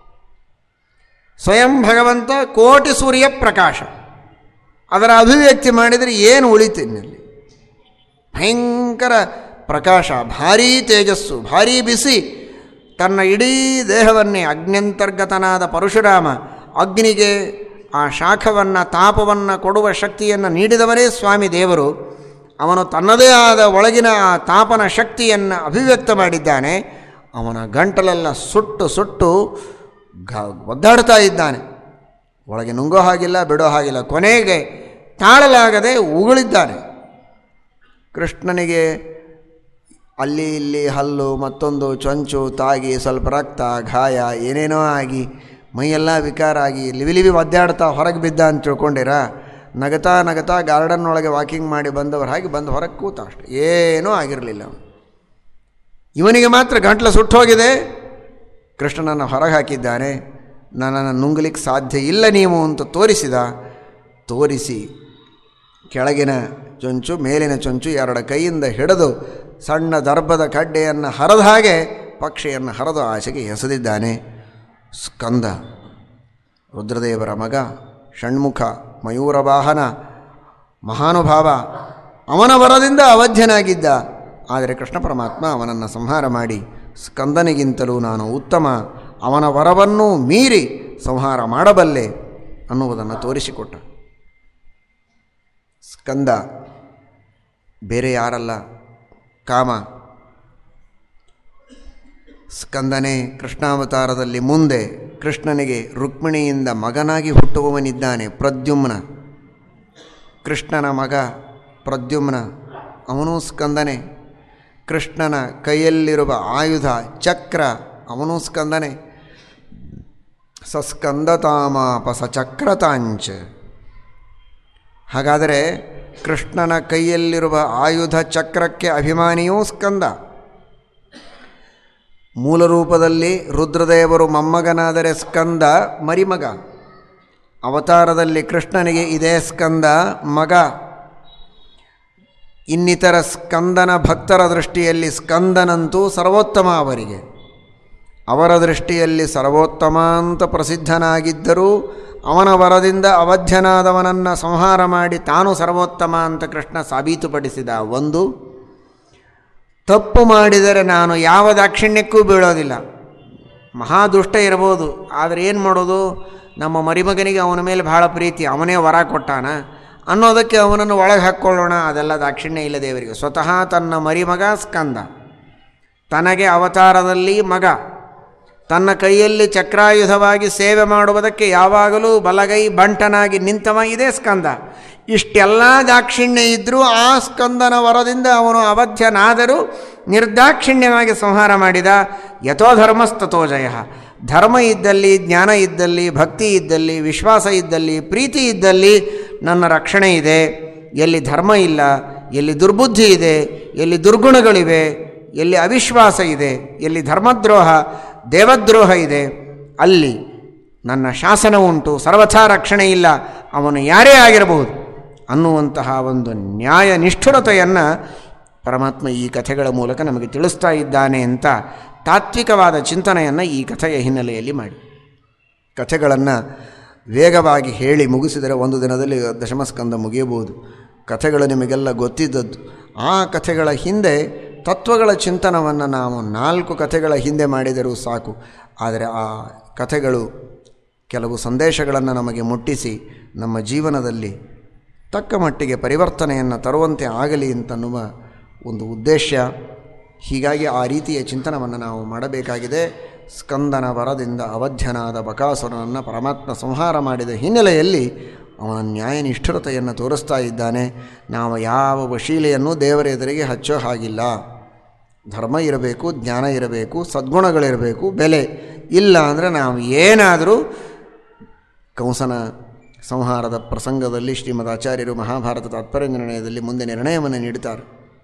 ಸ್ವಯಂ ಭಗವಂತ ಕೋಟಿ ಸೂರ್ಯ ಪ್ರಕಾಶ ಅದರ ಅಭಿವ್ಯಕ್ತಿ ಮಾಡಿದರೆ ಏನು ಉಳಿತು ಇನ್ನಲ್ಲಿ ಭಯಂಕರ ಪ್ರಕಾಶ ಭಾರೀ ತೇಜಸ್ಸು ಭಾರೀ ಬಿಸಿ ತನ್ನ ಇಡೀ ದೇಹವನ್ನೇ ಅಗ್ನ್ಯಂತರ್ಗತನಾದ ಪರಶುರಾಮ ಅಗ್ನಿಗೆ ಆ ಶಾಖವನ್ನು ತಾಪವನ್ನು ಕೊಡುವ ಶಕ್ತಿಯನ್ನು ನೀಡಿದವರೇ ಸ್ವಾಮಿ ದೇವರು ಅವನು ತನ್ನದೇ ಆದ ಒಳಗಿನ ಆ ತಾಪನ ಶಕ್ತಿಯನ್ನು ಅಭಿವ್ಯಕ್ತ ಮಾಡಿದ್ದಾನೆ ಅವನ ಗಂಟಲೆಲ್ಲ ಸುಟ್ಟು ಸುಟ್ಟು ಗ ಒದ್ದಾಡ್ತಾ ಇದ್ದಾನೆ ಒಳಗೆ ನುಂಗೋ ಹಾಗಿಲ್ಲ ಬಿಡೋ ಹಾಗಿಲ್ಲ ಕೊನೆಗೆ ತಾಳಲಾಗದೆ ಉಗುಳಿದ್ದಾನೆ ಕೃಷ್ಣನಿಗೆ ಅಲ್ಲಿ ಇಲ್ಲಿ ಹಲ್ಲು ಮತ್ತೊಂದು ಚೊಂಚು ತಾಗಿ ಸ್ವಲ್ಪ ರಕ್ತ ಗಾಯ ಏನೇನೋ ಆಗಿ ಮೈಯೆಲ್ಲ ವಿಕಾರ ಆಗಿ ಲಿವಿ ಲಿವಿ ಒದ್ದಾಡ್ತಾ ಹೊರಗೆ ಬಿದ್ದ ಅಂತ ತಿಳ್ಕೊಂಡಿರ ನಗತಾ ನಗತಾ ಗಾರ್ಡನ್ ಒಳಗೆ ವಾಕಿಂಗ್ ಮಾಡಿ ಬಂದವರು ಹಾಗೆ ಬಂದು ಹೊರಗೆ ಕೂತ ಅಷ್ಟೆ ಏನೂ ಆಗಿರಲಿಲ್ಲ ಅವನು ಇವನಿಗೆ ಮಾತ್ರ ಗಂಟ್ಲು ಸುಟ್ಟೋಗಿದೆ ಕೃಷ್ಣನನ್ನು ಹೊರಗೆ ಹಾಕಿದ್ದಾನೆ ನನ್ನನ್ನು ನುಂಗಲಿಕ್ಕೆ ಸಾಧ್ಯ ಇಲ್ಲ ನೀವು ಅಂತ ತೋರಿಸಿದ ತೋರಿಸಿ ಕೆಳಗಿನ ಚೊಂಚು ಮೇಲಿನ ಚೊಂಚು ಎರಡು ಕೈಯಿಂದ ಹಿಡಿದು ಸಣ್ಣ ದರ್ಭದ ಕಡ್ಡೆಯನ್ನು ಹರಿದ ಹಾಗೆ ಪಕ್ಷಿಯನ್ನು ಹರಿದು ಆಚೆಗೆ ಎಸೆದಿದ್ದಾನೆ ಸ್ಕಂದ ರುದ್ರದೇವರ ಮಗ ಷಣ್ಮುಖ ಮಯೂರವಾಹನ ಮಹಾನುಭಾವ ಅವನ ವರದಿಂದ ಅವಧ್ಯನಾಗಿದ್ದ ಆದರೆ ಕೃಷ್ಣ ಪರಮಾತ್ಮ ಅವನನ್ನು ಸಂಹಾರ ಮಾಡಿ ಸ್ಕಂದನಿಗಿಂತಲೂ ನಾನು ಉತ್ತಮ ಅವನ ವರವನ್ನೂ ಮೀರಿ ಸಂಹಾರ ಮಾಡಬಲ್ಲೆ ಅನ್ನುವುದನ್ನು ತೋರಿಸಿಕೊಟ್ಟ ಸ್ಕಂದ ಬೇರೆ ಯಾರಲ್ಲ ಕಾಮ ಸ್ಕಂದನೇ ಕೃಷ್ಣಾವತಾರದಲ್ಲಿ ಮುಂದೆ ಕೃಷ್ಣನಿಗೆ ರುಕ್ಮಿಣಿಯಿಂದ ಮಗನಾಗಿ ಹುಟ್ಟುವವನಿದ್ದಾನೆ ಪ್ರದ್ಯುಮ್ನ ಕೃಷ್ಣನ ಮಗ ಪ್ರದ್ಯುಮ್ನ ಅವನೂ ಸ್ಕಂದನೆ ಕೃಷ್ಣನ ಕೈಯಲ್ಲಿರುವ ಆಯುಧ ಚಕ್ರ ಅವನೂ ಸ್ಕಂದನೆ ಸಸ್ಕಂದತಾಮಾಪ ಸಚಕ್ರತಾಂಚ ಹಾಗಾದರೆ ಕೃಷ್ಣನ ಕೈಯಲ್ಲಿರುವ ಆಯುಧ ಚಕ್ರಕ್ಕೆ ಅಭಿಮಾನಿಯೂ ಸ್ಕಂದ ಮೂಲ ರೂಪದಲ್ಲಿ ರುದ್ರದೇವರು ಮೊಮ್ಮಗನಾದರೆ ಸ್ಕಂದ ಮರಿಮಗ ಅವತಾರದಲ್ಲಿ ಕೃಷ್ಣನಿಗೆ ಇದೇ ಸ್ಕಂದ ಮಗ ಇನ್ನಿತರ ಸ್ಕಂದನ ಭಕ್ತರ ದೃಷ್ಟಿಯಲ್ಲಿ ಸ್ಕಂದನಂತೂ ಸರ್ವೋತ್ತಮ ಅವರಿಗೆ ಅವರ ದೃಷ್ಟಿಯಲ್ಲಿ ಸರ್ವೋತ್ತಮ ಅಂತ ಪ್ರಸಿದ್ಧನಾಗಿದ್ದರೂ ಅವನ ವರದಿಂದ ಅವಧ್ಯನಾದವನನ್ನು ಸಂಹಾರ ಮಾಡಿ ತಾನು ಸರ್ವೋತ್ತಮ ಅಂತ ಕೃಷ್ಣ ಸಾಬೀತುಪಡಿಸಿದ ಒಂದು ತಪ್ಪು ಮಾಡಿದರೆ ನಾನು ಯಾವ ದಾಕ್ಷಿಣ್ಯಕ್ಕೂ ಬೀಳೋದಿಲ್ಲ ಮಹಾದುಷ್ಟ ಇರ್ಬೋದು ಆದರೆ ಏನು ಮಾಡೋದು ನಮ್ಮ ಮರಿಮಗನಿಗೆ ಅವನ ಮೇಲೆ ಬಹಳ ಪ್ರೀತಿ ಅವನೇ ವರ ಕೊಟ್ಟಾನ ಅನ್ನೋದಕ್ಕೆ ಅವನನ್ನು ಒಳಗೆ ಹಾಕ್ಕೊಳ್ಳೋಣ ಅದೆಲ್ಲ ದಾಕ್ಷಿಣ್ಯ ಇಲ್ಲ ದೇವರಿಗೆ ಸ್ವತಃ ತನ್ನ ಮರಿಮಗ ಸ್ಕಂದ ತನಗೆ ಅವತಾರದಲ್ಲಿ ಮಗ ತನ್ನ ಕೈಯಲ್ಲಿ ಚಕ್ರಾಯುಧವಾಗಿ ಸೇವೆ ಮಾಡುವುದಕ್ಕೆ ಯಾವಾಗಲೂ ಬಲಗೈ ಬಂಟನಾಗಿ ನಿಂತವ ಇದೇ ಸ್ಕಂದ ಇಷ್ಟೆಲ್ಲ ದಾಕ್ಷಿಣ್ಯ ಇದ್ದರೂ ಆ ಸ್ಕಂದನ ವರದಿಂದ ಅವನು ಅವಧ್ಯನಾದರೂ ನಿರ್ದಾಕ್ಷಿಣ್ಯವಾಗಿ ಸಂಹಾರ ಮಾಡಿದ ಯಥೋ ಧರ್ಮಸ್ತಥೋ ಜಯ ಧರ್ಮ ಇದ್ದಲ್ಲಿ ಜ್ಞಾನ ಇದ್ದಲ್ಲಿ ಭಕ್ತಿ ಇದ್ದಲ್ಲಿ ವಿಶ್ವಾಸ ಇದ್ದಲ್ಲಿ ಪ್ರೀತಿ ಇದ್ದಲ್ಲಿ ನನ್ನ ರಕ್ಷಣೆ ಇದೆ ಎಲ್ಲಿ ಧರ್ಮ ಇಲ್ಲ ಎಲ್ಲಿ ದುರ್ಬುದ್ಧಿ ಇದೆ ಎಲ್ಲಿ ದುರ್ಗುಣಗಳಿವೆ ಎಲ್ಲಿ ಅವಿಶ್ವಾಸ ಇದೆ ಎಲ್ಲಿ ಧರ್ಮದ್ರೋಹ ದೇವದ್ರೋಹ ಇದೆ ಅಲ್ಲಿ ನನ್ನ ಶಾಸನ ಉಂಟು ಸರ್ವಥಾ ರಕ್ಷಣೆ ಇಲ್ಲ ಅವನು ಯಾರೇ ಆಗಿರಬಹುದು ಅನ್ನುವಂತಹ ಒಂದು ನ್ಯಾಯ ನಿಷ್ಠುರತೆಯನ್ನು ಪರಮಾತ್ಮ ಈ ಕಥೆಗಳ ಮೂಲಕ ನಮಗೆ ತಿಳಿಸ್ತಾ ಇದ್ದಾನೆ ಅಂತ ತಾತ್ವಿಕವಾದ ಚಿಂತನೆಯನ್ನು ಈ ಕಥೆಯ ಹಿನ್ನೆಲೆಯಲ್ಲಿ ಮಾಡಿ ಕಥೆಗಳನ್ನು ವೇಗವಾಗಿ ಹೇಳಿ ಮುಗಿಸಿದರೆ ಒಂದು ದಿನದಲ್ಲಿ ದಶಮಸ್ಕಂದ ಮುಗಿಯಬಹುದು ಕಥೆಗಳು ನಿಮಗೆಲ್ಲ ಗೊತ್ತಿದ್ದದ್ದು ಆ ಕಥೆಗಳ ಹಿಂದೆ ತತ್ವಗಳ ಚಿಂತನವನ್ನು ನಾವು ನಾಲ್ಕು ಕಥೆಗಳ ಹಿಂದೆ ಮಾಡಿದರೂ ಸಾಕು ಆದರೆ ಆ ಕಥೆಗಳು ಕೆಲವು ಸಂದೇಶಗಳನ್ನು ನಮಗೆ ಮುಟ್ಟಿಸಿ ನಮ್ಮ ಜೀವನದಲ್ಲಿ ತಕ್ಕ ಮಟ್ಟಿಗೆ ಪರಿವರ್ತನೆಯನ್ನು ತರುವಂತೆ ಆಗಲಿ ಅಂತನ್ನುವ ಒಂದು ಉದ್ದೇಶ ಹೀಗಾಗಿ ಆ ರೀತಿಯ ಚಿಂತನವನ್ನು ನಾವು ಮಾಡಬೇಕಾಗಿದೆ ಸ್ಕಂದನ ವರದಿಂದ ಅವಧ್ಯನಾದ ಬಕಾಸುರನನ್ನು ಪರಮಾತ್ಮ ಸಂಹಾರ ಮಾಡಿದ ಹಿನ್ನೆಲೆಯಲ್ಲಿ ಅವನ ನ್ಯಾಯ ನಿಷ್ಠುರತೆಯನ್ನು ತೋರಿಸ್ತಾ ಇದ್ದಾನೆ ನಾವು ಯಾವ ವಶೀಲೆಯನ್ನು ದೇವರ ಎದುರಿಗೆ ಹಚ್ಚೋ ಹಾಗಿಲ್ಲ ಧರ್ಮ ಇರಬೇಕು ಜ್ಞಾನ ಇರಬೇಕು ಸದ್ಗುಣಗಳಿರಬೇಕು ಬೆಲೆ ಇಲ್ಲ ಅಂದರೆ ನಾವು ಏನಾದರೂ ಕಂಸನ ಸಂಹಾರದ ಪ್ರಸಂಗದಲ್ಲಿ ಶ್ರೀಮದ್ ಆಚಾರ್ಯರು ಮಹಾಭಾರತ ತಾತ್ಪರ್ಯ ನಿರ್ಣಯದಲ್ಲಿ ಮುಂದೆ ನಿರ್ಣಯವನ್ನು ನೀಡುತ್ತಾರೆ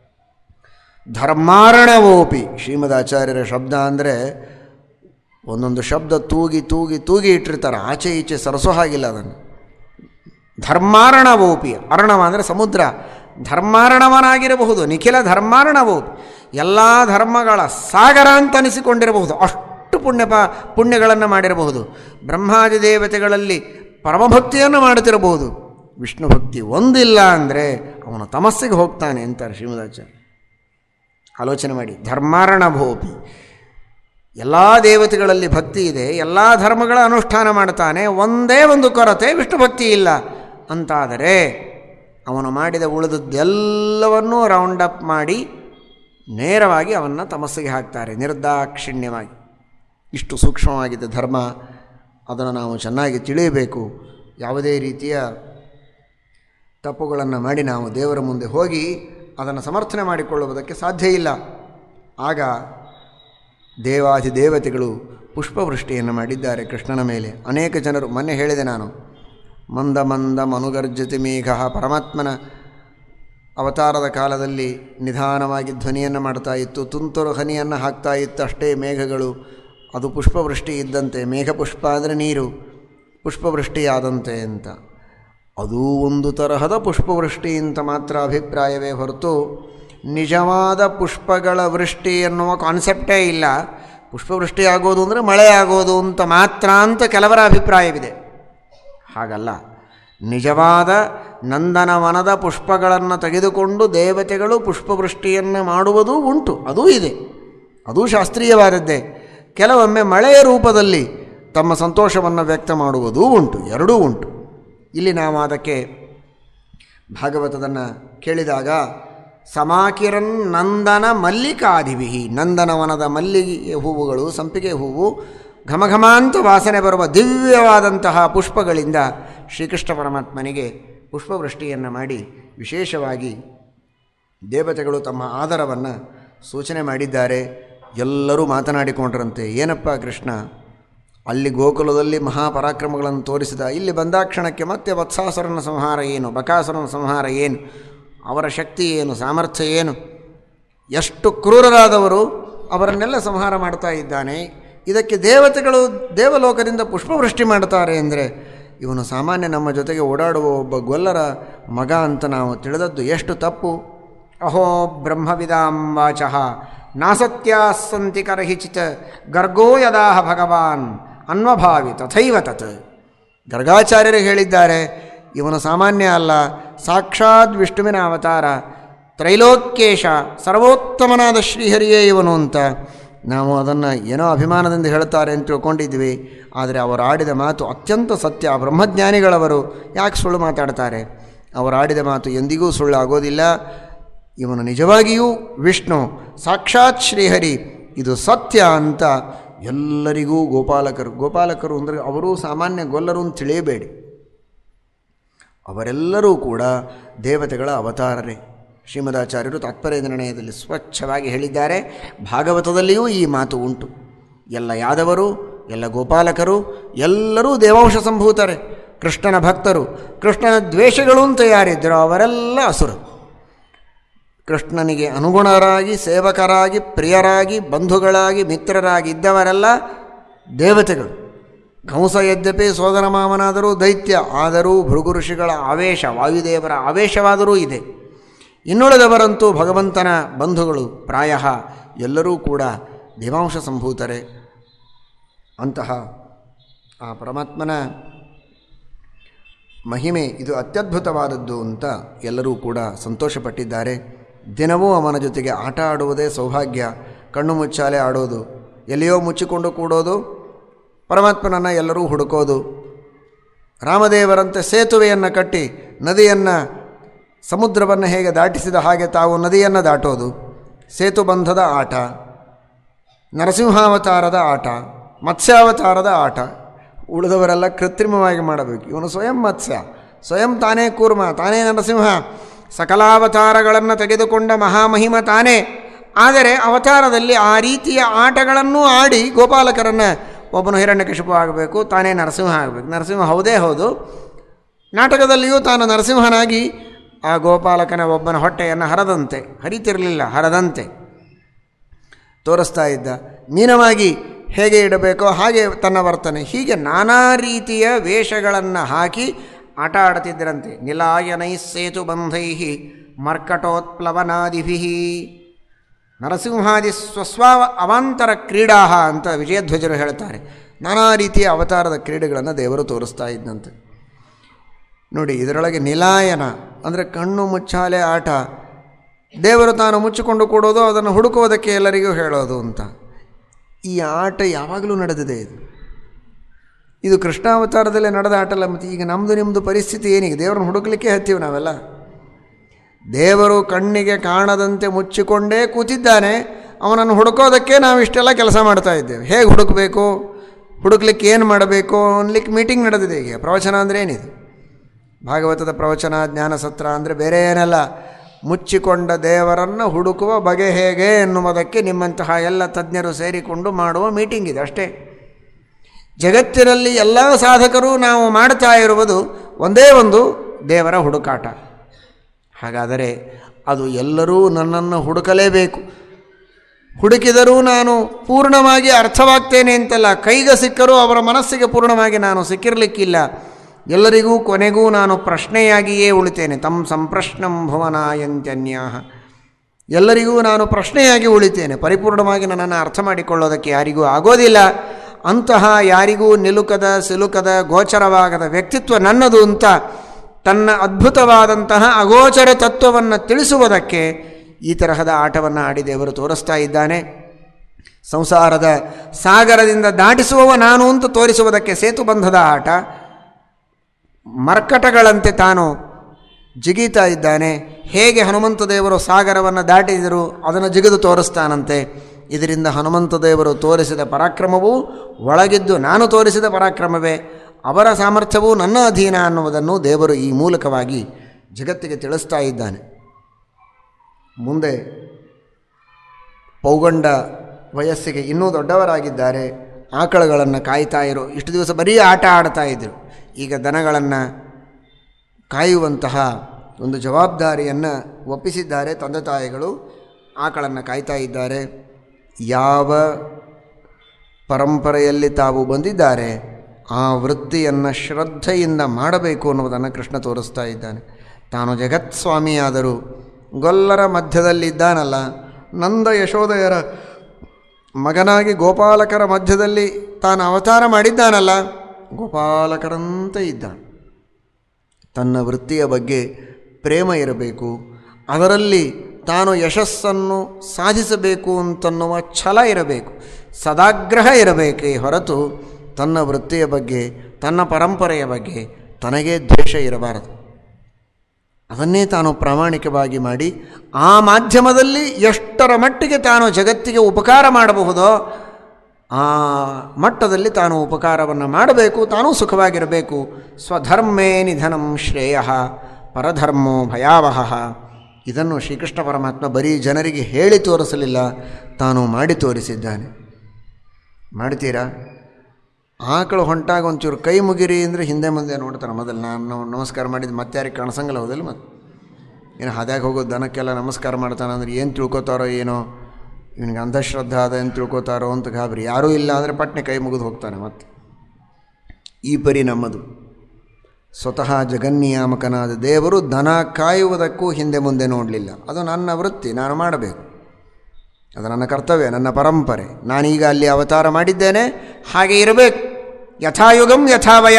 ಧರ್ಮಾರಣವೋಪಿ ಶ್ರೀಮದ್ ಆಚಾರ್ಯರ ಶಬ್ದ ಅಂದರೆ ಒಂದೊಂದು ಶಬ್ದ ತೂಗಿ ತೂಗಿ ತೂಗಿ ಇಟ್ಟಿರ್ತಾರೆ ಆಚೆ ಈಚೆ ಸರಸೋ ಹಾಗಿಲ್ಲ ಅದನ್ನು ಧರ್ಮಾರಣವೋಪಿ ಅರ್ಣವ ಅಂದರೆ ಸಮುದ್ರ ಧರ್ಮಾರ್ಣವನಾಗಿರಬಹುದು ನಿಖಿಲ ಧರ್ಮಾರ್ಣವೋಪಿ ಎಲ್ಲ ಧರ್ಮಗಳ ಸಾಗರ ಅಂತ ಅನಿಸಿಕೊಂಡಿರಬಹುದು ಅಷ್ಟು ಪುಣ್ಯ ಪ ಪುಣ್ಯಗಳನ್ನು ಮಾಡಿರಬಹುದು ಬ್ರಹ್ಮಾದಿ ದೇವತೆಗಳಲ್ಲಿ ಪರಮಭಕ್ತಿಯನ್ನು ಮಾಡುತ್ತಿರಬಹುದು ವಿಷ್ಣು ಭಕ್ತಿ ಒಂದಿಲ್ಲ ಅಂದರೆ ಅವನು ತಮಸ್ಸಿಗೆ ಹೋಗ್ತಾನೆ ಅಂತಾರೆ ಶ್ರೀಮದಾಚಾರ್ಯ ಆಲೋಚನೆ ಮಾಡಿ ಧರ್ಮಾರ್ಣಭೋಪಿ ಎಲ್ಲ ದೇವತೆಗಳಲ್ಲಿ ಭಕ್ತಿ ಇದೆ ಎಲ್ಲ ಧರ್ಮಗಳ ಅನುಷ್ಠಾನ ಮಾಡ್ತಾನೆ ಒಂದೇ ಒಂದು ಕೊರತೆ ವಿಷ್ಣು ಭಕ್ತಿ ಇಲ್ಲ ಅಂತಾದರೆ ಅವನು ಮಾಡಿದ ಉಳಿದದ್ದೆಲ್ಲವನ್ನೂ ರೌಂಡ್ ಅಪ್ ಮಾಡಿ ನೇರವಾಗಿ ಅವನ್ನು ತಮಸ್ಸಿಗೆ ಹಾಕ್ತಾರೆ ನಿರ್ದಾಕ್ಷಿಣ್ಯವಾಗಿ ಇಷ್ಟು ಸೂಕ್ಷ್ಮವಾಗಿದೆ ಧರ್ಮ ಅದನ್ನು ನಾವು ಚೆನ್ನಾಗಿ ತಿಳಿಯಬೇಕು ಯಾವುದೇ ರೀತಿಯ ತಪ್ಪುಗಳನ್ನು ಮಾಡಿ ನಾವು ದೇವರ ಮುಂದೆ ಹೋಗಿ ಅದನ್ನು ಸಮರ್ಥನೆ ಮಾಡಿಕೊಳ್ಳುವುದಕ್ಕೆ ಸಾಧ್ಯ ಇಲ್ಲ ಆಗ ದೇವಾಧಿ ದೇವತೆಗಳು ಪುಷ್ಪವೃಷ್ಟಿಯನ್ನು ಮಾಡಿದ್ದಾರೆ ಕೃಷ್ಣನ ಮೇಲೆ ಅನೇಕ ಜನರು ಮೊನ್ನೆ ಹೇಳಿದೆ ನಾನು ಮಂದ ಮಂದ ಮನುಗರ್ಜತಿ ಮೇಘ ಪರಮಾತ್ಮನ ಅವತಾರದ ಕಾಲದಲ್ಲಿ ನಿಧಾನವಾಗಿ ಧ್ವನಿಯನ್ನು ಮಾಡ್ತಾ ಇತ್ತು ತುಂತುರು ಹನಿಯನ್ನು ಹಾಕ್ತಾ ಇತ್ತು ಅಷ್ಟೇ ಮೇಘಗಳು ಅದು ಪುಷ್ಪವೃಷ್ಟಿ ಇದ್ದಂತೆ ಮೇಘಪುಷ್ಪ ಅಂದರೆ ನೀರು ಪುಷ್ಪವೃಷ್ಟಿಯಾದಂತೆ ಅಂತ ಅದೂ ಒಂದು ತರಹದ ಪುಷ್ಪವೃಷ್ಟಿ ಅಂತ ಮಾತ್ರ ಅಭಿಪ್ರಾಯವೇ ಹೊರತು ನಿಜವಾದ ಪುಷ್ಪಗಳ ವೃಷ್ಟಿ ಎನ್ನುವ ಕಾನ್ಸೆಪ್ಟೇ ಇಲ್ಲ ಪುಷ್ಪವೃಷ್ಟಿ ಆಗೋದು ಅಂದರೆ ಮಳೆ ಆಗೋದು ಅಂತ ಮಾತ್ರ ಅಂತ ಕೆಲವರ ಅಭಿಪ್ರಾಯವಿದೆ ಹಾಗಲ್ಲ ನಿಜವಾದ ನಂದನವನದ ಪುಷ್ಪಗಳನ್ನು ತೆಗೆದುಕೊಂಡು ದೇವತೆಗಳು ಪುಷ್ಪವೃಷ್ಟಿಯನ್ನು ಮಾಡುವುದೂ ಉಂಟು ಅದೂ ಇದೆ ಅದೂ ಶಾಸ್ತ್ರೀಯವಾದದ್ದೇ ಕೆಲವೊಮ್ಮೆ ಮಳೆಯ ರೂಪದಲ್ಲಿ ತಮ್ಮ ಸಂತೋಷವನ್ನು ವ್ಯಕ್ತ ಮಾಡುವುದೂ ಉಂಟು ಎರಡೂ ಉಂಟು ಇಲ್ಲಿ ನಾವು ಅದಕ್ಕೆ ಭಾಗವತದನ್ನು ಕೇಳಿದಾಗ ಸಮಾಕಿರನ್ ನಂದನ ಮಲ್ಲಿಕಾದಿವಿಹಿ ನಂದನವನದ ಮಲ್ಲಿಗೆ ಹೂವುಗಳು ಸಂಪಿಗೆ ಹೂವು ಘಮಘಮಾಂತ ವಾಸನೆ ಬರುವ ದಿವ್ಯವಾದಂತಹ ಪುಷ್ಪಗಳಿಂದ ಶ್ರೀಕೃಷ್ಣ ಪರಮಾತ್ಮನಿಗೆ ಪುಷ್ಪವೃಷ್ಟಿಯನ್ನು ಮಾಡಿ ವಿಶೇಷವಾಗಿ ದೇವತೆಗಳು ತಮ್ಮ ಆದರವನ್ನು ಸೂಚನೆ ಮಾಡಿದ್ದಾರೆ ಎಲ್ಲರೂ ಮಾತನಾಡಿಕೊಂಡ್ರಂತೆ ಏನಪ್ಪ ಕೃಷ್ಣ ಅಲ್ಲಿ ಗೋಕುಲದಲ್ಲಿ ಮಹಾಪರಾಕ್ರಮಗಳನ್ನು ತೋರಿಸಿದ ಇಲ್ಲಿ ಬಂದಾಕ್ಷಣಕ್ಕೆ ಮತ್ತೆ ವತ್ಸಾಸುರನ ಸಂಹಾರ ಏನು ಬಕಾಸುರನ ಸಂಹಾರ ಏನು ಅವರ ಶಕ್ತಿ ಏನು ಸಾಮರ್ಥ್ಯ ಏನು ಎಷ್ಟು ಕ್ರೂರರಾದವರು ಅವರನ್ನೆಲ್ಲ ಸಂಹಾರ ಮಾಡ್ತಾ ಇದ್ದಾನೆ ಇದಕ್ಕೆ ದೇವತೆಗಳು ದೇವಲೋಕದಿಂದ ಪುಷ್ಪವೃಷ್ಟಿ ಮಾಡ್ತಾರೆ ಅಂದರೆ ಇವನು ಸಾಮಾನ್ಯ ನಮ್ಮ ಜೊತೆಗೆ ಓಡಾಡುವ ಒಬ್ಬ ಗೊಲ್ಲರ ಮಗ ಅಂತ ನಾವು ತಿಳಿದದ್ದು ಎಷ್ಟು ತಪ್ಪು ಅಹೋ ಬ್ರಹ್ಮವಿದಾಂ ವಾಚಃ ನಾಸತ್ಯಾಸ್ಸಂತಿ ಕರಹಿಚಿತ ಗರ್ಗೋ ಯದಾಹ ಭಗವಾನ್ ಅನ್ವಭಾವಿ ತಥೈವ ತತ್ ಗರ್ಗಾಚಾರ್ಯರು ಹೇಳಿದ್ದಾರೆ ಇವನು ಸಾಮಾನ್ಯ ಅಲ್ಲ ಸಾಕ್ಷಾತ್ ವಿಷ್ಣುವಿನ ಅವತಾರ ತ್ರೈಲೋಕ್ಯೇಶ ಸರ್ವೋತ್ತಮನಾದ ಶ್ರೀಹರಿಯೇ ಇವನು ಅಂತ ನಾವು ಅದನ್ನು ಏನೋ ಅಭಿಮಾನದಿಂದ ಹೇಳ್ತಾರೆ ಅಂತ ತಿಳ್ಕೊಂಡಿದ್ವಿ ಆದರೆ ಅವರು ಆಡಿದ ಮಾತು ಅತ್ಯಂತ ಸತ್ಯ ಬ್ರಹ್ಮಜ್ಞಾನಿಗಳವರು ಯಾಕೆ ಸುಳ್ಳು ಮಾತಾಡ್ತಾರೆ ಅವರು ಆಡಿದ ಮಾತು ಎಂದಿಗೂ ಸುಳ್ಳು ಆಗೋದಿಲ್ಲ ಇವನು ನಿಜವಾಗಿಯೂ ವಿಷ್ಣು ಸಾಕ್ಷಾತ್ ಶ್ರೀಹರಿ ಇದು ಸತ್ಯ ಅಂತ ಎಲ್ಲರಿಗೂ ಗೋಪಾಲಕರು ಗೋಪಾಲಕರು ಅಂದರೆ ಅವರು ಸಾಮಾನ್ಯ ಗೊಲ್ಲರು ಅಂತ ತಿಳಿಯಬೇಡಿ ಅವರೆಲ್ಲರೂ ಕೂಡ ದೇವತೆಗಳ ಅವತಾರರೇ ಶ್ರೀಮದಾಚಾರ್ಯರು ತಾತ್ಪರ್ಯ ನಿರ್ಣಯದಲ್ಲಿ ಸ್ವಚ್ಛವಾಗಿ ಹೇಳಿದ್ದಾರೆ ಭಾಗವತದಲ್ಲಿಯೂ ಈ ಮಾತು ಉಂಟು ಎಲ್ಲ ಯಾದವರು ಎಲ್ಲ ಗೋಪಾಲಕರು ಎಲ್ಲರೂ ದೇವಾಂಶ ಸಂಭೂತರೇ ಕೃಷ್ಣನ ಭಕ್ತರು ಕೃಷ್ಣನ ದ್ವೇಷಗಳು ಅಂತ ಯಾರಿದ್ದರೋ ಅವರೆಲ್ಲ ಅಸುರರು ಕೃಷ್ಣನಿಗೆ ಅನುಗುಣರಾಗಿ ಸೇವಕರಾಗಿ ಪ್ರಿಯರಾಗಿ ಬಂಧುಗಳಾಗಿ ಮಿತ್ರರಾಗಿ ಇದ್ದವರೆಲ್ಲ ದೇವತೆಗಳು ಕಂಸ ಯದ್ಯಪಿ ಸೋದರ ಮಾಮನಾದರೂ ದೈತ್ಯ ಆದರೂ ಭೃಗು ಋಷಿಗಳ ಆವೇಶ ವಾಯುದೇವರ ಆವೇಶವಾದರೂ ಇದೆ ಇನ್ನುಳಿದವರಂತೂ ಭಗವಂತನ ಬಂಧುಗಳು ಪ್ರಾಯ ಎಲ್ಲರೂ ಕೂಡ ದೇವಾಂಶ ಸಂಭೂತರೇ ಅಂತಹ ಆ ಪರಮಾತ್ಮನ ಮಹಿಮೆ ಇದು ಅತ್ಯದ್ಭುತವಾದದ್ದು ಅಂತ ಎಲ್ಲರೂ ಕೂಡ ಸಂತೋಷಪಟ್ಟಿದ್ದಾರೆ ದಿನವೂ ಅವನ ಜೊತೆಗೆ ಆಟ ಆಡುವುದೇ ಸೌಭಾಗ್ಯ ಕಣ್ಣು ಮುಚ್ಚಾಲೆ ಆಡೋದು ಎಲ್ಲಿಯೋ ಮುಚ್ಚಿಕೊಂಡು ಕೂಡೋದು ಪರಮಾತ್ಮನನ್ನು ಎಲ್ಲರೂ ಹುಡುಕೋದು ರಾಮದೇವರಂತೆ ಸೇತುವೆಯನ್ನು ಕಟ್ಟಿ ನದಿಯನ್ನು ಸಮುದ್ರವನ್ನು ಹೇಗೆ ದಾಟಿಸಿದ ಹಾಗೆ ತಾವು ನದಿಯನ್ನು ದಾಟೋದು ಸೇತುಬಂಧದ ಆಟ ನರಸಿಂಹಾವತಾರದ ಆಟ ಮತ್ಸ್ಯಾವತಾರದ ಆಟ ಉಳಿದವರೆಲ್ಲ ಕೃತ್ರಿಮವಾಗಿ ಮಾಡಬೇಕು ಇವನು ಸ್ವಯಂ ಮತ್ಸ್ಯ ಸ್ವಯಂ ತಾನೇ ಕೂರ್ಮ ತಾನೇ ನರಸಿಂಹ ಸಕಲಾವತಾರಗಳನ್ನು ತೆಗೆದುಕೊಂಡ ಮಹಾಮಹಿಮ ತಾನೇ ಆದರೆ ಅವತಾರದಲ್ಲಿ ಆ ರೀತಿಯ ಆಟಗಳನ್ನೂ ಆಡಿ ಗೋಪಾಲಕರನ್ನು ಒಬ್ಬನು ಹಿರಣ್ಯಕಶಿಪು ಆಗಬೇಕು ತಾನೇ ನರಸಿಂಹ ಆಗಬೇಕು ನರಸಿಂಹ ಹೌದೇ ಹೌದು ನಾಟಕದಲ್ಲಿಯೂ ತಾನು ನರಸಿಂಹನಾಗಿ ಆ ಗೋಪಾಲಕನ ಒಬ್ಬನ ಹೊಟ್ಟೆಯನ್ನು ಹರದಂತೆ ಹರಿತಿರಲಿಲ್ಲ ಹರದಂತೆ ತೋರಿಸ್ತಾ ಇದ್ದ ಮೀನವಾಗಿ ಹೇಗೆ ಇಡಬೇಕೋ ಹಾಗೆ ತನ್ನ ವರ್ತನೆ ಹೀಗೆ ನಾನಾ ರೀತಿಯ ವೇಷಗಳನ್ನು ಹಾಕಿ ಆಟ ಆಡ್ತಿದ್ದರಂತೆ ನಿಲಾಯನೈ ಸೇತು ಬಂಧೈ ಮರ್ಕಟೋತ್ಪ್ಲವನಾದಿಭಿ ನರಸಿಂಹಾದಿ ಸ್ವಸ್ವ ಅವಾಂತರ ಕ್ರೀಡಾ ಅಂತ ವಿಜಯಧ್ವಜರು ಹೇಳ್ತಾರೆ ನಾನಾ ರೀತಿಯ ಅವತಾರದ ಕ್ರೀಡೆಗಳನ್ನು ದೇವರು ತೋರಿಸ್ತಾ ಇದ್ದಂತೆ ನೋಡಿ ಇದರೊಳಗೆ ನಿಲಾಯನ ಅಂದರೆ ಕಣ್ಣು ಮುಚ್ಚಾಲೆ ಆಟ ದೇವರು ತಾನು ಮುಚ್ಚಿಕೊಂಡು ಕೊಡೋದು ಅದನ್ನು ಹುಡುಕುವುದಕ್ಕೆ ಎಲ್ಲರಿಗೂ ಹೇಳೋದು ಅಂತ ಈ ಆಟ ಯಾವಾಗಲೂ ನಡೆದಿದೆ ಇದು ಇದು ಕೃಷ್ಣಾವತಾರದಲ್ಲೇ ನಡೆದ ಆಟ ಅಲ್ಲ ಮತ್ತು ಈಗ ನಮ್ಮದು ನಿಮ್ಮದು ಪರಿಸ್ಥಿತಿ ಏನೀಗ ದೇವರನ್ನು ಹುಡುಕಲಿಕ್ಕೆ ಹತ್ತೀವಿ ನಾವೆಲ್ಲ ದೇವರು ಕಣ್ಣಿಗೆ ಕಾಣದಂತೆ ಮುಚ್ಚಿಕೊಂಡೇ ಕೂತಿದ್ದಾನೆ ಅವನನ್ನು ಹುಡುಕೋದಕ್ಕೆ ನಾವು ಇಷ್ಟೆಲ್ಲ ಕೆಲಸ ಮಾಡ್ತಾ ಇದ್ದೇವೆ ಹೇಗೆ ಹುಡುಕಬೇಕು ಹುಡುಕ್ಲಿಕ್ಕೆ ಏನು ಮಾಡಬೇಕು ಅನ್ಲಿಕ್ಕೆ ಮೀಟಿಂಗ್ ನಡೆದಿದೆ ಈಗ ಪ್ರವಚನ ಅಂದರೆ ಏನಿದೆ ಭಾಗವತದ ಪ್ರವಚನ ಜ್ಞಾನ ಸತ್ರ ಅಂದರೆ ಬೇರೆ ಏನಲ್ಲ ಮುಚ್ಚಿಕೊಂಡ ದೇವರನ್ನು ಹುಡುಕುವ ಬಗೆ ಹೇಗೆ ಎನ್ನುವುದಕ್ಕೆ ನಿಮ್ಮಂತಹ ಎಲ್ಲ ತಜ್ಞರು ಸೇರಿಕೊಂಡು ಮಾಡುವ ಮೀಟಿಂಗ್ ಇದೆ ಅಷ್ಟೇ ಜಗತ್ತಿನಲ್ಲಿ ಎಲ್ಲ ಸಾಧಕರು ನಾವು ಮಾಡ್ತಾ ಇರುವುದು ಒಂದೇ ಒಂದು ದೇವರ ಹುಡುಕಾಟ ಹಾಗಾದರೆ ಅದು ಎಲ್ಲರೂ ನನ್ನನ್ನು ಹುಡುಕಲೇಬೇಕು ಹುಡುಕಿದರೂ ನಾನು ಪೂರ್ಣವಾಗಿ ಅರ್ಥವಾಗ್ತೇನೆ ಅಂತಲ್ಲ ಕೈಗೆ ಸಿಕ್ಕರೂ ಅವರ ಮನಸ್ಸಿಗೆ ಪೂರ್ಣವಾಗಿ ನಾನು ಸಿಕ್ಕಿರಲಿಕ್ಕಿಲ್ಲ ಎಲ್ಲರಿಗೂ ಕೊನೆಗೂ ನಾನು ಪ್ರಶ್ನೆಯಾಗಿಯೇ ಉಳಿತೇನೆ ತಮ್ಮ ಸಂಪ್ರಶ್ನಂ ಭುವನಾಯಂತ್ಯನ್ಯಾಹ ಎಲ್ಲರಿಗೂ ನಾನು ಪ್ರಶ್ನೆಯಾಗಿ ಉಳಿತೇನೆ ಪರಿಪೂರ್ಣವಾಗಿ ನನ್ನನ್ನು ಅರ್ಥ ಮಾಡಿಕೊಳ್ಳೋದಕ್ಕೆ ಯಾರಿಗೂ ಆಗೋದಿಲ್ಲ ಅಂತಹ ಯಾರಿಗೂ ನಿಲುಕದ ಸಿಲುಕದ ಗೋಚರವಾಗದ ವ್ಯಕ್ತಿತ್ವ ನನ್ನದು ಅಂತ ತನ್ನ ಅದ್ಭುತವಾದಂತಹ ಅಗೋಚರ ತತ್ವವನ್ನು ತಿಳಿಸುವುದಕ್ಕೆ ಈ ತರಹದ ಆಟವನ್ನು ಆಡಿ ದೇವರು ತೋರಿಸ್ತಾ ಇದ್ದಾನೆ ಸಂಸಾರದ ಸಾಗರದಿಂದ ದಾಟಿಸುವವ ನಾನು ಅಂತ ತೋರಿಸುವುದಕ್ಕೆ ಸೇತುಬಂಧದ ಆಟ ಮರ್ಕಟಗಳಂತೆ ತಾನು ಜಿಗೀತಾ ಇದ್ದಾನೆ ಹೇಗೆ ಹನುಮಂತ ದೇವರು ಸಾಗರವನ್ನು ದಾಟಿದರು ಅದನ್ನು ಜಿಗಿದು ತೋರಿಸ್ತಾನಂತೆ ಇದರಿಂದ ಹನುಮಂತ ದೇವರು ತೋರಿಸಿದ ಪರಾಕ್ರಮವೂ ಒಳಗಿದ್ದು ನಾನು ತೋರಿಸಿದ ಪರಾಕ್ರಮವೇ ಅವರ ಸಾಮರ್ಥ್ಯವೂ ನನ್ನ ಅಧೀನ ಅನ್ನುವುದನ್ನು ದೇವರು ಈ ಮೂಲಕವಾಗಿ ಜಗತ್ತಿಗೆ ತಿಳಿಸ್ತಾ ಇದ್ದಾನೆ ಮುಂದೆ ಪೌಗಂಡ ವಯಸ್ಸಿಗೆ ಇನ್ನೂ ದೊಡ್ಡವರಾಗಿದ್ದಾರೆ ಆಕಳುಗಳನ್ನು ಕಾಯ್ತಾ ಇರೋ ಇಷ್ಟು ದಿವಸ ಬರೀ ಆಟ ಆಡ್ತಾ ಇದ್ದರು ಈಗ ದನಗಳನ್ನು ಕಾಯುವಂತಹ ಒಂದು ಜವಾಬ್ದಾರಿಯನ್ನು ಒಪ್ಪಿಸಿದ್ದಾರೆ ತಂದೆ ತಾಯಿಗಳು ಆಕಳನ್ನು ಕಾಯ್ತಾ ಇದ್ದಾರೆ ಯಾವ ಪರಂಪರೆಯಲ್ಲಿ ತಾವು ಬಂದಿದ್ದಾರೆ ಆ ವೃತ್ತಿಯನ್ನು ಶ್ರದ್ಧೆಯಿಂದ ಮಾಡಬೇಕು ಅನ್ನುವುದನ್ನು ಕೃಷ್ಣ ತೋರಿಸ್ತಾ ಇದ್ದಾನೆ ತಾನು ಜಗತ್ಸ್ವಾಮಿಯಾದರೂ ಗೊಲ್ಲರ ಮಧ್ಯದಲ್ಲಿದ್ದಾನಲ್ಲ ನಂದ ಯಶೋದಯರ ಮಗನಾಗಿ ಗೋಪಾಲಕರ ಮಧ್ಯದಲ್ಲಿ ತಾನು ಅವತಾರ ಮಾಡಿದ್ದಾನಲ್ಲ ಗೋಪಾಲಕರಂತೆ ಇದ್ದಾನೆ ತನ್ನ ವೃತ್ತಿಯ ಬಗ್ಗೆ ಪ್ರೇಮ ಇರಬೇಕು ಅದರಲ್ಲಿ ತಾನು ಯಶಸ್ಸನ್ನು ಸಾಧಿಸಬೇಕು ಅಂತನ್ನುವ ಛಲ ಇರಬೇಕು ಸದಾಗ್ರಹ ಇರಬೇಕೇ ಹೊರತು ತನ್ನ ವೃತ್ತಿಯ ಬಗ್ಗೆ ತನ್ನ ಪರಂಪರೆಯ ಬಗ್ಗೆ ತನಗೇ ದ್ವೇಷ ಇರಬಾರದು ಅದನ್ನೇ ತಾನು ಪ್ರಾಮಾಣಿಕವಾಗಿ ಮಾಡಿ ಆ ಮಾಧ್ಯಮದಲ್ಲಿ ಎಷ್ಟರ ಮಟ್ಟಿಗೆ ತಾನು ಜಗತ್ತಿಗೆ ಉಪಕಾರ ಮಾಡಬಹುದೋ ಆ ಮಟ್ಟದಲ್ಲಿ ತಾನು ಉಪಕಾರವನ್ನು ಮಾಡಬೇಕು ತಾನೂ ಸುಖವಾಗಿರಬೇಕು ಸ್ವಧರ್ಮೇ ನಿಧನಂ ಶ್ರೇಯ ಪರಧರ್ಮೋ ಭಯಾವಹ ಇದನ್ನು ಶ್ರೀಕೃಷ್ಣ ಪರಮಾತ್ಮ ಬರೀ ಜನರಿಗೆ ಹೇಳಿ ತೋರಿಸಲಿಲ್ಲ ತಾನು ಮಾಡಿ ತೋರಿಸಿದ್ದಾನೆ ಮಾಡ್ತೀರಾ ಆಕಳು ಹೊಂಟಾಗ ಒಂಚೂರು ಕೈ ಮುಗಿರಿ ಅಂದರೆ ಹಿಂದೆ ಮುಂದೆ ನೋಡ್ತಾನೆ ಮೊದಲು ನಾನು ನಮಸ್ಕಾರ ಮಾಡಿದ್ದು ಮತ್ತೆ ಯಾರಿಗೆ ಕಾಣಿಸಂಗಿಲ್ಲ ಹೌದಿಲ್ಲ ಮತ್ತೆ ಏನು ಹಾದ್ಯಾಗ ಹೋಗೋ ದನಕ್ಕೆಲ್ಲ ನಮಸ್ಕಾರ ಮಾಡ್ತಾನೆ ಅಂದ್ರೆ ಏನು ತಿಳ್ಕೊತಾರೋ ಏನೋ ಇವನಿಗೆ ಅಂಧಶ್ರದ್ಧಾ ಅದ ಏನು ತಿಳ್ಕೊತಾರೋ ಅಂತ ಗಾಬರಿ ಯಾರೂ ಇಲ್ಲ ಅಂದರೆ ಪಟ್ನೆ ಕೈ ಮುಗಿದು ಹೋಗ್ತಾನೆ ಮತ್ತೆ ಈ ಪರಿ ನಮ್ಮದು ಸ್ವತಃ ಜಗನ್ನಿಯಾಮಕನಾದ ದೇವರು ದನ ಕಾಯುವುದಕ್ಕೂ ಹಿಂದೆ ಮುಂದೆ ನೋಡಲಿಲ್ಲ ಅದು ನನ್ನ ವೃತ್ತಿ ನಾನು ಮಾಡಬೇಕು ಅದು ನನ್ನ ಕರ್ತವ್ಯ ನನ್ನ ಪರಂಪರೆ ನಾನೀಗ ಅಲ್ಲಿ ಅವತಾರ ಮಾಡಿದ್ದೇನೆ ಹಾಗೆ ಇರಬೇಕು ಯಥಾಯುಗಂ ಯಥಾವಯ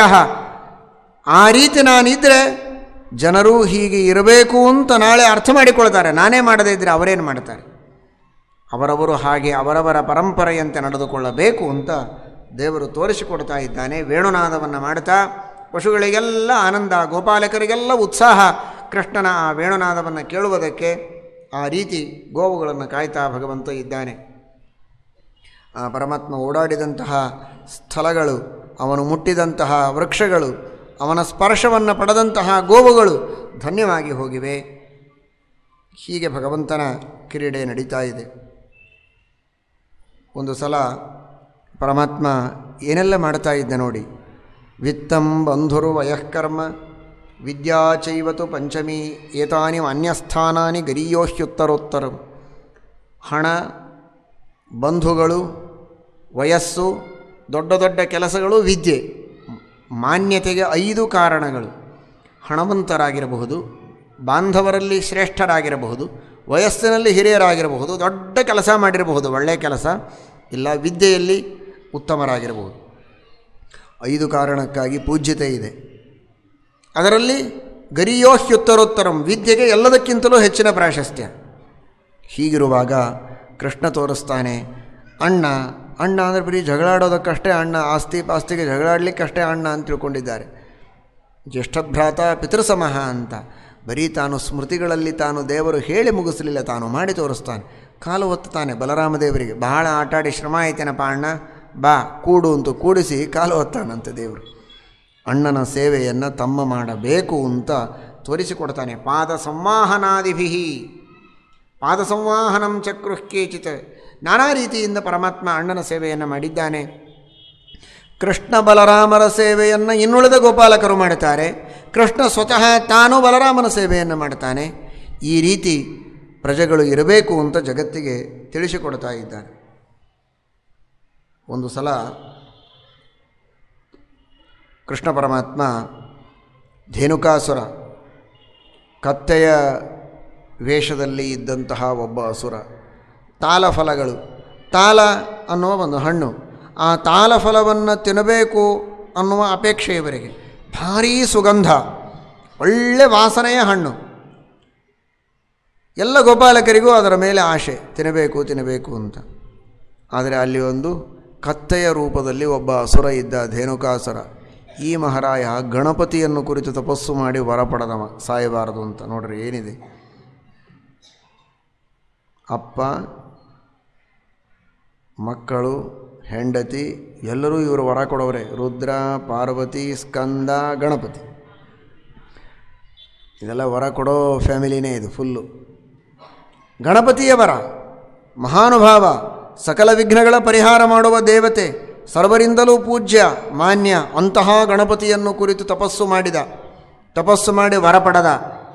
ಆ ರೀತಿ ನಾನಿದ್ದರೆ ಜನರು ಹೀಗೆ ಇರಬೇಕು ಅಂತ ನಾಳೆ ಅರ್ಥ ಮಾಡಿಕೊಳ್ತಾರೆ ನಾನೇ ಮಾಡದೇ ಇದ್ದರೆ ಅವರೇನು ಮಾಡ್ತಾರೆ ಅವರವರು ಹಾಗೆ ಅವರವರ ಪರಂಪರೆಯಂತೆ ನಡೆದುಕೊಳ್ಳಬೇಕು ಅಂತ ದೇವರು ತೋರಿಸಿಕೊಡ್ತಾ ಇದ್ದಾನೆ ವೇಣುನಾದವನ್ನು ಮಾಡ್ತಾ ಪಶುಗಳಿಗೆಲ್ಲ ಆನಂದ ಗೋಪಾಲಕರಿಗೆಲ್ಲ ಉತ್ಸಾಹ ಕೃಷ್ಣನ ಆ ವೇಣುನಾದವನ್ನು ಕೇಳುವುದಕ್ಕೆ ಆ ರೀತಿ ಗೋವುಗಳನ್ನು ಕಾಯ್ತಾ ಭಗವಂತ ಇದ್ದಾನೆ ಆ ಪರಮಾತ್ಮ ಓಡಾಡಿದಂತಹ ಸ್ಥಳಗಳು ಅವನು ಮುಟ್ಟಿದಂತಹ ವೃಕ್ಷಗಳು ಅವನ ಸ್ಪರ್ಶವನ್ನು ಪಡೆದಂತಹ ಗೋವುಗಳು ಧನ್ಯವಾಗಿ ಹೋಗಿವೆ ಹೀಗೆ ಭಗವಂತನ ಕ್ರೀಡೆ ನಡೀತಾ ಇದೆ ಒಂದು ಸಲ ಪರಮಾತ್ಮ ಏನೆಲ್ಲ ಮಾಡ್ತಾ ಇದ್ದ ನೋಡಿ ವಿತ್ತಂ ಬಂಧುರು ವಯಃಕರ್ಮ ವಿದ್ಯಾ ಚೈವತು ಪಂಚಮಿ ಏತಾನಿ ಅನ್ಯಸ್ಥಾನಾನಿ ಗರೀಯೋಹ್ಯುತ್ತರೋತ್ತರ ಹಣ ಬಂಧುಗಳು ವಯಸ್ಸು ದೊಡ್ಡ ದೊಡ್ಡ ಕೆಲಸಗಳು ವಿದ್ಯೆ ಮಾನ್ಯತೆಗೆ ಐದು ಕಾರಣಗಳು ಹಣವಂತರಾಗಿರಬಹುದು ಬಾಂಧವರಲ್ಲಿ ಶ್ರೇಷ್ಠರಾಗಿರಬಹುದು ವಯಸ್ಸಿನಲ್ಲಿ ಹಿರಿಯರಾಗಿರಬಹುದು ದೊಡ್ಡ ಕೆಲಸ ಮಾಡಿರಬಹುದು ಒಳ್ಳೆಯ ಕೆಲಸ ಇಲ್ಲ ವಿದ್ಯೆಯಲ್ಲಿ ಉತ್ತಮರಾಗಿರಬಹುದು ಐದು ಕಾರಣಕ್ಕಾಗಿ ಪೂಜ್ಯತೆ ಇದೆ ಅದರಲ್ಲಿ ಗರಿಯೋಹ್ಯುತ್ತರೋತ್ತರಂ ವಿದ್ಯೆಗೆ ಎಲ್ಲದಕ್ಕಿಂತಲೂ ಹೆಚ್ಚಿನ ಪ್ರಾಶಸ್ತ್ಯ ಹೀಗಿರುವಾಗ ಕೃಷ್ಣ ತೋರಿಸ್ತಾನೆ ಅಣ್ಣ ಅಣ್ಣ ಅಂದರೆ ಬರೀ ಜಗಳಾಡೋದಕ್ಕಷ್ಟೇ ಅಣ್ಣ ಆಸ್ತಿ ಪಾಸ್ತಿಗೆ ಜಗಳಾಡಲಿಕ್ಕಷ್ಟೇ ಅಣ್ಣ ಅಂತ ತಿಳ್ಕೊಂಡಿದ್ದಾರೆ ಜ್ಯೇಷ್ಠಭ್ರಾತ ಪಿತೃಸಮಃ ಅಂತ ಬರೀ ತಾನು ಸ್ಮೃತಿಗಳಲ್ಲಿ ತಾನು ದೇವರು ಹೇಳಿ ಮುಗಿಸಲಿಲ್ಲ ತಾನು ಮಾಡಿ ತೋರಿಸ್ತಾನೆ ಕಾಲು ಒತ್ತಾನೆ ಬಲರಾಮ ದೇವರಿಗೆ ಬಹಳ ಆಟಾಡಿ ಶ್ರಮ ಆಯ್ತೇನಪ್ಪ ಅಣ್ಣ ಬಾ ಕೂಡು ಅಂತ ಕೂಡಿಸಿ ಕಾಲು ಒತ್ತಾನಂತೆ ದೇವರು ಅಣ್ಣನ ಸೇವೆಯನ್ನು ತಮ್ಮ ಮಾಡಬೇಕು ಅಂತ ತೋರಿಸಿಕೊಡ್ತಾನೆ ಪಾದ ಸಂವಾಹನಾದಿಭಿ ಪಾದ ಸಂವಾಹನಂ ಚಕ್ರು ಕೇಚಿತ್ ನಾನಾ ರೀತಿಯಿಂದ ಪರಮಾತ್ಮ ಅಣ್ಣನ ಸೇವೆಯನ್ನು ಮಾಡಿದ್ದಾನೆ ಕೃಷ್ಣ ಬಲರಾಮರ ಸೇವೆಯನ್ನು ಇನ್ನುಳಿದ ಗೋಪಾಲಕರು ಮಾಡುತ್ತಾರೆ ಕೃಷ್ಣ ಸ್ವತಃ ತಾನು ಬಲರಾಮನ ಸೇವೆಯನ್ನು ಮಾಡ್ತಾನೆ ಈ ರೀತಿ ಪ್ರಜೆಗಳು ಇರಬೇಕು ಅಂತ ಜಗತ್ತಿಗೆ ತಿಳಿಸಿಕೊಡ್ತಾ ಇದ್ದಾನೆ ಒಂದು ಸಲ ಕೃಷ್ಣ ಪರಮಾತ್ಮ ಧೇನುಕಾಸುರ ಕತ್ತೆಯ ವೇಷದಲ್ಲಿ ಇದ್ದಂತಹ ಒಬ್ಬ ಅಸುರ ತಾಲಫಲಗಳು ತಾಲ ಅನ್ನುವ ಒಂದು ಹಣ್ಣು ಆ ತಾಲಫಲವನ್ನು ತಿನ್ನಬೇಕು ಅನ್ನುವ ಅಪೇಕ್ಷೆ ಇವರಿಗೆ ಭಾರೀ ಸುಗಂಧ ಒಳ್ಳೆ ವಾಸನೆಯ ಹಣ್ಣು ಎಲ್ಲ ಗೋಪಾಲಕರಿಗೂ ಅದರ ಮೇಲೆ ಆಶೆ ತಿನ್ನಬೇಕು ತಿನ್ನಬೇಕು ಅಂತ ಆದರೆ ಅಲ್ಲಿ ಒಂದು ಕತ್ತೆಯ ರೂಪದಲ್ಲಿ ಒಬ್ಬ ಅಸುರ ಇದ್ದ ಧೇನುಕಾಸುರ ಈ ಮಹಾರಾಯ ಗಣಪತಿಯನ್ನು ಕುರಿತು ತಪಸ್ಸು ಮಾಡಿ ವರ ಪಡೆದವ ಸಾಯಬಾರದು ಅಂತ ನೋಡ್ರಿ ಏನಿದೆ ಅಪ್ಪ ಮಕ್ಕಳು ಹೆಂಡತಿ ಎಲ್ಲರೂ ಇವರು ವರ ಕೊಡೋರೆ ರುದ್ರ ಪಾರ್ವತಿ ಸ್ಕಂದ ಗಣಪತಿ ಇದೆಲ್ಲ ವರ ಕೊಡೋ ಫ್ಯಾಮಿಲಿನೇ ಇದು ಫುಲ್ಲು ಗಣಪತಿಯ ವರ ಮಹಾನುಭಾವ ಸಕಲ ವಿಘ್ನಗಳ ಪರಿಹಾರ ಮಾಡುವ ದೇವತೆ ಸರ್ವರಿಂದಲೂ ಪೂಜ್ಯ ಮಾನ್ಯ ಅಂತಹ ಗಣಪತಿಯನ್ನು ಕುರಿತು ತಪಸ್ಸು ಮಾಡಿದ ತಪಸ್ಸು ಮಾಡಿ ವರ ಪಡೆದ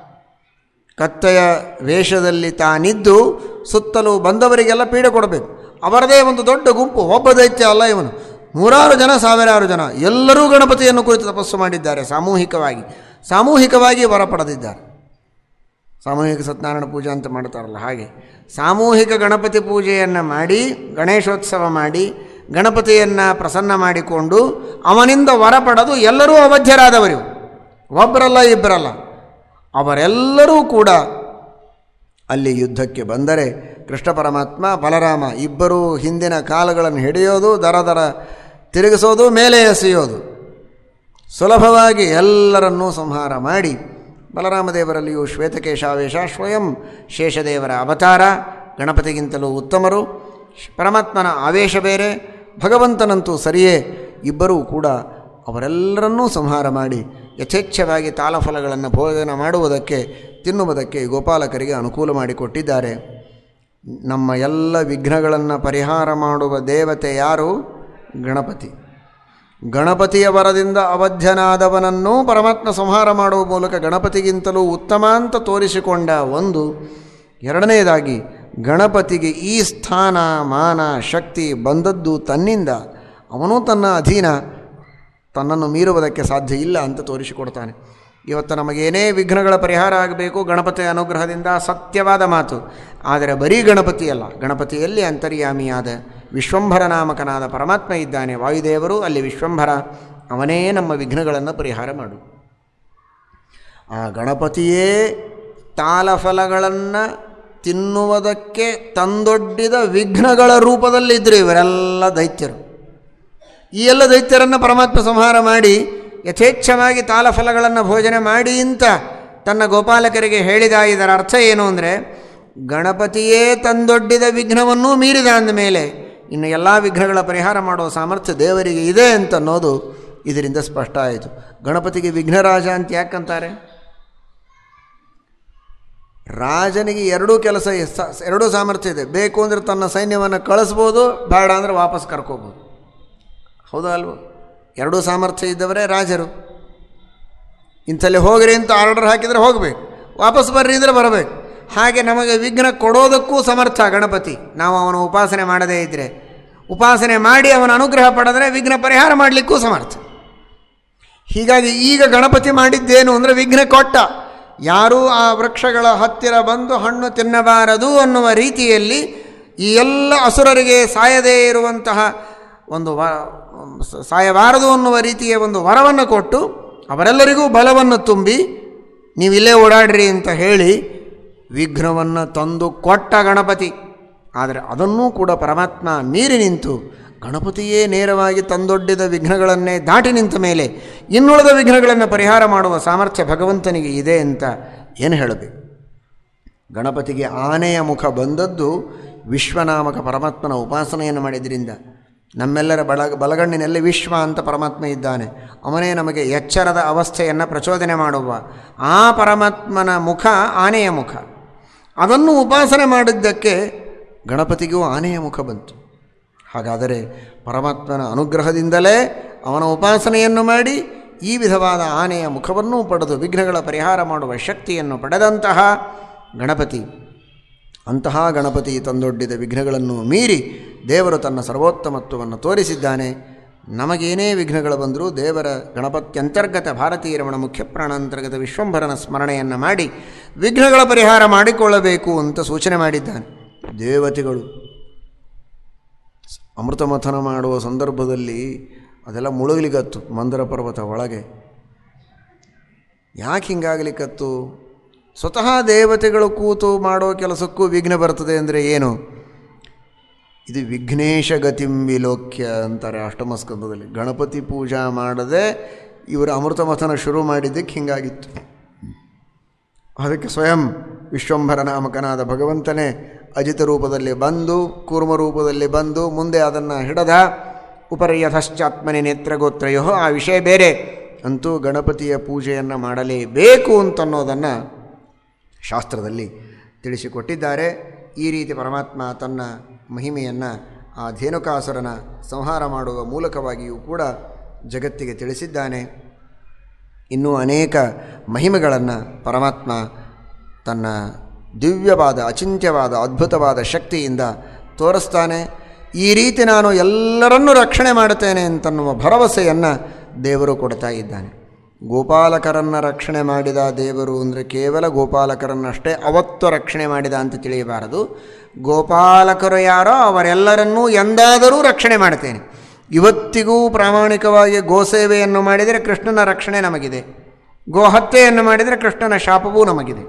ಕತ್ತೆಯ ವೇಷದಲ್ಲಿ ತಾನಿದ್ದು ಸುತ್ತಲೂ ಬಂದವರಿಗೆಲ್ಲ ಪೀಡೆ ಕೊಡಬೇಕು ಅವರದೇ ಒಂದು ದೊಡ್ಡ ಗುಂಪು ಒಬ್ಬ ದೈತ್ಯ ಅಲ್ಲ ಇವನು ನೂರಾರು ಜನ ಸಾವಿರಾರು ಜನ ಎಲ್ಲರೂ ಗಣಪತಿಯನ್ನು ಕುರಿತು ತಪಸ್ಸು ಮಾಡಿದ್ದಾರೆ ಸಾಮೂಹಿಕವಾಗಿ ಸಾಮೂಹಿಕವಾಗಿ ವರ ಪಡೆದಿದ್ದಾರೆ ಸಾಮೂಹಿಕ ಸತ್ಯನಾರಾಯಣ ಪೂಜೆ ಅಂತ ಮಾಡ್ತಾರಲ್ಲ ಹಾಗೆ ಸಾಮೂಹಿಕ ಗಣಪತಿ ಪೂಜೆಯನ್ನು ಮಾಡಿ ಗಣೇಶೋತ್ಸವ ಮಾಡಿ ಗಣಪತಿಯನ್ನು ಪ್ರಸನ್ನ ಮಾಡಿಕೊಂಡು ಅವನಿಂದ ವರ ಪಡೆದು ಎಲ್ಲರೂ ಅವಧ್ಯರಾದವರು ಒಬ್ಬರಲ್ಲ ಇಬ್ಬರಲ್ಲ ಅವರೆಲ್ಲರೂ ಕೂಡ ಅಲ್ಲಿ ಯುದ್ಧಕ್ಕೆ ಬಂದರೆ ಕೃಷ್ಣ ಪರಮಾತ್ಮ ಬಲರಾಮ ಇಬ್ಬರೂ ಹಿಂದಿನ ಕಾಲುಗಳನ್ನು ಹಿಡಿಯೋದು ದರ ದರ ತಿರುಗಿಸೋದು ಮೇಲೆ ಎಸೆಯೋದು ಸುಲಭವಾಗಿ ಎಲ್ಲರನ್ನೂ ಸಂಹಾರ ಮಾಡಿ ಬಲರಾಮದೇವರಲ್ಲಿಯೂ ಶ್ವೇತಕೇಶಾವೇಶ ಸ್ವಯಂ ಶೇಷದೇವರ ಅವತಾರ ಗಣಪತಿಗಿಂತಲೂ ಉತ್ತಮರು ಪರಮಾತ್ಮನ ಆವೇಶ ಬೇರೆ ಭಗವಂತನಂತೂ ಸರಿಯೇ ಇಬ್ಬರೂ ಕೂಡ ಅವರೆಲ್ಲರನ್ನೂ ಸಂಹಾರ ಮಾಡಿ ಯಥೇಚ್ಛವಾಗಿ ತಾಲಫಲಗಳನ್ನು ಭೋಜನ ಮಾಡುವುದಕ್ಕೆ ತಿನ್ನುವುದಕ್ಕೆ ಗೋಪಾಲಕರಿಗೆ ಅನುಕೂಲ ಮಾಡಿಕೊಟ್ಟಿದ್ದಾರೆ ನಮ್ಮ ಎಲ್ಲ ವಿಘ್ನಗಳನ್ನು ಪರಿಹಾರ ಮಾಡುವ ದೇವತೆ ಯಾರು ಗಣಪತಿ ಗಣಪತಿಯ ವರದಿಂದ ಅವಧ್ಯನಾದವನನ್ನು ಪರಮಾತ್ಮ ಸಂಹಾರ ಮಾಡುವ ಮೂಲಕ ಗಣಪತಿಗಿಂತಲೂ ಉತ್ತಮ ಅಂತ ತೋರಿಸಿಕೊಂಡ ಒಂದು ಎರಡನೆಯದಾಗಿ ಗಣಪತಿಗೆ ಈ ಸ್ಥಾನ ಮಾನ ಶಕ್ತಿ ಬಂದದ್ದು ತನ್ನಿಂದ ಅವನು ತನ್ನ ಅಧೀನ ತನ್ನನ್ನು ಮೀರುವುದಕ್ಕೆ ಸಾಧ್ಯ ಇಲ್ಲ ಅಂತ ತೋರಿಸಿಕೊಡ್ತಾನೆ ಇವತ್ತು ನಮಗೇನೇ ವಿಘ್ನಗಳ ಪರಿಹಾರ ಆಗಬೇಕು ಗಣಪತಿಯ ಅನುಗ್ರಹದಿಂದ ಸತ್ಯವಾದ ಮಾತು ಆದರೆ ಬರೀ ಗಣಪತಿ ಅಲ್ಲ ಗಣಪತಿಯಲ್ಲಿ ಅಂತರ್ಯಾಮಿಯಾದ ವಿಶ್ವಂಭರ ನಾಮಕನಾದ ಪರಮಾತ್ಮ ಇದ್ದಾನೆ ವಾಯುದೇವರು ಅಲ್ಲಿ ವಿಶ್ವಂಭರ ಅವನೇ ನಮ್ಮ ವಿಘ್ನಗಳನ್ನು ಪರಿಹಾರ ಮಾಡು ಆ ಗಣಪತಿಯೇ ತಾಲಫಲಗಳನ್ನು ತಿನ್ನುವುದಕ್ಕೆ ತಂದೊಡ್ಡಿದ ವಿಘ್ನಗಳ ರೂಪದಲ್ಲಿದ್ದರು ಇವರೆಲ್ಲ ದೈತ್ಯರು ಈ ಎಲ್ಲ ದೈತ್ಯರನ್ನು ಪರಮಾತ್ಮ ಸಂಹಾರ ಮಾಡಿ ಯಥೇಚ್ಛವಾಗಿ ತಾಲಫಲಗಳನ್ನು ಭೋಜನೆ ಮಾಡಿ ಅಂತ ತನ್ನ ಗೋಪಾಲಕರಿಗೆ ಹೇಳಿದ ಇದರ ಅರ್ಥ ಏನು ಅಂದರೆ ಗಣಪತಿಯೇ ತಂದೊಡ್ಡಿದ ವಿಘ್ನವನ್ನೂ ಮೀರಿದ ಅಂದಮೇಲೆ ಇನ್ನು ಎಲ್ಲ ವಿಘ್ನಗಳ ಪರಿಹಾರ ಮಾಡುವ ಸಾಮರ್ಥ್ಯ ದೇವರಿಗೆ ಇದೆ ಅಂತ ಅನ್ನೋದು ಇದರಿಂದ ಸ್ಪಷ್ಟ ಆಯಿತು ಗಣಪತಿಗೆ ವಿಘ್ನರಾಜ ಅಂತ ಯಾಕಂತಾರೆ ರಾಜನಿಗೆ ಎರಡೂ ಕೆಲಸ ಸ- ಎರಡೂ ಸಾಮರ್ಥ್ಯ ಇದೆ ಬೇಕು ಅಂದರೆ ತನ್ನ ಸೈನ್ಯವನ್ನು ಕಳಿಸ್ಬೋದು ಬೇಡ ಅಂದರೆ ವಾಪಸ್ ಕರ್ಕೋಬೋದು ಹೌದಾ ಅಲ್ವ ಎರಡೂ ಸಾಮರ್ಥ್ಯ ಇದ್ದವರೇ ರಾಜರು ಇಂಥಲ್ಲಿ ಹೋಗ್ರಿ ಅಂತ ಆರ್ಡರ್ ಹಾಕಿದರೆ ಹೋಗಬೇಕು ವಾಪಸ್ ಬರ್ರಿ ಅಂದರೆ ಬರಬೇಕು ಹಾಗೆ ನಮಗೆ ವಿಘ್ನ ಕೊಡೋದಕ್ಕೂ ಸಮರ್ಥ ಗಣಪತಿ ನಾವು ಅವನ ಉಪಾಸನೆ ಮಾಡದೇ ಇದ್ದರೆ ಉಪಾಸನೆ ಮಾಡಿ ಅವನ ಅನುಗ್ರಹ ಪಡೆದರೆ ವಿಘ್ನ ಪರಿಹಾರ ಮಾಡಲಿಕ್ಕೂ ಸಮರ್ಥ ಹೀಗಾಗಿ ಈಗ ಗಣಪತಿ ಮಾಡಿದ್ದೇನು ಅಂದರೆ ವಿಘ್ನ ಕೊಟ್ಟ ಯಾರೂ ಆ ವೃಕ್ಷಗಳ ಹತ್ತಿರ ಬಂದು ಹಣ್ಣು ತಿನ್ನಬಾರದು ಅನ್ನುವ ರೀತಿಯಲ್ಲಿ ಈ ಎಲ್ಲ ಅಸುರರಿಗೆ ಸಾಯದೇ ಇರುವಂತಹ ಒಂದು ವ ಸ- ಸಾಯಬಾರದು ಅನ್ನುವ ರೀತಿಯ ಒಂದು ವರವನ್ನು ಕೊಟ್ಟು ಅವರೆಲ್ಲರಿಗೂ ಬಲವನ್ನು ತುಂಬಿ ನೀವು ಇಲ್ಲೇ ಓಡಾಡ್ರಿ ಅಂತ ಹೇಳಿ ವಿಘ್ನವನ್ನು ತಂದು ಕೊಟ್ಟ ಗಣಪತಿ ಆದರೆ ಅದನ್ನೂ ಕೂಡ ಪರಮಾತ್ಮ ಮೀರಿ ನಿಂತು ಗಣಪತಿಯೇ ನೇರವಾಗಿ ತಂದೊಡ್ಡಿದ ವಿಘ್ನಗಳನ್ನೇ ದಾಟಿ ನಿಂತ ಮೇಲೆ ಇನ್ನುಳಿದ ವಿಘ್ನಗಳನ್ನು ಪರಿಹಾರ ಮಾಡುವ ಸಾಮರ್ಥ್ಯ ಭಗವಂತನಿಗೆ ಇದೆ ಅಂತ ಏನು ಹೇಳಬೇಕು ಗಣಪತಿಗೆ ಆನೆಯ ಮುಖ ಬಂದದ್ದು ವಿಶ್ವನಾಮಕ ಪರಮಾತ್ಮನ ಉಪಾಸನೆಯನ್ನು ಮಾಡಿದ್ರಿಂದ ನಮ್ಮೆಲ್ಲರ ಬಲ ಬಲಗಣ್ಣಿನಲ್ಲಿ ವಿಶ್ವ ಅಂತ ಪರಮಾತ್ಮ ಇದ್ದಾನೆ ಅವನೇ ನಮಗೆ ಎಚ್ಚರದ ಅವಸ್ಥೆಯನ್ನು ಪ್ರಚೋದನೆ ಮಾಡುವ ಆ ಪರಮಾತ್ಮನ ಮುಖ ಆನೆಯ ಮುಖ ಅದನ್ನು ಉಪಾಸನೆ ಮಾಡಿದ್ದಕ್ಕೆ ಗಣಪತಿಗೂ ಆನೆಯ ಮುಖ ಬಂತು ಹಾಗಾದರೆ ಪರಮಾತ್ಮನ ಅನುಗ್ರಹದಿಂದಲೇ ಅವನ ಉಪಾಸನೆಯನ್ನು ಮಾಡಿ ಈ ವಿಧವಾದ ಆನೆಯ ಮುಖವನ್ನೂ ಪಡೆದು ವಿಘ್ನಗಳ ಪರಿಹಾರ ಮಾಡುವ ಶಕ್ತಿಯನ್ನು ಪಡೆದಂತಹ ಗಣಪತಿ ಅಂತಹ ಗಣಪತಿ ತಂದೊಡ್ಡಿದ ವಿಘ್ನಗಳನ್ನು ಮೀರಿ ದೇವರು ತನ್ನ ಸರ್ವೋತ್ತಮತ್ವವನ್ನು ತೋರಿಸಿದ್ದಾನೆ ನಮಗೇನೇ ವಿಘ್ನಗಳು ಬಂದರೂ ದೇವರ ಗಣಪತ್ಯಂತರ್ಗತ ಭಾರತೀಯ ರಮಣ ಮುಖ್ಯ ಪ್ರಾಣಾಂತರ್ಗತ ವಿಶ್ವಂಭರನ ಸ್ಮರಣೆಯನ್ನು ಮಾಡಿ ವಿಘ್ನಗಳ ಪರಿಹಾರ ಮಾಡಿಕೊಳ್ಳಬೇಕು ಅಂತ ಸೂಚನೆ ಮಾಡಿದ್ದಾನೆ ದೇವತೆಗಳು ಅಮೃತ ಮಥನ ಮಾಡುವ ಸಂದರ್ಭದಲ್ಲಿ ಅದೆಲ್ಲ ಮುಳುಗಲಿಕತ್ತು ಮಂದರ ಪರ್ವತ ಒಳಗೆ ಯಾಕೆ ಹಿಂಗಾಗಲಿಕ್ಕತ್ತು ಸ್ವತಃ ದೇವತೆಗಳು ಕೂತು ಮಾಡೋ ಕೆಲಸಕ್ಕೂ ವಿಘ್ನ ಬರ್ತದೆ ಅಂದರೆ ಏನು ಇದು ವಿಘ್ನೇಶ ಗತಿಂ ವಿಲೋಕ್ಯ ಅಂತಾರೆ ಅಷ್ಟಮಸ್ಕಂದದಲ್ಲಿ ಗಣಪತಿ ಪೂಜಾ ಮಾಡದೆ ಇವರು ಅಮೃತ ಮಥನ ಶುರು ಮಾಡಿದ್ದಕ್ಕೆ ಹಿಂಗಾಗಿತ್ತು ಅದಕ್ಕೆ ಸ್ವಯಂ ವಿಶ್ವಂಭರ ನಾಮಕನಾದ ಭಗವಂತನೇ ಅಜಿತ ರೂಪದಲ್ಲಿ ಬಂದು ಕೂರ್ಮ ರೂಪದಲ್ಲಿ ಬಂದು ಮುಂದೆ ಅದನ್ನು ಹಿಡದ ಉಪರ್ಯಥಶ್ಚಾತ್ಮನೆ ನೇತ್ರಗೋತ್ರಯೋ ಆ ವಿಷಯ ಬೇರೆ ಅಂತೂ ಗಣಪತಿಯ ಪೂಜೆಯನ್ನು ಮಾಡಲೇಬೇಕು ಅಂತನ್ನೋದನ್ನು ಶಾಸ್ತ್ರದಲ್ಲಿ ತಿಳಿಸಿಕೊಟ್ಟಿದ್ದಾರೆ ಈ ರೀತಿ ಪರಮಾತ್ಮ ತನ್ನ ಮಹಿಮೆಯನ್ನು ಆ ಧೇನುಕಾಸುರನ ಸಂಹಾರ ಮಾಡುವ ಮೂಲಕವಾಗಿಯೂ ಕೂಡ ಜಗತ್ತಿಗೆ ತಿಳಿಸಿದ್ದಾನೆ ಇನ್ನೂ ಅನೇಕ ಮಹಿಮೆಗಳನ್ನು ಪರಮಾತ್ಮ ತನ್ನ ದಿವ್ಯವಾದ ಅಚಿಂತ್ಯವಾದ ಅದ್ಭುತವಾದ ಶಕ್ತಿಯಿಂದ ತೋರಿಸ್ತಾನೆ ಈ ರೀತಿ ನಾನು ಎಲ್ಲರನ್ನೂ ರಕ್ಷಣೆ ಮಾಡುತ್ತೇನೆ ಅಂತನ್ನುವ ಭರವಸೆಯನ್ನು ದೇವರು ಕೊಡ್ತಾ ಇದ್ದಾನೆ ಗೋಪಾಲಕರನ್ನು ರಕ್ಷಣೆ ಮಾಡಿದ ದೇವರು ಅಂದರೆ ಕೇವಲ ಗೋಪಾಲಕರನ್ನಷ್ಟೇ ಅವತ್ತು ರಕ್ಷಣೆ ಮಾಡಿದ ಅಂತ ತಿಳಿಯಬಾರದು ಗೋಪಾಲಕರು ಯಾರೋ ಅವರೆಲ್ಲರನ್ನೂ ಎಂದಾದರೂ ರಕ್ಷಣೆ ಮಾಡ್ತೇನೆ ಇವತ್ತಿಗೂ ಪ್ರಾಮಾಣಿಕವಾಗಿ ಗೋಸೇವೆಯನ್ನು ಮಾಡಿದರೆ ಕೃಷ್ಣನ ರಕ್ಷಣೆ ನಮಗಿದೆ ಗೋಹತ್ಯೆಯನ್ನು ಮಾಡಿದರೆ ಕೃಷ್ಣನ ಶಾಪವೂ ನಮಗಿದೆ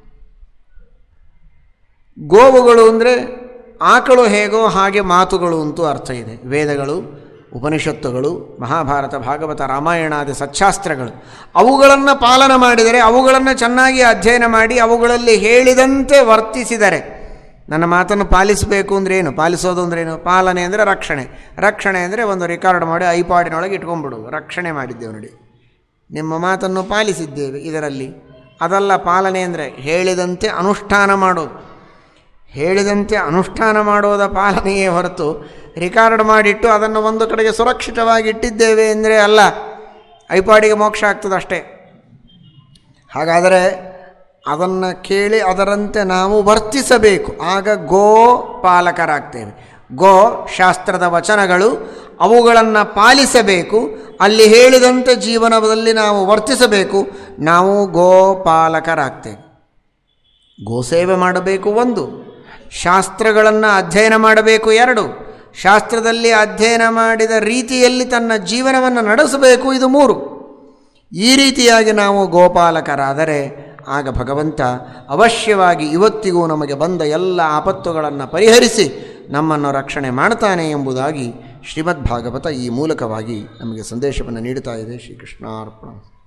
ಗೋವುಗಳು ಅಂದರೆ ಆಕಳು ಹೇಗೋ ಹಾಗೆ ಮಾತುಗಳು ಅಂತೂ ಅರ್ಥ ಇದೆ ವೇದಗಳು ಉಪನಿಷತ್ತುಗಳು ಮಹಾಭಾರತ ಭಾಗವತ ರಾಮಾಯಣಾದಿ ಸಚ್ಚಾಸ್ತ್ರಗಳು ಅವುಗಳನ್ನು ಪಾಲನ ಮಾಡಿದರೆ ಅವುಗಳನ್ನು ಚೆನ್ನಾಗಿ ಅಧ್ಯಯನ ಮಾಡಿ ಅವುಗಳಲ್ಲಿ ಹೇಳಿದಂತೆ ವರ್ತಿಸಿದರೆ ನನ್ನ ಮಾತನ್ನು ಪಾಲಿಸಬೇಕು ಅಂದರೆ ಏನು ಪಾಲಿಸೋದು ಅಂದ್ರೆ ಏನು ಪಾಲನೆ ಅಂದರೆ ರಕ್ಷಣೆ ರಕ್ಷಣೆ ಅಂದರೆ ಒಂದು ರೆಕಾರ್ಡ್ ಮಾಡಿ ಐಪಾಡಿನೊಳಗೆ ಇಟ್ಕೊಂಡ್ಬಿಡು ರಕ್ಷಣೆ ಮಾಡಿದ್ದೇವೆ ನೋಡಿ ನಿಮ್ಮ ಮಾತನ್ನು ಪಾಲಿಸಿದ್ದೇವೆ ಇದರಲ್ಲಿ ಅದಲ್ಲ ಪಾಲನೆ ಅಂದರೆ ಹೇಳಿದಂತೆ ಅನುಷ್ಠಾನ ಮಾಡೋದು ಹೇಳಿದಂತೆ ಅನುಷ್ಠಾನ ಮಾಡೋದ ಪಾಲನೆಯೇ ಹೊರತು ರಿಕಾರ್ಡ್ ಮಾಡಿಟ್ಟು ಅದನ್ನು ಒಂದು ಕಡೆಗೆ ಸುರಕ್ಷಿತವಾಗಿ ಇಟ್ಟಿದ್ದೇವೆ ಅಂದರೆ ಅಲ್ಲ ಐಪಾಡಿಗೆ ಮೋಕ್ಷ ಆಗ್ತದೆ ಅಷ್ಟೇ ಹಾಗಾದರೆ ಅದನ್ನು ಕೇಳಿ ಅದರಂತೆ ನಾವು ವರ್ತಿಸಬೇಕು ಆಗ ಗೋ ಪಾಲಕರಾಗ್ತೇವೆ ಗೋ ಶಾಸ್ತ್ರದ ವಚನಗಳು ಅವುಗಳನ್ನು ಪಾಲಿಸಬೇಕು ಅಲ್ಲಿ ಹೇಳಿದಂತೆ ಜೀವನದಲ್ಲಿ ನಾವು ವರ್ತಿಸಬೇಕು ನಾವು ಗೋಪಾಲಕರಾಗ್ತೇವೆ ಗೋಸೇವೆ ಮಾಡಬೇಕು ಒಂದು ಶಾಸ್ತ್ರಗಳನ್ನು ಅಧ್ಯಯನ ಮಾಡಬೇಕು ಎರಡು ಶಾಸ್ತ್ರದಲ್ಲಿ ಅಧ್ಯಯನ ಮಾಡಿದ ರೀತಿಯಲ್ಲಿ ತನ್ನ ಜೀವನವನ್ನು ನಡೆಸಬೇಕು ಇದು ಮೂರು ಈ ರೀತಿಯಾಗಿ ನಾವು ಗೋಪಾಲಕರಾದರೆ ಆಗ ಭಗವಂತ ಅವಶ್ಯವಾಗಿ ಇವತ್ತಿಗೂ ನಮಗೆ ಬಂದ ಎಲ್ಲ ಆಪತ್ತುಗಳನ್ನು ಪರಿಹರಿಸಿ ನಮ್ಮನ್ನು ರಕ್ಷಣೆ ಮಾಡ್ತಾನೆ ಎಂಬುದಾಗಿ ಶ್ರೀಮದ್ಭಾಗವತ ಈ ಮೂಲಕವಾಗಿ ನಮಗೆ ಸಂದೇಶವನ್ನು ನೀಡುತ್ತಾ ಇದೆ ಶ್ರೀಕೃಷ್ಣಾರ್ಪಣ